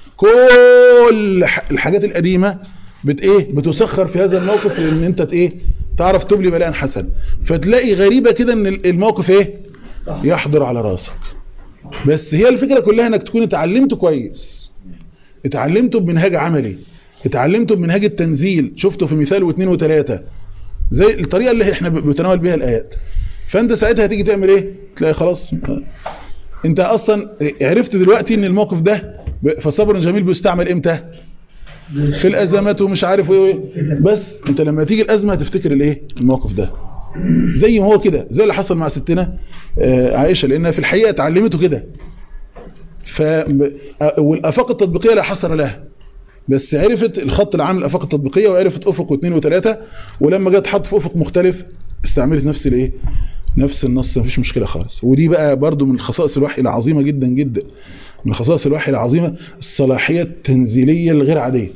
كل ح- الحاجات القديمه بت ايه بتسخر في هذا الموقف لان انت ت- ايه تعرف تبلي بلاء حسن فتلاقي غريبه كده ان ال- الموقف ايه يحضر على راسك بس هي الفكره كلها انك تكون اتعلمت كويس اتعلمته بمنهاج عملي اتعلمته بمنهاج التنزيل شفته في مثال واثنين وثلاثة زي الطريقة اللي احنا بنتناول بيها الآيات فانت ساعتها هتيجي تعمل ايه تلاقي خلاص انت اصلا عرفت دلوقتي ان الموقف ده فصبر جميل بيستعمل امتى في الازمات ومش عارف ايه وايه بس انت لما تيجي الازمه هتفتكر الايه الموقف ده زي ما هو كده زي اللي حصل مع ستنا آه، عائشه لانها في الحقيقه اتعلمته كده ف والافاق التطبيقيه لا حصر لها بس عرفت الخط العام الافاق التطبيقيه وعرفت افق واثنين وثلاثه ولما جت حط في افق مختلف استعملت نفس الايه نفس النص مفيش مشكله خالص ودي بقى برضو من خصائص الوحي العظيمه جدا جدا من خصائص الوحي العظيمه الصلاحيه التنزيليه الغير عاديه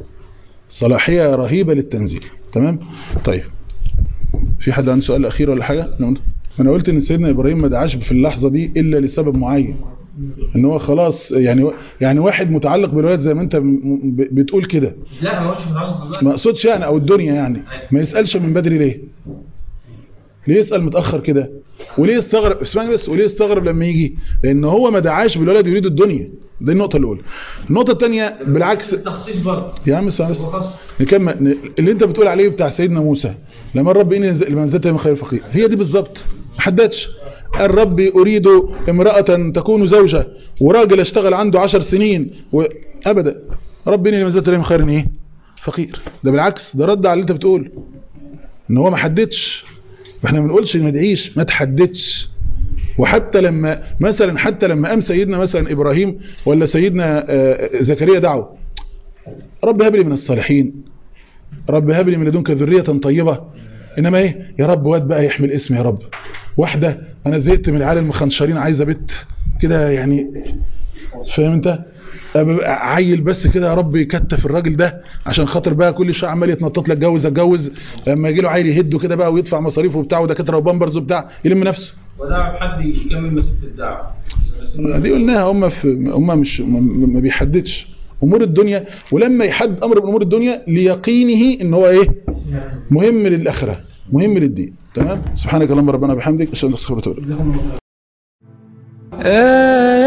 صلاحيه رهيبه للتنزيل تمام طيب في حد عنده سؤال اخير ولا حاجه أنا قلت- انا قلت ان سيدنا ابراهيم ما دعاش في اللحظه دي الا لسبب معين ان هو خلاص يعني يعني واحد متعلق بالولاد زي ما انت م- ب- بتقول كده لا ما قلتش متعلق بالوقت ما اقصدش يعني او الدنيا يعني ما يسالش من بدري ليه ليه يسال متاخر كده وليه يستغرب اسمعني بس وليه يستغرب لما يجي لان هو ما دعاش بالولد يريد الدنيا دي النقطه الاولى النقطه الثانيه بالعكس تخصيص برضه يا عم اسمع بس وخاص. نكمل اللي انت بتقول عليه بتاع سيدنا موسى لما الرب اني لمنزلت من خير الفقير هي دي بالظبط ما حددش الرب اريد امراه تكون زوجه وراجل اشتغل عنده عشر سنين و... ابدا رب اني لمنزلت من خير ايه فقير ده بالعكس ده رد على اللي انت بتقوله ان هو ما حددش واحنا ما بنقولش ما ادعيش ما تحددش وحتى لما مثلا حتى لما قام سيدنا مثلا ابراهيم ولا سيدنا آه، زكريا دعوا رب هب لي من الصالحين رب هب لي من لدنك ذرية طيبة انما ايه يا رب واد بقى يحمل اسم يا رب واحدة انا زهقت من العيال المخنشرين عايزة بنت كده يعني فاهم انت أبقى عيل بس كده يا رب يكتف الراجل ده عشان خاطر بقى كل شويه عمال يتنطط لك اتجوز اتجوز لما يجي له عيل يهده كده بقى ويدفع مصاريفه وبتاع ودكاتره وبامبرز وبتاع يلم نفسه ودعوا حد يكمل مسيره الدعوه دي قلناها هم في هم مش ما ما بيحددش امور الدنيا ولما يحدد امر من امور الدنيا ليقينه ان هو ايه مهم للاخره مهم للدين تمام سبحانك اللهم ربنا وبحمدك اشهد ان لا اله الا انت استغفرك واتوب إليك. آيات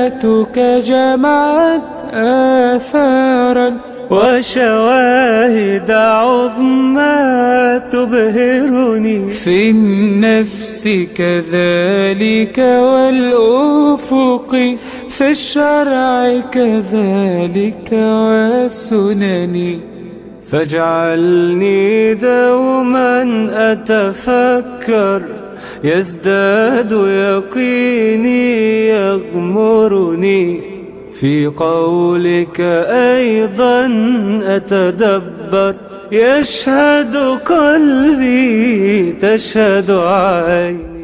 سنتك جمعت آثارا وشواهد عظمى تبهرني في النفس كذلك والأفق في الشرع كذلك والسنن فاجعلني دوما أتفكر يزداد يقيني يغمرني في قولك أيضا أتدبر يشهد قلبي تشهد عيني